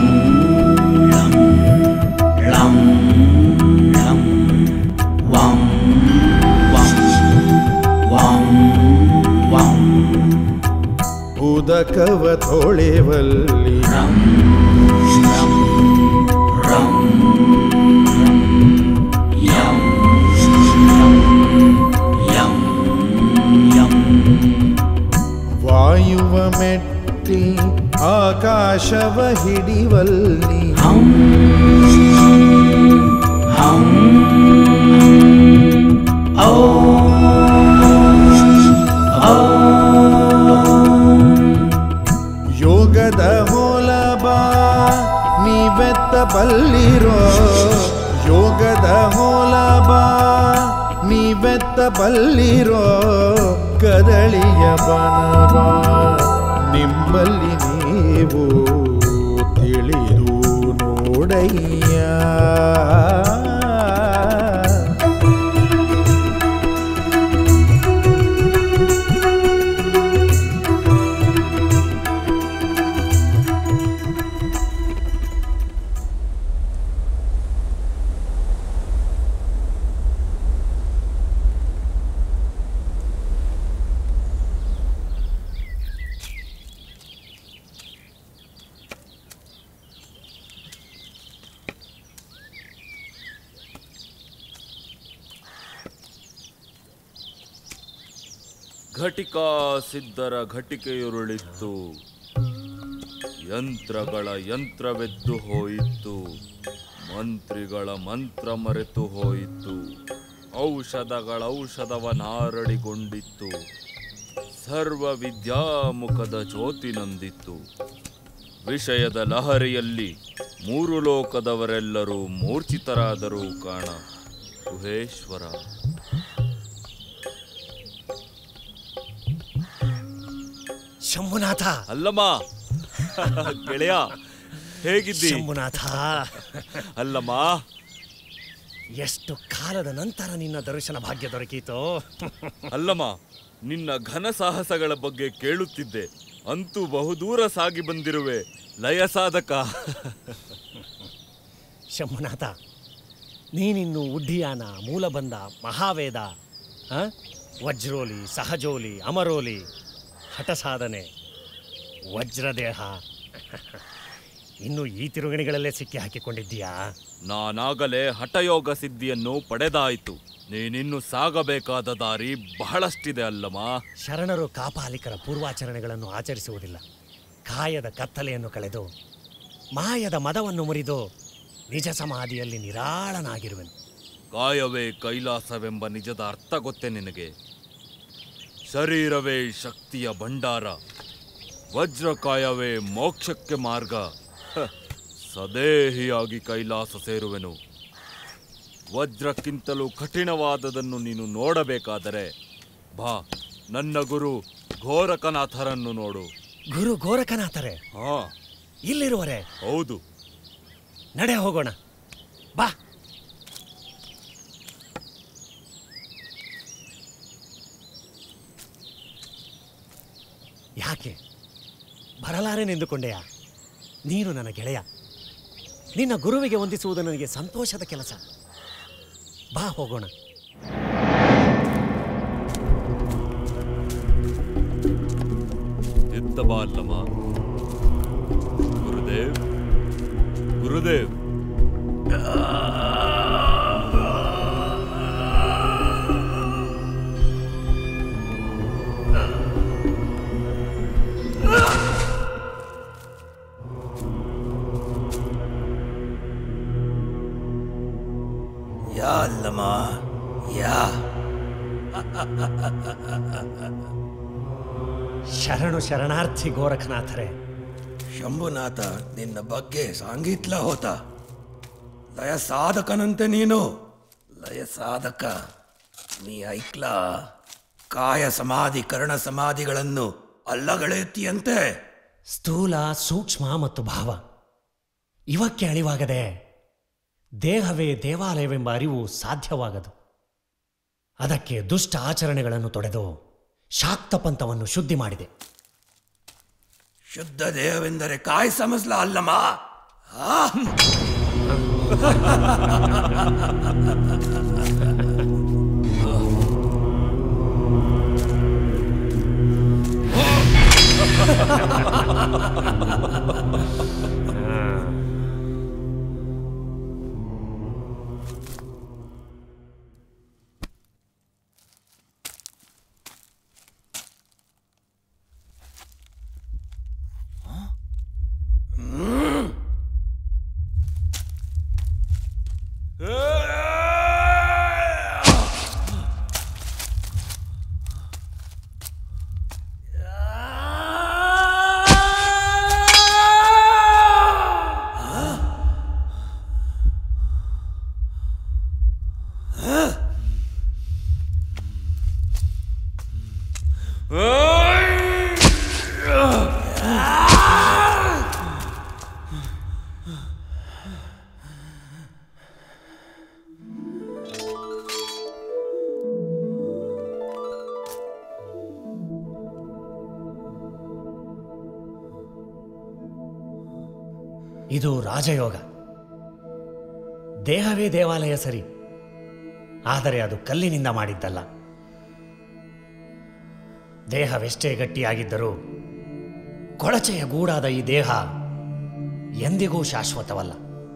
वं वं वं वं ಉದಕವ ತೊಳೆವಲ್ಲಿ लं ವಾಯುವ ಮೆಟ್ಟಿ ಆಕಾಶವ ಹಿಡಿವಲ್ಲಿ ಯೋಗದ ಹೋಲಬ ನೀವೆತ್ತ ಬಲ್ಲಿರೋ ಯೋಗದ ಹೋಲಬ ನೀವೆತ್ತ ಬಲ್ಲಿರೋ ಕದಳಿಯ ಬನವ ನಿಮ್ಮಲ್ಲಿ ನೀವು ತಿಳಿದು ನೋಡಯ್ಯ ಘಟಿಕಾ ಸಿದ್ಧರ ಘಟಿಕೆಯುರುಳಿತ್ತು ಯಂತ್ರಗಳ ಯಂತ್ರವೆದ್ದು ಹೋಯಿತು ಮಂತ್ರಿಗಳ ಮಂತ್ರ ಮರೆತು ಹೋಯಿತು ಔಷಧಗಳ ಔಷಧವನಾರಡಿಗೊಂಡಿತ್ತು ಸರ್ವ ವಿದ್ಯಾಮುಖದ ಜ್ಯೋತಿ ನಂದಿತ್ತು ವಿಷಯದ ಲಹರಿಯಲ್ಲಿ ಮೂರು ಲೋಕದವರೆಲ್ಲರೂ ಮೂರ್ಛಿತರಾದರೂ ಕಾಣ ಗುಹೇಶ್ವರ ಶಂಭುನಾಥ ಅಲ್ಲಮ್ಮ ಗೆಳೆಯ ಹೇಗಿದ್ದಿ ಶಂಭುನಾಥ ಅಲ್ಲಮ್ಮ ಎಷ್ಟು ಕಾಲದ ನಂತರ ನಿನ್ನ ದರ್ಶನ ಭಾಗ್ಯ ದೊರಕೀತೋ ಅಲ್ಲಮ್ಮ ನಿನ್ನ ಘನ ಸಾಹಸಗಳ ಬಗ್ಗೆ ಕೇಳುತ್ತಿದ್ದೆ ಅಂತೂ ಬಹುದೂರ ಸಾಗಿ ಬಂದಿರುವೆ ಲಯ ಸಾಧಕ ಶಂಭುನಾಥ ನೀನಿನ್ನು ಉಡ್ಡಿಯಾನ ಮೂಲಬಂಧ ಮಹಾವೇದ ಆ? ವಜ್ರೋಲಿ ಸಹಜೋಲಿ ಅಮರೋಲಿ ಹಠ ಸಾಧನೆ ವಜ್ರದೇಹ ಇನ್ನು ಈ ತಿರುಗಣಿಗಳಲ್ಲೇ ಸಿಕ್ಕಿ ಹಾಕಿಕೊಂಡಿದ್ದೀಯಾ ನಾನಾಗಲೇ ಹಠಯೋಗ ಸಿದ್ಧಿಯನ್ನು ಪಡೆದಾಯಿತು ನೀನಿನ್ನು ಸಾಗಬೇಕಾದ ದಾರಿ ಬಹಳಷ್ಟಿದೆ ಅಲ್ಲಮ್ಮ ಶರಣರು ಕಾಪಾಲಿಕರ ಪೂರ್ವಾಚರಣೆಗಳನ್ನು ಆಚರಿಸುವುದಿಲ್ಲ ಕಾಯದ ಕತ್ತಲೆಯನ್ನು ಕಳೆದು ಮಾಯದ ಮದವನ್ನು ಮುರಿದು ನಿಜ ಸಮಾಧಿಯಲ್ಲಿ ನಿರಾಳನಾಗಿರುವೆನು ಕಾಯವೇ ಕೈಲಾಸವೆಂಬ ನಿಜದ ಅರ್ಥ ಗೊತ್ತೇ ನಿನಗೆ ಶರೀರವೇ ಶಕ್ತಿಯ ಭಂಡಾರ ವಜ್ರಕಾಯವೇ ಮೋಕ್ಷಕ್ಕೆ ಮಾರ್ಗ ಹ, ಸದೇಹಿಯಾಗಿ ಕೈಲಾಸ ಸೇರುವೆನು ವಜ್ರಕ್ಕಿಂತಲೂ ಕಠಿಣವಾದದನ್ನು ನೀನು ನೋಡಬೇಕಾದರೆ ಬಾ ನನ್ನ ಗುರು ಘೋರಕನಾಥರನ್ನು ನೋಡು ಗುರು ಗೋರಖನಾಥರೇ ಹಾ ಇಲ್ಲಿರುವರೆ ಹೌದು ನಡೆ ಹೋಗೋಣ ಬಾ ಯಾಕೆ ಬರಲಾರೆನೆಂದುಕೊಂಡೆಯಾ ನೀನು ನನ್ನ ಗೆಳೆಯ ನಿನ್ನ ಗುರುವಿಗೆ ವಂದಿಸುವುದು ನನಗೆ ಸಂತೋಷದ ಕೆಲಸ ಬಾ ಹೋಗೋಣ ಎತ್ತ ಬಾ ಅಲ್ಲಮ್ಮ ಗುರುದೇವ್ ಗುರುದೇವ್ ಯಾ ಅಲ್ಲಮ್ಮ ಯಾ ಶರಣು ಶರಣಾರ್ಥಿ ಗೋರಖನಾಥರೇ ಶಂಭುನಾಥ ನಿನ್ನ ಬಗ್ಗೆ ಸಾಂಗಿತ್ಲ ಹೋತ ಲಯ ಸಾಧಕನಂತೆ ನೀನು ಲಯ ಸಾಧಕ ನೀ ಐಕ್ಲ ಕಾಯ ಸಮಾಧಿ ಕರ್ಣ ಸಮಾಧಿಗಳನ್ನು ಅಲ್ಲಗಳೆತ್ತಿಯಂತೆ ಸ್ಥೂಲ ಸೂಕ್ಷ್ಮ ಮತ್ತು ಭಾವ ಇವಕ್ಕೆ ಅಳಿವಾಗದೆ ದೇಹವೇ ದೇವಾಲಯವೆಂಬ ಅರಿವು ಸಾಧ್ಯವಾಗದು ಅದಕ್ಕೆ ದುಷ್ಟ ಆಚರಣೆಗಳನ್ನು ತೊಡೆದು ಶಾಕ್ತ ಪಂಥವನ್ನು ಶುದ್ಧಿ ಮಾಡಿದೆ ಶುದ್ಧ ದೇಹವೆಂದರೆ ಕಾಯ ಸಮಸ್ಲ ಅಲ್ಲಮ್ಮ ಆ? ಇದು ರಾಜಯೋಗ ದೇಹವೇ ದೇವಾಲಯ ಸರಿ ಆದರೆ ಅದು ಕಲ್ಲಿನಿಂದ ಮಾಡಿದ್ದಲ್ಲ ದೇಹವೆಷ್ಟೇ ಗಟ್ಟಿಯಾಗಿದ್ದರೂ ಕೊಳಚೆಯ ಗೂಡಾದ ಈ ದೇಹ ಎಂದಿಗೂ ಶಾಶ್ವತವಲ್ಲ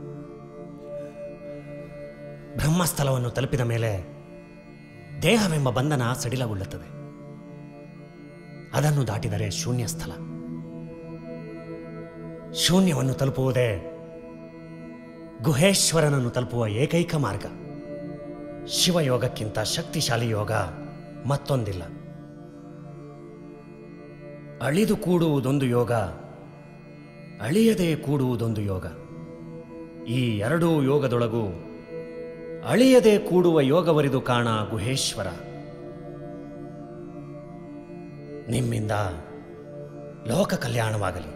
ಬ್ರಹ್ಮಸ್ಥಳವನ್ನು ತಲುಪಿದ ಮೇಲೆ ದೇಹವೆಂಬ ಬಂಧನ ಸಡಿಲಗೊಳ್ಳುತ್ತದೆ ಅದನ್ನು ದಾಟಿದರೆ ಶೂನ್ಯ ಸ್ಥಳ ಶೂನ್ಯವನ್ನು ತಲುಪುವುದೇ ಗುಹೇಶ್ವರನನ್ನು ತಲುಪುವ ಏಕೈಕ ಮಾರ್ಗ ಶಿವಯೋಗಕ್ಕಿಂತ ಶಕ್ತಿಶಾಲಿ ಯೋಗ ಮತ್ತೊಂದಿಲ್ಲ ಅಳಿದು ಕೂಡುವುದೊಂದು ಯೋಗ ಅಳಿಯದೆ ಕೂಡುವುದೊಂದು ಯೋಗ ಈ ಎರಡೂ ಯೋಗದೊಳಗೂ ಅಳಿಯದೆ ಕೂಡುವ ಯೋಗವರಿದು ಕಾಣ ಗುಹೇಶ್ವರ ನಿಮ್ಮಿಂದ ಲೋಕ ಕಲ್ಯಾಣವಾಗಲಿ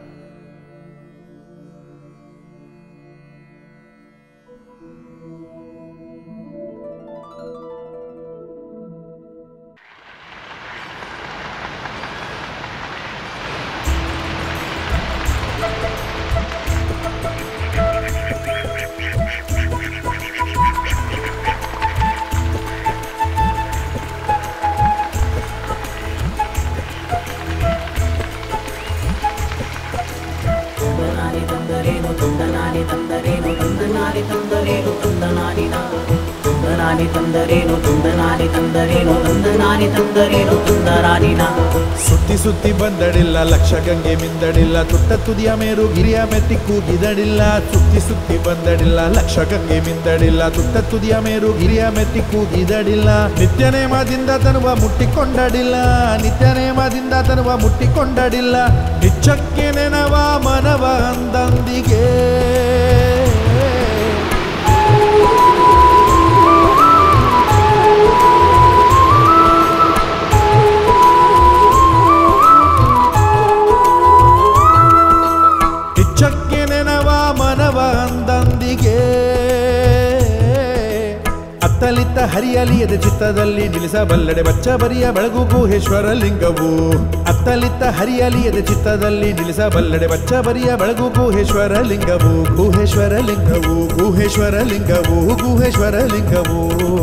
ತಂದನಾನಿ ತಂದರೇನು ತಂದನಾನಿ ತಂದರೇನು ತಂದನಾನಿ ತಂದರೇನು ತಂದನಾನಿನ ತಂದನಾನಿ ತಂದರೇನು ತಂದನಾನಿ ತಂದರೇನು ತಂದನಾನಿ ತಂದರೇನು ತಂದರಾನಿನ ಸುತ್ತಿ ಸುತ್ತಿ ಬಂದಡಿಲ್ಲ ಲಕ್ಷ ಗಂಗೆ ಮಿಂದಡಿಲ್ಲ ತುಟ್ಟ ತುದಿಯ ಮೇರು ಗಿರಿಯ ಮೆತ್ತಿ ಕೂಗಿದಡಿಲ್ಲ ಸುತ್ತಿ ಸುತ್ತಿ ಬಂದಡಿಲ್ಲ ಲಕ್ಷ ಗಂಗೆ ಮಿಂದಡಿಲ್ಲ ತುಟ್ಟ ತುದಿಯ ಮೇರು ಗಿರಿಯ ಮೆತ್ತಿ ಕೂಗಿದಡಿಲ್ಲ ನಿತ್ಯ ನೇಮದಿಂದ ತನುವ ಮುಟ್ಟಿಕೊಂಡಡಿಲ್ಲ ನಿತ್ಯ ನೇಮದಿಂದ ತನುವ ಮುಟ್ಟಿಕೊಂಡಡಿಲ್ಲ ನಿಚ್ಚಕ್ಕೆ ನೆನವ ಮನವ ಅಂದಂದಿಗೆ ಇಚ್ಛಕ್ಕೆ ನೆನವ ಮನವ ಅಂದಂದಿಗೆ ಅತ್ತಲಿತ್ತ ಹರಿಯಲಿಯದ ಚಿತ್ತದಲ್ಲಿ ನಿಲ್ಲಿಸಬಲ್ಲಡೆ ಬಚ್ಚ ಬರಿಯ ಬೆಳಗು ಗುಹೇಶ್ವರ ಲಿಂಗವು ಅತ್ತಲಿತ್ತ ಹರಿಯಲಿಯದ ಚಿತ್ತದಲ್ಲಿ ನಿಲ್ಲಿಸಬಲ್ಲಡೆ ಬಚ್ಚ ಬರಿಯ ಬೆಳಗು ಗುಹೇಶ್ವರ ಲಿಂಗವು ಗುಹೇಶ್ವರ ಲಿಂಗವು ಗುಹೇಶ್ವರ ಲಿಂಗವು ಗುಹೇಶ್ವರ ಲಿಂಗವು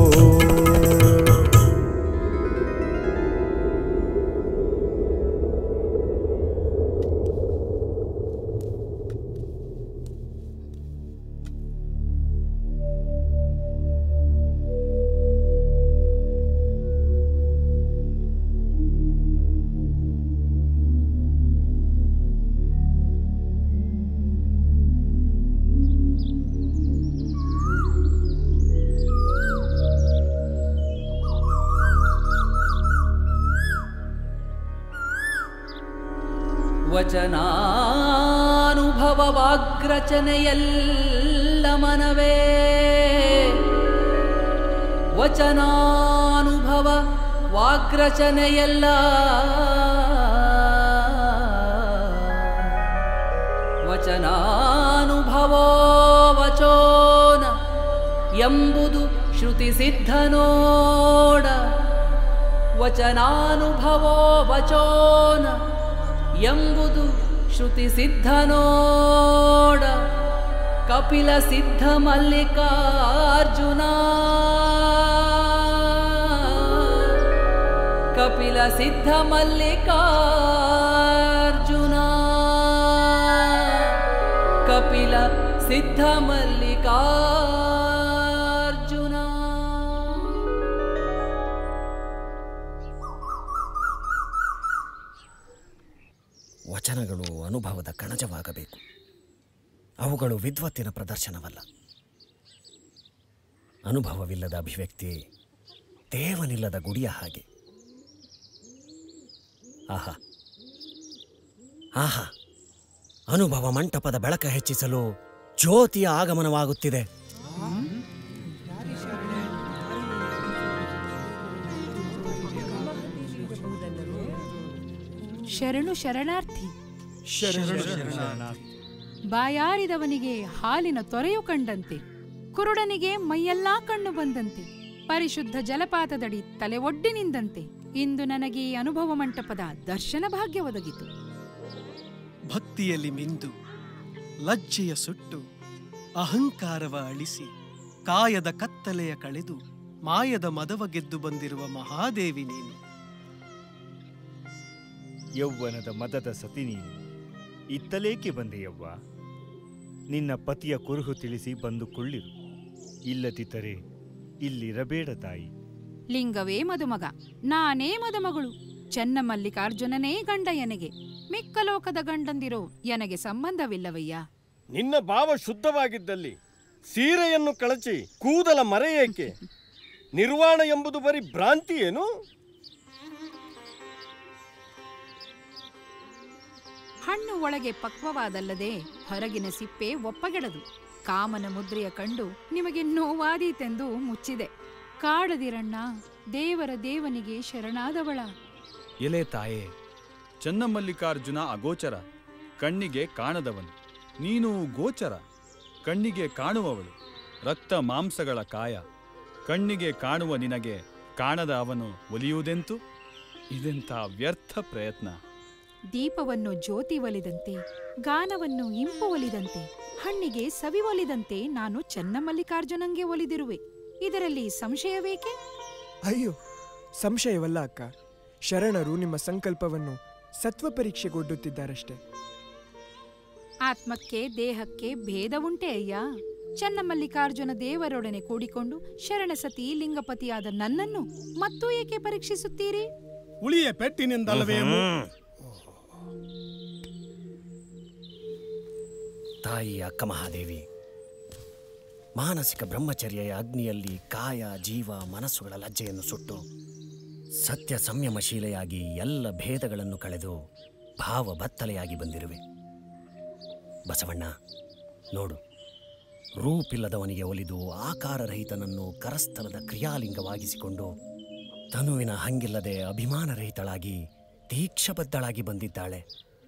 ವಚನಾನುಭವವಾಗ್ರಚನೆಯಲ್ಲ ಮನವೇ ವಚನಾನುಭವ ವಾಗ್ರಚನೆಯಲ್ಲ ವಚನಾನುಭವೋ ವಚೋನ ಎಂಬುದು ಶ್ರುತಿ ಸಿದ್ಧ ನೋಡ ವಚನಾನುಭವೋ ವಚೋನ ಎಂಬುದು ಶ್ರುತಿ ಸಿದ್ಧ ನೋಡ ಕಪಿಲ ಸಿದ್ಧ ಮಲ್ಲಿಕಾರ್ಜುನ ಕಪಿಲ ಸಿದ್ಧ ಮಲ್ಲಿಕಾರ್ಜುನ ಕಪಿಲ ಸಿದ್ಧ ಮಲ್ಲಿಕಾರ್ಜುನ ವಚನಗಳು ಅನುಭವದ ಕಣಜವಾಗಬೇಕು ಅವುಗಳು ವಿದ್ವತ್ತಿನ ಪ್ರದರ್ಶನವಲ್ಲ ಅನುಭವವಿಲ್ಲದ ಅಭಿವ್ಯಕ್ತಿ ದೇವನಿಲ್ಲದ ಗುಡಿಯ ಹಾಗೆ ಆಹಾ ಆಹಾ ಅನುಭವ ಮಂಟಪದ ಬೆಳಕ ಹೆಚ್ಚಿಸಲು ಜ್ಯೋತಿಯ ಆಗಮನವಾಗುತ್ತಿದೆ ಶರಣು ಶರಣಾರ್ಥಿ ಶರಣು ಶರಣಾರ್ಥಿ. ಬಾಯಾರಿದವನಿಗೆ ಹಾಲಿನ ತೊರೆಯು ಕಂಡಂತೆ ಕುರುಡನಿಗೆ ಮೈಯೆಲ್ಲಾ ಕಣ್ಣು ಬಂದಂತೆ ಪರಿಶುದ್ಧ ಜಲಪಾತದಡಿ ತಲೆ ಒಡ್ಡಿ ನಿಂದಂತೆ ಇಂದು ನನಗೆ ಈ ಅನುಭವ ಮಂಟಪದ ದರ್ಶನ ಭಾಗ್ಯ ಒದಗಿತು ಭಕ್ತಿಯಲ್ಲಿ ಮಿಂದು ಲಜ್ಜೆಯ ಸುಟ್ಟು ಅಹಂಕಾರವ ಅಳಿಸಿ ಕಾಯದ ಕತ್ತಲೆಯ ಕಳೆದು ಮಾಯದ ಮದವ ಗೆದ್ದು ಬಂದಿರುವ ಮಹಾದೇವಿ ನೀನು ಯೌವನದ ಮದದ ಸತಿ ನೀನು ಇತ್ತಲೇಕೆ ಬಂದೆಯವ್ವ ನಿನ್ನ ಪತಿಯ ಕುರುಹು ತಿಳಿಸಿ ಬಂದು ಕುಳ್ಳಿರು ಇಲ್ಲದಿದ್ದರೆ ಇಲ್ಲಿರಬೇಡ ತಾಯಿ ಲಿಂಗವೇ ಮದುಮಗ ನಾನೇ ಮದುಮಗಳು ಚೆನ್ನಮಲ್ಲಿಕಾರ್ಜುನನೇ ಗಂಡ ಎನಗೆ ಮಿಕ್ಕ ಲೋಕದ ಗಂಡಂದಿರೋ ಎನಗೆ ಸಂಬಂಧವಿಲ್ಲವಯ್ಯ ನಿನ್ನ ಭಾವ ಶುದ್ಧವಾಗಿದ್ದಲ್ಲಿ ಸೀರೆಯನ್ನು ಕಳಚಿ ಕೂದಲ ಮರೆಯೇಕೆ ನಿರ್ವಾಣ ಎಂಬುದು ಬರೀ ಭ್ರಾಂತಿ ಏನು ಹಣ್ಣು ಒಳಗೆ ಪಕ್ವವಾದಲ್ಲದೆ ಹೊರಗಿನ ಸಿಪ್ಪೆ ಒಪ್ಪಗೆಡದು ಕಾಮನ ಮುದ್ರೆಯ ಕಂಡು ನಿಮಗೆ ನೋವಾದೀತೆಂದು ಮುಚ್ಚಿದೆ ಕಾಡದಿರಣ್ಣ ದೇವರ ದೇವನಿಗೆ ಶರಣಾದವಳ ಎಲೆ ತಾಯೇ ಚನ್ನಮಲ್ಲಿಕಾರ್ಜುನ ಅಗೋಚರ ಕಣ್ಣಿಗೆ ಕಾಣದವನು ನೀನು ಗೋಚರ ಕಣ್ಣಿಗೆ ಕಾಣುವವಳು ರಕ್ತ ಮಾಂಸಗಳ ಕಾಯ ಕಣ್ಣಿಗೆ ಕಾಣುವ ನಿನಗೆ ಕಾಣದ ಅವನು ಒಲಿಯುವುದೆಂತು ಇದೆಂಥ ವ್ಯರ್ಥ ಪ್ರಯತ್ನ ದೀಪವನ್ನು ಜ್ಯೋತಿ ಒಲಿದಂತೆ ಗಾನವನ್ನು ಇಂಪು ಒಲಿದಂತೆ ಹಣ್ಣಿಗೆ ಸವಿ ಒಲಿದಂತೆ ನಾನು ಚೆನ್ನಮಲ್ಲಿಕಾರ್ಜುನಂಗೆ ಒಲಿದಿರುವೆ ಇದರಲ್ಲಿ ಸಂಶಯವೇಕೆ ಅಯ್ಯೋ ಸಂಶಯವಲ್ಲ ಅಕ್ಕ ಶರಣರು ನಿಮ್ಮ ಸಂಕಲ್ಪವನ್ನು ಸತ್ವ ಪರೀಕ್ಷೆಗೊಡ್ಡುತ್ತಿದ್ದಾರಷ್ಟೇ ಆತ್ಮಕ್ಕೆ ದೇಹಕ್ಕೆ ಭೇದವುಂಟೆ ಅಯ್ಯ ಚೆನ್ನಮಲ್ಲಿಕಾರ್ಜುನ ದೇವರೊಡನೆ ಕೂಡಿಕೊಂಡು ಶರಣಸತಿ ಲಿಂಗಪತಿಯಾದ ನನ್ನನ್ನು ಮತ್ತೂ ಏಕೆ ಪರೀಕ್ಷಿಸುತ್ತೀರಿ ಉಳಿಯ ಪೆಟ್ಟಿನಿಂದಲ್ಲವೇ ಮು- ತಾಯಿ ಅಕ್ಕ ಮಹಾದೇವಿ ಮಾನಸಿಕ ಬ್ರಹ್ಮಚರ್ಯೆಯ ಅಗ್ನಿಯಲ್ಲಿ ಕಾಯ ಜೀವ ಮನಸ್ಸುಗಳ ಲಜ್ಜೆಯನ್ನು ಸುಟ್ಟು ಸತ್ಯ ಸಂಯಮಶೀಲೆಯಾಗಿ ಎಲ್ಲ ಭೇದಗಳನ್ನು ಕಳೆದು ಭಾವ ಬತ್ತಲೆಯಾಗಿ ಬಂದಿರುವೆ ಬಸವಣ್ಣ ನೋಡು ರೂಪಿಲ್ಲದವನಿಗೆ ಒಲಿದು ಆಕಾರರಹಿತನನ್ನು ಕರಸ್ಥಲದ ಕ್ರಿಯಾಲಿಂಗವಾಗಿಸಿಕೊಂಡು ತನುವಿನ ಹಂಗಿಲ್ಲದೆ ಅಭಿಮಾನರಹಿತಳಾಗಿ ದೀಕ್ಷಬದ್ಧಳಾಗಿ ಬಂದಿದ್ದಾಳೆ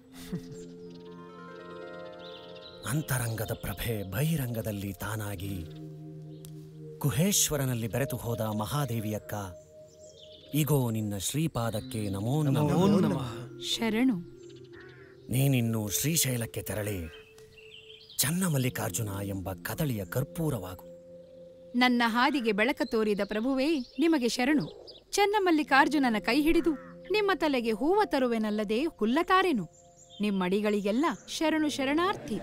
ಅಂತರಂಗದ ಪ್ರಭೆ ಬಹಿರಂಗದಲ್ಲಿ ತಾನಾಗಿ ಕುಹೇಶ್ವರನಲ್ಲಿ ಬೆರೆತು ಹೋದ ಮಹಾದೇವಿಯಕ್ಕ ಈಗೋ ನಿನ್ನ ಶ್ರೀಪಾದಕ್ಕೆ ನಮೋ ನಮಃ ಶರಣು ನೀನಿನ್ನು ಶ್ರೀಶೈಲಕ್ಕೆ ತೆರಳಿ ಚನ್ನಮಲ್ಲಿಕಾರ್ಜುನ ಎಂಬ ಕದಳಿಯ ಕರ್ಪೂರವಾಗು ನನ್ನ ಹಾದಿಗೆ ಬೆಳಕ ತೋರಿದ ಪ್ರಭುವೇ ನಿಮಗೆ ಶರಣು ಚೆನ್ನಮಲ್ಲಿಕಾರ್ಜುನನ ಕೈ ಹಿಡಿದು ನಿಮ್ಮ ತಲೆಗೆ ಹೂವ ತರುವೆನಲ್ಲದೆ ಹುಲ್ಲತಾರೆನು ನಿಮ್ಮಡಿಗಳಿಗೆಲ್ಲ ಶರಣು ಶರಣಾರ್ಥಿ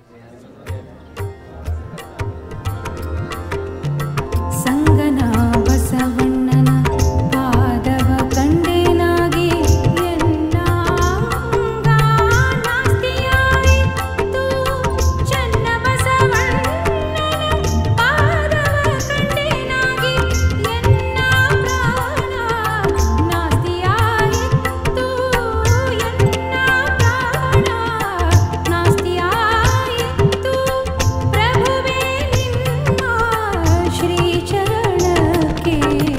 ಸಂಗನ ಬಸವಣ್ಣನ ಪಾದವ ಕಂಡೇನಾಗಿ ಎಲ್ಲ ನಾಸ್ತಿಯಾಯಿತು ಚನ್ನ ಬಸವಣ್ಣನ ಪಾದವ ಕಂಡೇನಾಗಿ ಎಲ್ಲ ಪ್ರಾಣ ನಾಸ್ತಿಯಾಯಿತು ಎಲ್ಲ ಪ್ರಾಣ ನಾಸ್ತಿಯಾಯಿತು ಪ್ರಭುವೇ ನಿಮ್ಮ ಶ್ರೀ ಚರಣಕ್ಕೆ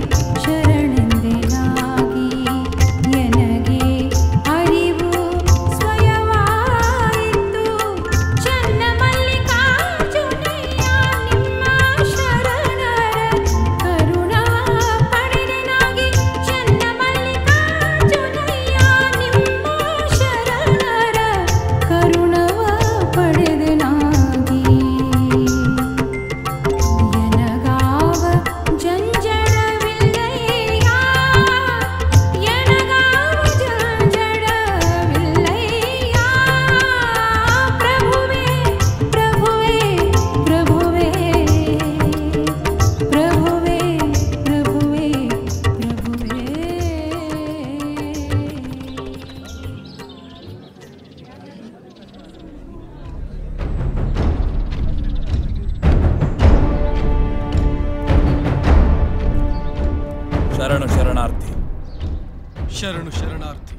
ಶರಣೆಂದೆನಾಗಿ ಎನಗೆ ಅರಿವು ಸ್ವಯವಾಯಿತು ಚನ್ನ ಮಲ್ಲಿಕಾರ್ಜುನಯ್ಯ ನಿಮ್ಮ ಶರಣರ ಕರುಣ ಪಡೆದೆನಾಗಿ ಚನ್ನ ಮಲ್ಲಿಕಾರ್ಜುನಯ್ಯ ನಿಮ್ಮ ಶರಣರ ಕರುಣವ ಪಡೆದೆನಾಗಿ ಎನಗಾವ ಜಂಜಡವಿಲ್ಲಯ್ಯ ಎನಗಾವ ಜಂಜಡವಿಲ್ಲಯ್ಯ ಪ್ರಭುವೇ ಪ್ರಭುವೇ ಪ್ರಭುವೇ ಪ್ರಭುವೇ ಪ್ರಭುವೇ ಪ್ರಭುವೇ ಶರಣು ಶರಣಾರ್ಥಿ ಶರಣು ಶರಣಾರ್ಥಿ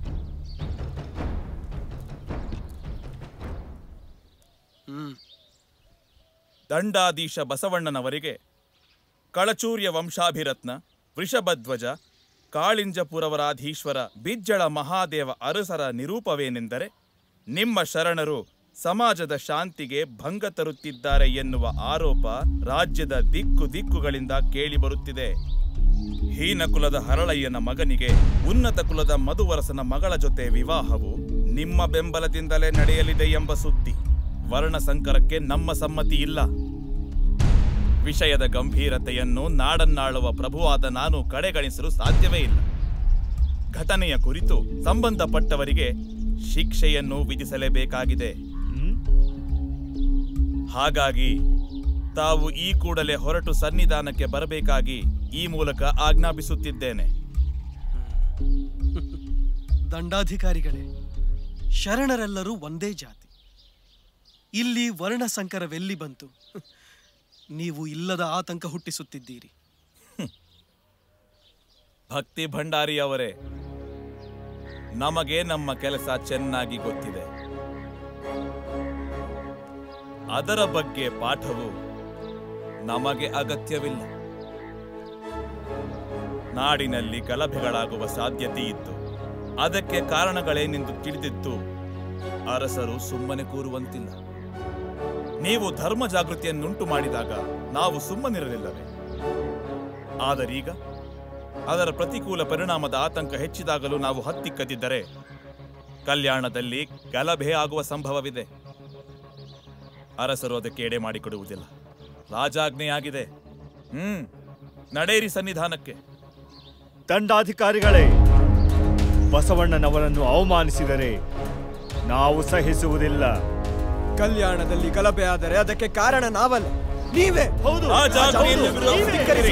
ದಂಡಾಧೀಶ ಬಸವಣ್ಣನವರಿಗೆ ಕಳಚೂರ್ಯ ವಂಶಾಭಿರತ್ನ ವೃಷಭಧ್ವಜ ಕಾಳಿಂಜಪುರವರಾಧೀಶ್ವರ ಬಿಜ್ಜಳ ಮಹಾದೇವ ಅರಸರ ನಿರೂಪವೇನೆಂದರೆ ನಿಮ್ಮ ಶರಣರು ಸಮಾಜದ ಶಾಂತಿಗೆ ಭಂಗ ತರುತ್ತಿದ್ದಾರೆ ಎನ್ನುವ ಆರೋಪ ರಾಜ್ಯದ ದಿಕ್ಕು ದಿಕ್ಕುಗಳಿಂದ ಕೇಳಿಬರುತ್ತಿದೆ ಹೀನ ಕುಲದ ಹರಳಯ್ಯನ ಮಗನಿಗೆ ಉನ್ನತ ಕುಲದ ಮಧುವರಸನ ಮಗಳ ಜೊತೆ ವಿವಾಹವು ನಿಮ್ಮ ಬೆಂಬಲದಿಂದಲೇ ನಡೆಯಲಿದೆ ಎಂಬ ಸುದ್ದಿ ವರ್ಣ ಸಂಕರಕ್ಕೆ ನಮ್ಮ ಸಮ್ಮತಿ ಇಲ್ಲ ವಿಷಯದ ಗಂಭೀರತೆಯನ್ನು ನಾಡನ್ನಾಳುವ ಪ್ರಭುವಾದ ನಾನು ಕಡೆಗಣಿಸಲು ಸಾಧ್ಯವೇ ಇಲ್ಲ ಘಟನೆಯ ಕುರಿತು ಸಂಬಂಧಪಟ್ಟವರಿಗೆ ಶಿಕ್ಷೆಯನ್ನು ವಿಧಿಸಲೇಬೇಕಾಗಿದೆ ಹಾಗಾಗಿ ತಾವು ಈ ಕೂಡಲೇ ಹೊರಟು ಸನ್ನಿಧಾನಕ್ಕೆ ಬರಬೇಕಾಗಿ ಈ ಮೂಲಕ ಆಜ್ಞಾಪಿಸುತ್ತಿದ್ದೇನೆ ದಂಡಾಧಿಕಾರಿಗಳೇ ಶರಣರೆಲ್ಲರೂ ಒಂದೇ ಜಾತಿ ಇಲ್ಲಿ ವರ್ಣ ಸಂಕರವೆಲ್ಲಿ ಬಂತು ನೀವು ಇಲ್ಲದ ಆತಂಕ ಹುಟ್ಟಿಸುತ್ತಿದ್ದೀರಿ ಭಕ್ತಿ ಭಂಡಾರಿ ಅವರೇ ನಮಗೆ ನಮ್ಮ ಕೆಲಸ ಚೆನ್ನಾಗಿ ಗೊತ್ತಿದೆ ಅದರ ಬಗ್ಗೆ ಪಾಠವು ನಮಗೆ ಅಗತ್ಯವಿಲ್ಲ ನಾಡಿನಲ್ಲಿ ಗಲಭೆಗಳಾಗುವ ಸಾಧ್ಯತೆ ಇತ್ತು ಅದಕ್ಕೆ ಕಾರಣಗಳೇನೆಂದು ತಿಳಿದಿದ್ದು ಅರಸರು ಸುಮ್ಮನೆ ಕೂರುವಂತಿಲ್ಲ ನೀವು ಧರ್ಮ ಜಾಗೃತಿಯನ್ನುಂಟು ಮಾಡಿದಾಗ ನಾವು ಸುಮ್ಮನಿರಲಿಲ್ಲವೇ ಆದರೀಗ ಅದರ ಪ್ರತಿಕೂಲ ಪರಿಣಾಮದ ಆತಂಕ ಹೆಚ್ಚಿದಾಗಲೂ ನಾವು ಹತ್ತಿಕ್ಕದಿದ್ದರೆ ಕಲ್ಯಾಣದಲ್ಲಿ ಗಲಭೆ ಆಗುವ ಸಂಭವವಿದೆ ಅರಸರು ಅದಕ್ಕೆ ಎಡೆ ಮಾಡಿಕೊಡುವುದಿಲ್ಲ ರಾಜಾಜ್ಞೆಯಾಗಿದೆ ಹ್ಮ್ ನಡೆಯಿರಿ ಸನ್ನಿಧಾನಕ್ಕೆ ದಂಡಾಧಿಕಾರಿಗಳೇ ಬಸವಣ್ಣನವರನ್ನು ಅವಮಾನಿಸಿದರೆ ನಾವು ಸಹಿಸುವುದಿಲ್ಲ ಕಲ್ಯಾಣದಲ್ಲಿ ಗಲಭೆ ಆದರೆ ಅದಕ್ಕೆ ಕಾರಣ ನಾವಲ್ಲ ನೀವೇ ಹೌದು ರಾಜಾಜ್ಞೆಯನ್ನು ವಿರೋಧಿಸಿದ್ದೀರಿ.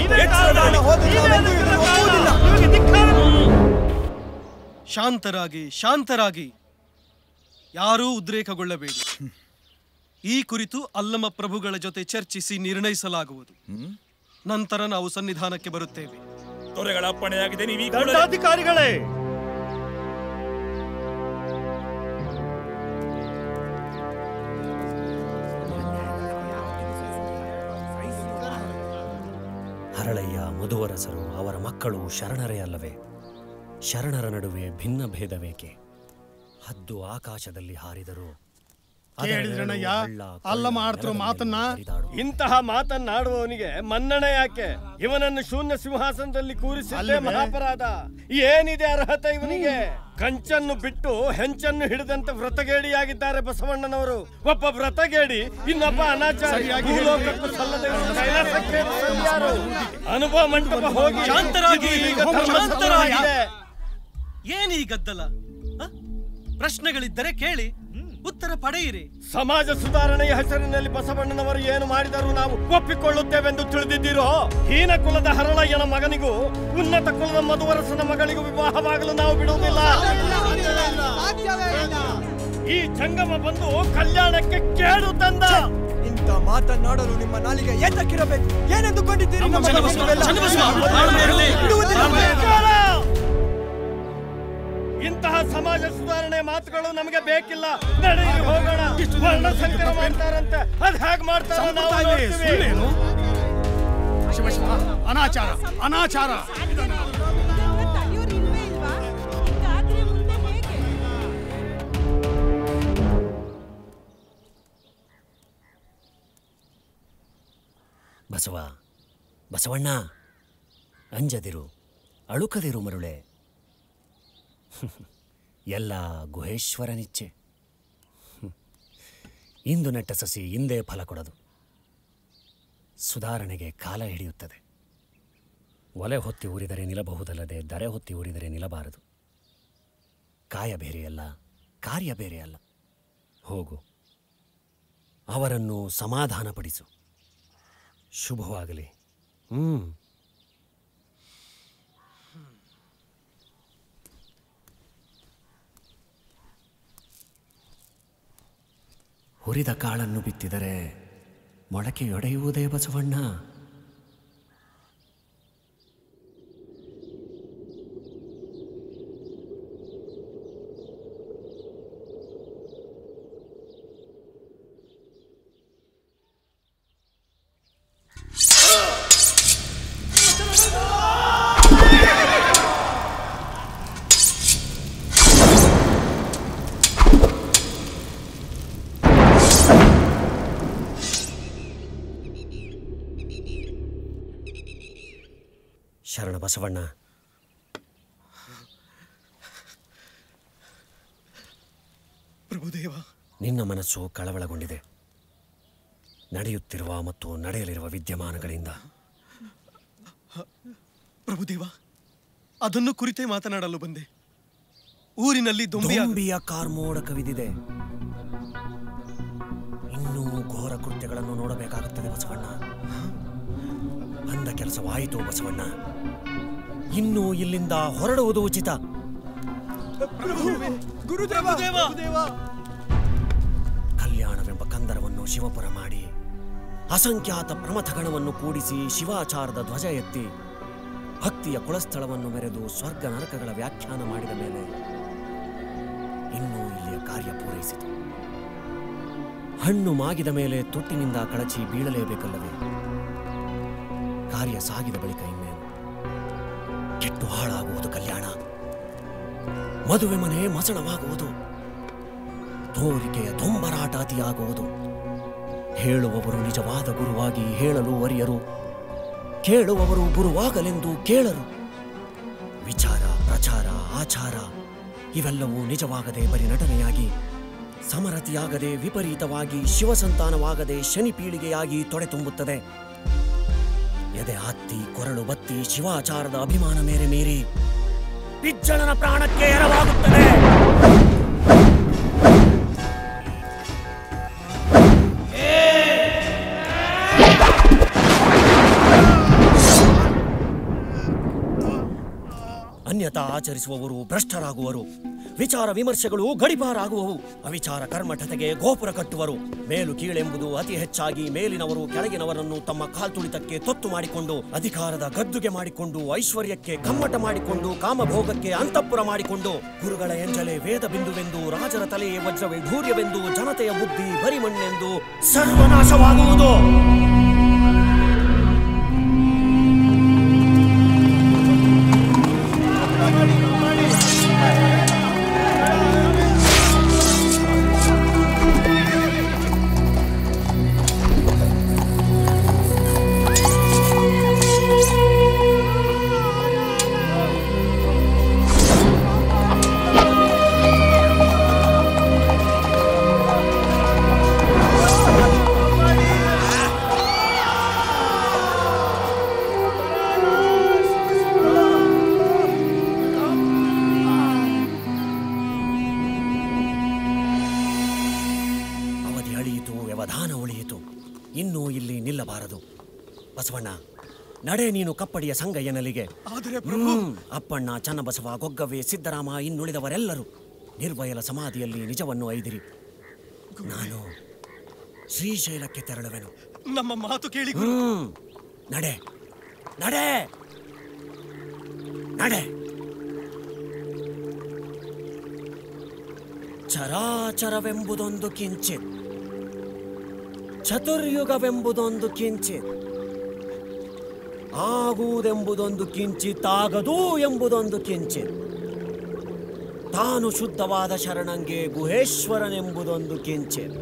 ಶಾಂತರಾಗಿ ಶಾಂತರಾಗಿ ಯಾರೂ ಉದ್ರೇಕಗೊಳ್ಳಬೇಡಿ ಈ ಕುರಿತು ಅಲ್ಲಮ ಪ್ರಭುಗಳ ಜೊತೆ ಚರ್ಚಿಸಿ ನಿರ್ಣಯಿಸಲಾಗುವುದು ನಂತರ ನಾವು ಸನ್ನಿಧಾನಕ್ಕೆ ಬರುತ್ತೇವೆ ತೊರೆಗಳ ಅಪ್ಪಣೆಯಾಗಿದೆ ನೀವು ದಂಡಾಧಿಕಾರಿಗಳೇ ಹರಳಯ್ಯ ಮಧುವರಸರು ಅವರ ಮಕ್ಕಳು ಶರಣರೇ ಅಲ್ಲವೇ ಶರಣರ ನಡುವೆ ಭಿನ್ನ ಭೇದವೇಕೆ ಹದ್ದು ಆಕಾಶದಲ್ಲಿ ಹಾರಿದರು ಅದರ ಕೇಳಿದ್ರಣಯ್ಯ ನೆರಳು ಹಳ್ಳ, ಅಲ್ಲ ಕೊಳ್ಳ, ಮಾಡ್ತಿರೋ ನೆಲದ ಮಾತನ್ನ ಇಂತಹ ಮಾತನ್ನಾಡುವವನಿಗೆ ಮನ್ನಣೆ ಯಾಕೆ ಇವನನ್ನು ಶೂನ್ಯ ಸಿಂಹಾಸನದಲ್ಲಿ ಕೂರಿಸಿದ್ದೇ ಅಲ್ವೇ? ಮಹಾಪರಾಧ ಏನಿದೆ ಅರ್ಹತೆ ಇವನಿಗೆ ಕಂಚನ್ನು ಬಿಟ್ಟು ಹೆಂಚನ್ನು ಹಿಡಿದಂತೆ ವ್ರತಗೇಡಿಯಾಗಿದ್ದಾರೆ ಬಸವಣ್ಣನವರು ಒಬ್ಬ ವ್ರತಗೇಡಿ ಇನ್ನೊಬ್ಬ ಅನಾಚಾರಿ ಸರಿಯಾಗಿ ಭೂಲೋಕಕ್ಕೂ ಸಲ್ಲದೆ ಇರುವ ಕೈಲಾಸಕ್ಕೆ ಯಾರು? ಅನುಭವ ಮಂಟಪ ಹೋಗಿ ಶಾಂತರಾಗಿ ಇದು ಈಗ ಧರ್ಮ ಶಾಂತರಾಗಿ ಸಭೆಯಾಗಿದೆ. ಏನೀ ಗದ್ದಲ ಹ? ಪ್ರಶ್ನೆಗಳಿದ್ದರೆ ಕೇಳಿ ಉತ್ತರ ಪಡೆಯಿರಿ ಸಮಾಜ ಸುಧಾರಣೆಯ ಹೆಸರಿನಲ್ಲಿ ಬಸವಣ್ಣನವರು ಏನು ಮಾಡಿದರೂ ನಾವು ಒಪ್ಪಿಕೊಳ್ಳುತ್ತೇವೆಂದು ತಿಳಿದಿದ್ದೀರೋ ಹೀನ ಕುಲದ ಹರಳಯ್ಯನ ಮಗನಿಗೂ ಉನ್ನತ ಕುಲದ ಮಧುವರಸನ ಮಗಳಿಗೂ ವಿವಾಹವಾಗಲು ನಾವು ಬಿಡುವುದಿಲ್ಲ ಈ ಜಂಗಮ ಬಂದು ಕಲ್ಯಾಣಕ್ಕೆ ಕೇಳು ತಂದ ಇಂಥ ಮಾತನ್ನಾಡಲು ನಿಮ್ಮ ನಾಲಿಗೆ ಏತಕ್ಕಿರಬೇಕು ಏನೆಂದುಕೊಂಡಿದ್ದೀರಿ ನಮ್ಮ ಚನ್ನಬಸವ, ಚನ್ನಬಸವ, ತಾಳ್ಮೆ ಇರಲಿ. ಬಿಡುವುದಿಲ್ಲ. ಧಿಕ್ಕಾರ! ಇಂತಹ ಸಮಾಜ ಸುಧಾರಣೆ ಮಾತುಗಳು ನಮಗೆ ಬೇಕಿಲ್ಲ ನಡೆಯಿರಿ ಹೋಗೋಣ ವರ್ಣ ಸಂಕರ ಮಾಡ್ತಾರಂತೆ ಅದ್ ಹೇಗ್ ಮಾಡ್ತಾರೋ ನಾವು ಸಂಪ್ರದಾಯವೇ ನೋಡ್ತೀವಿ. ಸುಳ್ಳೇನು ಶಿವ ಶಿವ ಅನಾಚಾರ ಅನಾಚಾರ ಬಸವ ಬಸವಣ್ಣ ಅಂಜದಿರು ಅಳುಕದಿರು ಮರುಳೆ ಎಲ್ಲ ಗುಹೇಶ್ವರನಿಚ್ಛೆ ಹ್ಮ್. ಇಂದು ನೆಟ್ಟ ಸಸಿ ಇಂದೇ ಫಲ ಕೊಡದು ಸುಧಾರಣೆಗೆ ಕಾಲ ಹಿಡಿಯುತ್ತದೆ ಒಲೆ ಹೊತ್ತಿ ಉರಿದರೆ ನಿಲ್ಲಬಹುದಲ್ಲದೆ ದರೆ ಹೊತ್ತಿ ಉರಿದರೆ ನಿಲ್ಲಬಾರದು ಕಾಯ ಬೇರೆಯಲ್ಲ ಕಾರ್ಯ ಬೇರೆಯಲ್ಲ ಹೋಗು ಅವರನ್ನು ಸಮಾಧಾನಪಡಿಸು ಶುಭವಾಗಲಿ ಹ್ಮ್ ಹುರಿದ ಕಾಳನ್ನು ಬಿತ್ತಿದರೆ ಮೊಳಕೆಯೊಡೆಯುವುದೇ ಬಸವಣ್ಣ ಶರಣ ಬಸವಣ್ಣ ಪ್ರಭುದೇವ ನಿನ್ನ ಮನಸ್ಸು ಕಳವಳಗೊಂಡಿದೆ ನಡೆಯುತ್ತಿರುವ ಮತ್ತು ನಡೆಯಲಿರುವ ವಿದ್ಯಮಾನಗಳಿಂದ ಪ್ರಭುದೇವ ಅದನ್ನು ಕುರಿತೇ ಮಾತನಾಡಲು ಬಂದೆ ಊರಿನಲ್ಲಿ ದೊಂಬಿಯ ದೊಂಬಿಯ ಕಾರ್ಮೋಡ ಕವಿದಿದೆ ಇನ್ನೂ ಘೋರ ಕೃತ್ಯಗಳನ್ನು ನೋಡಬೇಕಾಗುತ್ತದೆ ಬಸವಣ್ಣ ಅಂದ ಕೆಲಸವಾಯಿತು ಬಸವಣ್ಣ ಇನ್ನು ಇಲ್ಲಿಂದ ಹೊರಡುವುದು ಉಚಿತ ಕಲ್ಯಾಣವೆಂಬ ಕಂದರವನ್ನು ಶಿವಪುರ ಮಾಡಿ ಅಸಂಖ್ಯಾತ ಪ್ರಮಥಗಣವನ್ನು ಕೂಡಿಸಿ ಶಿವಾಚಾರದ ಧ್ವಜ ಎತ್ತಿ ಭಕ್ತಿಯ ಕುಳಸ್ಥಳವನ್ನು ಮೆರೆದು ಸ್ವರ್ಗ ನರಕಗಳ ವ್ಯಾಖ್ಯಾನ ಮಾಡಿದ ಮೇಲೆ ಇನ್ನೂ ಇಲ್ಲಿಯ ಕಾರ್ಯ ಪೂರೈಸಿತು ಹಣ್ಣು ಮಾಗಿದ ಮೇಲೆ ತೊಟ್ಟಿನಿಂದ ಕಳಚಿ ಬೀಳಲೇಬೇಕಲ್ಲವೇ ಕಾರ್ಯ ಸಾಗಿದ ಬಳಿಕ ಇನ್ನೇನು ಕೆಟ್ಟು ಹಾಳಾಗುವುದು ಕಲ್ಯಾಣ ಮದುವೆ ಮನೆ ಮಸಣವಾಗುವುದು ತೋರಿಕೆಯ ದೊಂಬರಾಟ ಅತಿಯಾಗುವುದು ಹೇಳುವವರು ನಿಜವಾದ ಗುರುವಾಗಿ ಹೇಳಲು ವರಿಯರು ಕೇಳುವವರು ಗುರುವಾಗಲೆಂದು ಕೇಳರು ವಿಚಾರ ಪ್ರಚಾರ ಆಚಾರ ಇವೆಲ್ಲವೂ ನಿಜವಾಗದೆ ಬರಿ ನಟನೆಯಾಗಿ ಸಮರತಿಯಾಗದೆ ವಿಪರೀತವಾಗಿ ಶಿವಸಂತಾನವಾಗದೆ ಶನಿ ಪೀಳಿಗೆಯಾಗಿ ತೊಡೆ ತುಂಬುತ್ತದೆ ಎದೆ ಹತ್ತಿ ಕೊರಳು ಬತ್ತಿ ಶಿವಾಚಾರದ ಅಭಿಮಾನ ಮೇರೆ ಮೀರಿ ಬಿಜ್ಜಳನ ಪ್ರಾಣಕ್ಕೆ ಎರವಾಗುತ್ತದೆ ಅನ್ಯತಾ ಆಚರಿಸುವವರು ಭ್ರಷ್ಟರಾಗುವರು ವಿಚಾರ ವಿಮರ್ಶೆಗಳು ಗಡಿಪಾರಾಗುವವು ಅವಿಚಾರ ಕರ್ಮಠತೆಗೆ ಗೋಪುರ ಕಟ್ಟುವರು ಮೇಲು ಕೀಳೆಂಬುದು ಅತಿ ಹೆಚ್ಚಾಗಿ ಮೇಲಿನವರು ಕೆಳಗಿನವರನ್ನು ತಮ್ಮ ಕಾಲ್ತುಳಿತಕ್ಕೆ ತೊತ್ತು ಮಾಡಿಕೊಂಡು ಅಧಿಕಾರದ ಗದ್ದುಗೆ ಮಾಡಿಕೊಂಡು ಐಶ್ವರ್ಯಕ್ಕೆ ಕಮ್ಮಟ ಮಾಡಿಕೊಂಡು ಕಾಮಭೋಗಕ್ಕೆ ಅಂತಃಪುರ ಮಾಡಿಕೊಂಡು ಗುರುಗಳ ಎಂಜಲೆ ವೇದ ಬಿಂದುವೆಂದು ರಾಜರ ತಲೆಯೇ ವಜ್ರ ವೈಢೂರ್ಯವೆಂದು ಜನತೆಯ ಬುದ್ಧಿ ಬರಿಮಣ್ಣೆಂದು ಸರ್ವನಾಶವಾಗುವುದು ಅವಧಿ ಅಳಿಯಿತು ವ್ಯವಧಾನ ಉಳಿಯಿತು ಇನ್ನೂ ಇಲ್ಲಿ ನಿಲ್ಲಬಾರದು ಬಸವಣ್ಣ ನಡೆ ನೀನು ಕಪ್ಪಡಿಯ ಸಂಗಯ್ಯನಲ್ಲಿಗೆ ಆದರೆ ಹ್ಮ್, ಅಪ್ಪಣ್ಣ ಚನ್ನಬಸವ ಗೊಗ್ಗವ್ವೆ ಸಿದ್ದರಾಮ ಇನ್ನುಳಿದವರೆಲ್ಲರೂ ನಿರ್ವಯಲ ಸಮಾಧಿಯಲ್ಲಿ ನಿಜವನ್ನು ಐದಿರಿ ನಾನು ಶ್ರೀಶೈಲಕ್ಕೆ ತೆರಳುವೆನು ನಮ್ಮ ಮಾತು ಕೇಳಿ ಗುರು. ಹ್ಮ್ ನಡೆ ನಡೆ ನಡೆ ಚರಾಚರವೆಂಬುದೊಂದು ಕಿಂಚಿತ್ ಚತುರ್ಯುಗವೆಂಬುದೊಂದು ಕಿಂಚಿತ್ ಆಗುವುದೆಂಬುದೊಂದು ಕಿಂಚಿತ್ ಆಗದು ಎಂಬುದೊಂದು ಕಿಂಚಿತ್ ತಾನು ಶುದ್ಧವಾದ ಶರಣಂಗೆ ಗುಹೇಶ್ವರನೆಂಬುದೊಂದು ಕಿಂಚಿತ್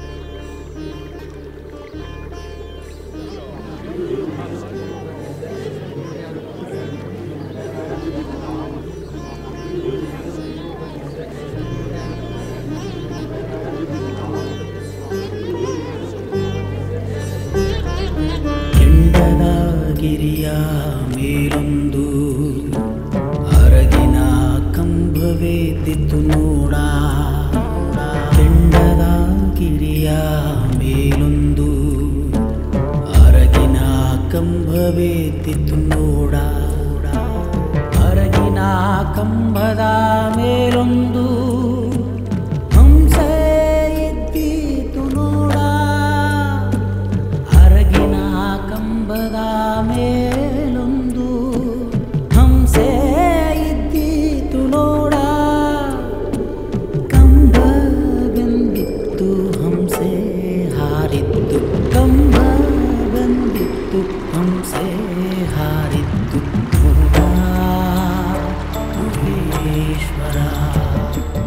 ಕೆಂಡದ ಗಿರಿಯ ಮೇಲೊಂದು ಅರಗಿನ ಕಂಬವೇದಿತ್ತು ನೋಡ ಕೆಂಡದ ಗಿರಿಯ ಮೇಲೊಂದು ಅರಗಿನ ಕಂಬವೇದಿತ್ತು ನೋಡ ಅರಗಿನ ಕಂಬದ ಮೇಲೊಂದು ಹಂಸ ಎದ್ದಿತು ನೋಡ ಅರಗಿನ ಕಂಬದ ಮೇಲೊಂದು ಹಂಸೆ ಇದ್ದೀತು ನೋಡ ಕಂಬ ಬಂದಿತ್ತು ಹಂಸೆ ಹಾರಿತ್ತು ಕಂಬ ಬಂದಿತ್ತು ಹಂಸೆ ಹಾರಿತ್ತು ನೋಡ ಮಹೇಶ್ವರ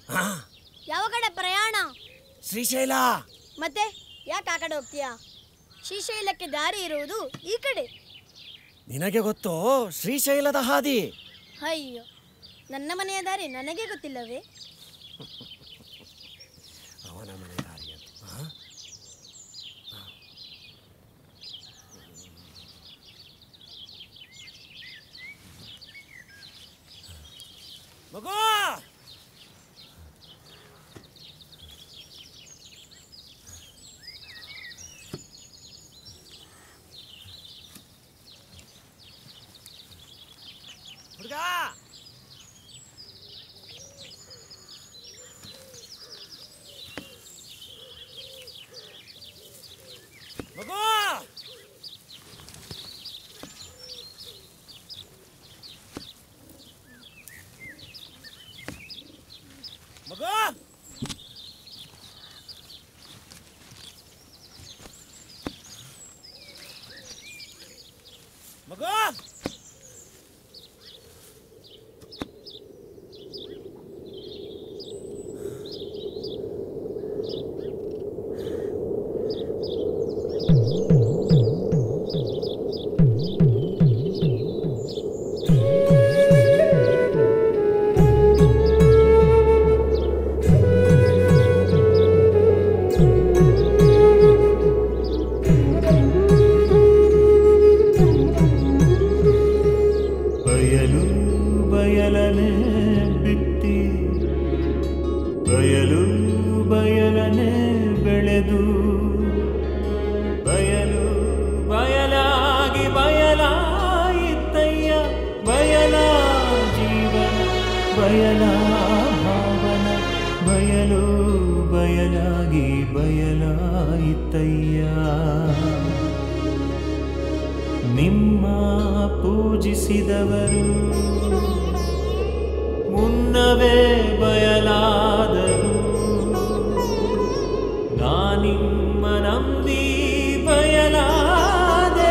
ಯಾವ ಕಡೆ ಪ್ರಯಾಣ ಶ್ರೀಶೈಲ ಮತ್ತೆ ಯಾಕೆ ಆ ಕಡೆ ಹೋಗ್ತೀಯಾ ಶ್ರೀಶೈಲಕ್ಕೆ ದಾರಿ ಇರುವುದು ಈ ಕಡೆ ನಿನಗೆ ಗೊತ್ತೋ ಶ್ರೀಶೈಲದ ಹಾದಿ ಅಯ್ಯೋ ನನ್ನ ಮನೆಯ ದಾರಿ ನನಗೆ ಗೊತ್ತಿಲ್ಲವೇ ಅವನ ಮನೆ ದಾರಿ ಅಂತ ಆ? ಮಗು ಹುಡುಗ ಮಗು ಮಗು ಮಗು ಬಯಲು ಬಯಲನೆ ಬಿತ್ತಿ ಬಯಲು ಬಯಲನೆ ಬೆಳೆದು ಬಯಲು ಬಯಲಾಗಿ ಬಯಲಾಯಿತಯ್ಯ ಬಯಲ ಜೀವನ ಬಯಲ ಭಾವನ ಬಯಲು ಬಯಲಾಗಿ ಬಯಲಾಯಿತಯ್ಯ ನಿಮ್ಮ ಪೂಜಿಸಿದವರು ಮುನ್ನವೇ ಬಯಲಾದರು ನಾನಿಮ್ಮ ನಂಬಿ ಬಯಲಾದೆ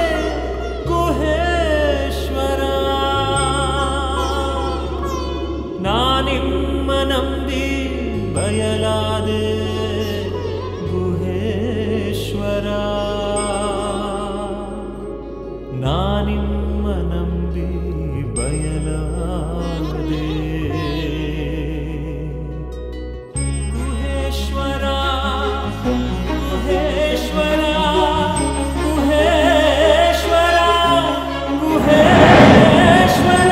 ಗುಹೇಶ್ವರ ನಾನಿಮ್ಮ ನಂಬಿ ಬಯಲಾದೆ ಗುಹೇಶ್ವರ ನಾನಿಮ್ಮ ನಂಬಿ ಬಯಲಾದೆ ಗುಹೇಶ್ವರ ಗುಹೇಶ್ವರ ಗುಹೇಶ್ವರ ಗುಹೇಶ್ವರ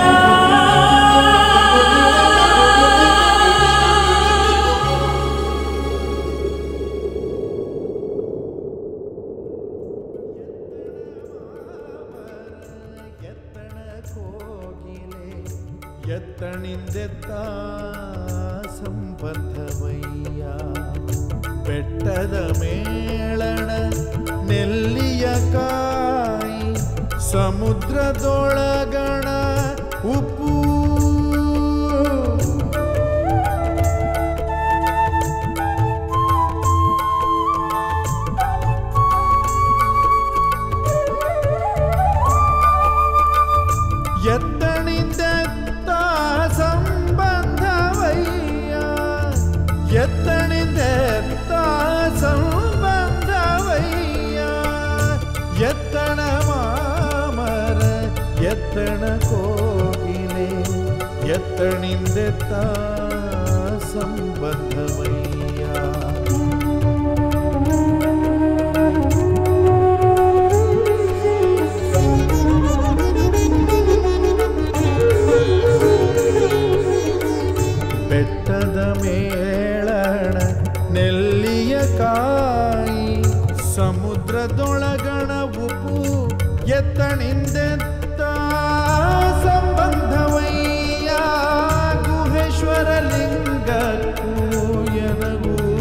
ಎತ್ತಣಿಂದೆತ್ತ ಸಂಬಂಧವಯ್ಯ ಬೆಟ್ಟದ ಮೇಳಣ ನೆಲ್ಲಿಯ ಕಾಯಿ ಸಮುದ್ರದೊಳಗಣ ಉಪ್ಪು ಎತ್ತಣಿಂದೆತ್ತ ಸಂಬಂಧವಯ್ಯ ಎತ್ತಣಿಂದೆತ್ತ ಸಂಬಂಧವಯ್ಯ ಎತ್ತಣ ಮಾಮರ ಎತ್ತಣ ಕೋಗಿಲೆ ಎತ್ತಣಿಂದೆತ್ತ ಸಂಬಂಧವಯ್ಯ ಬೆಟ್ಟದ ಮೇಳಣ ನೆಲ್ಲಿಯ ಕಾಯಿ ಸಮುದ್ರದೊಳಗಣ ಉಪ್ಪು ಎತ್ತಣಿಂದೆತ್ತ ಸಂಬಂಧವಯ್ಯ ಗುಹೇಶ್ವರ ಲಿಂಗಕ್ಕೂ ಎನಗೂ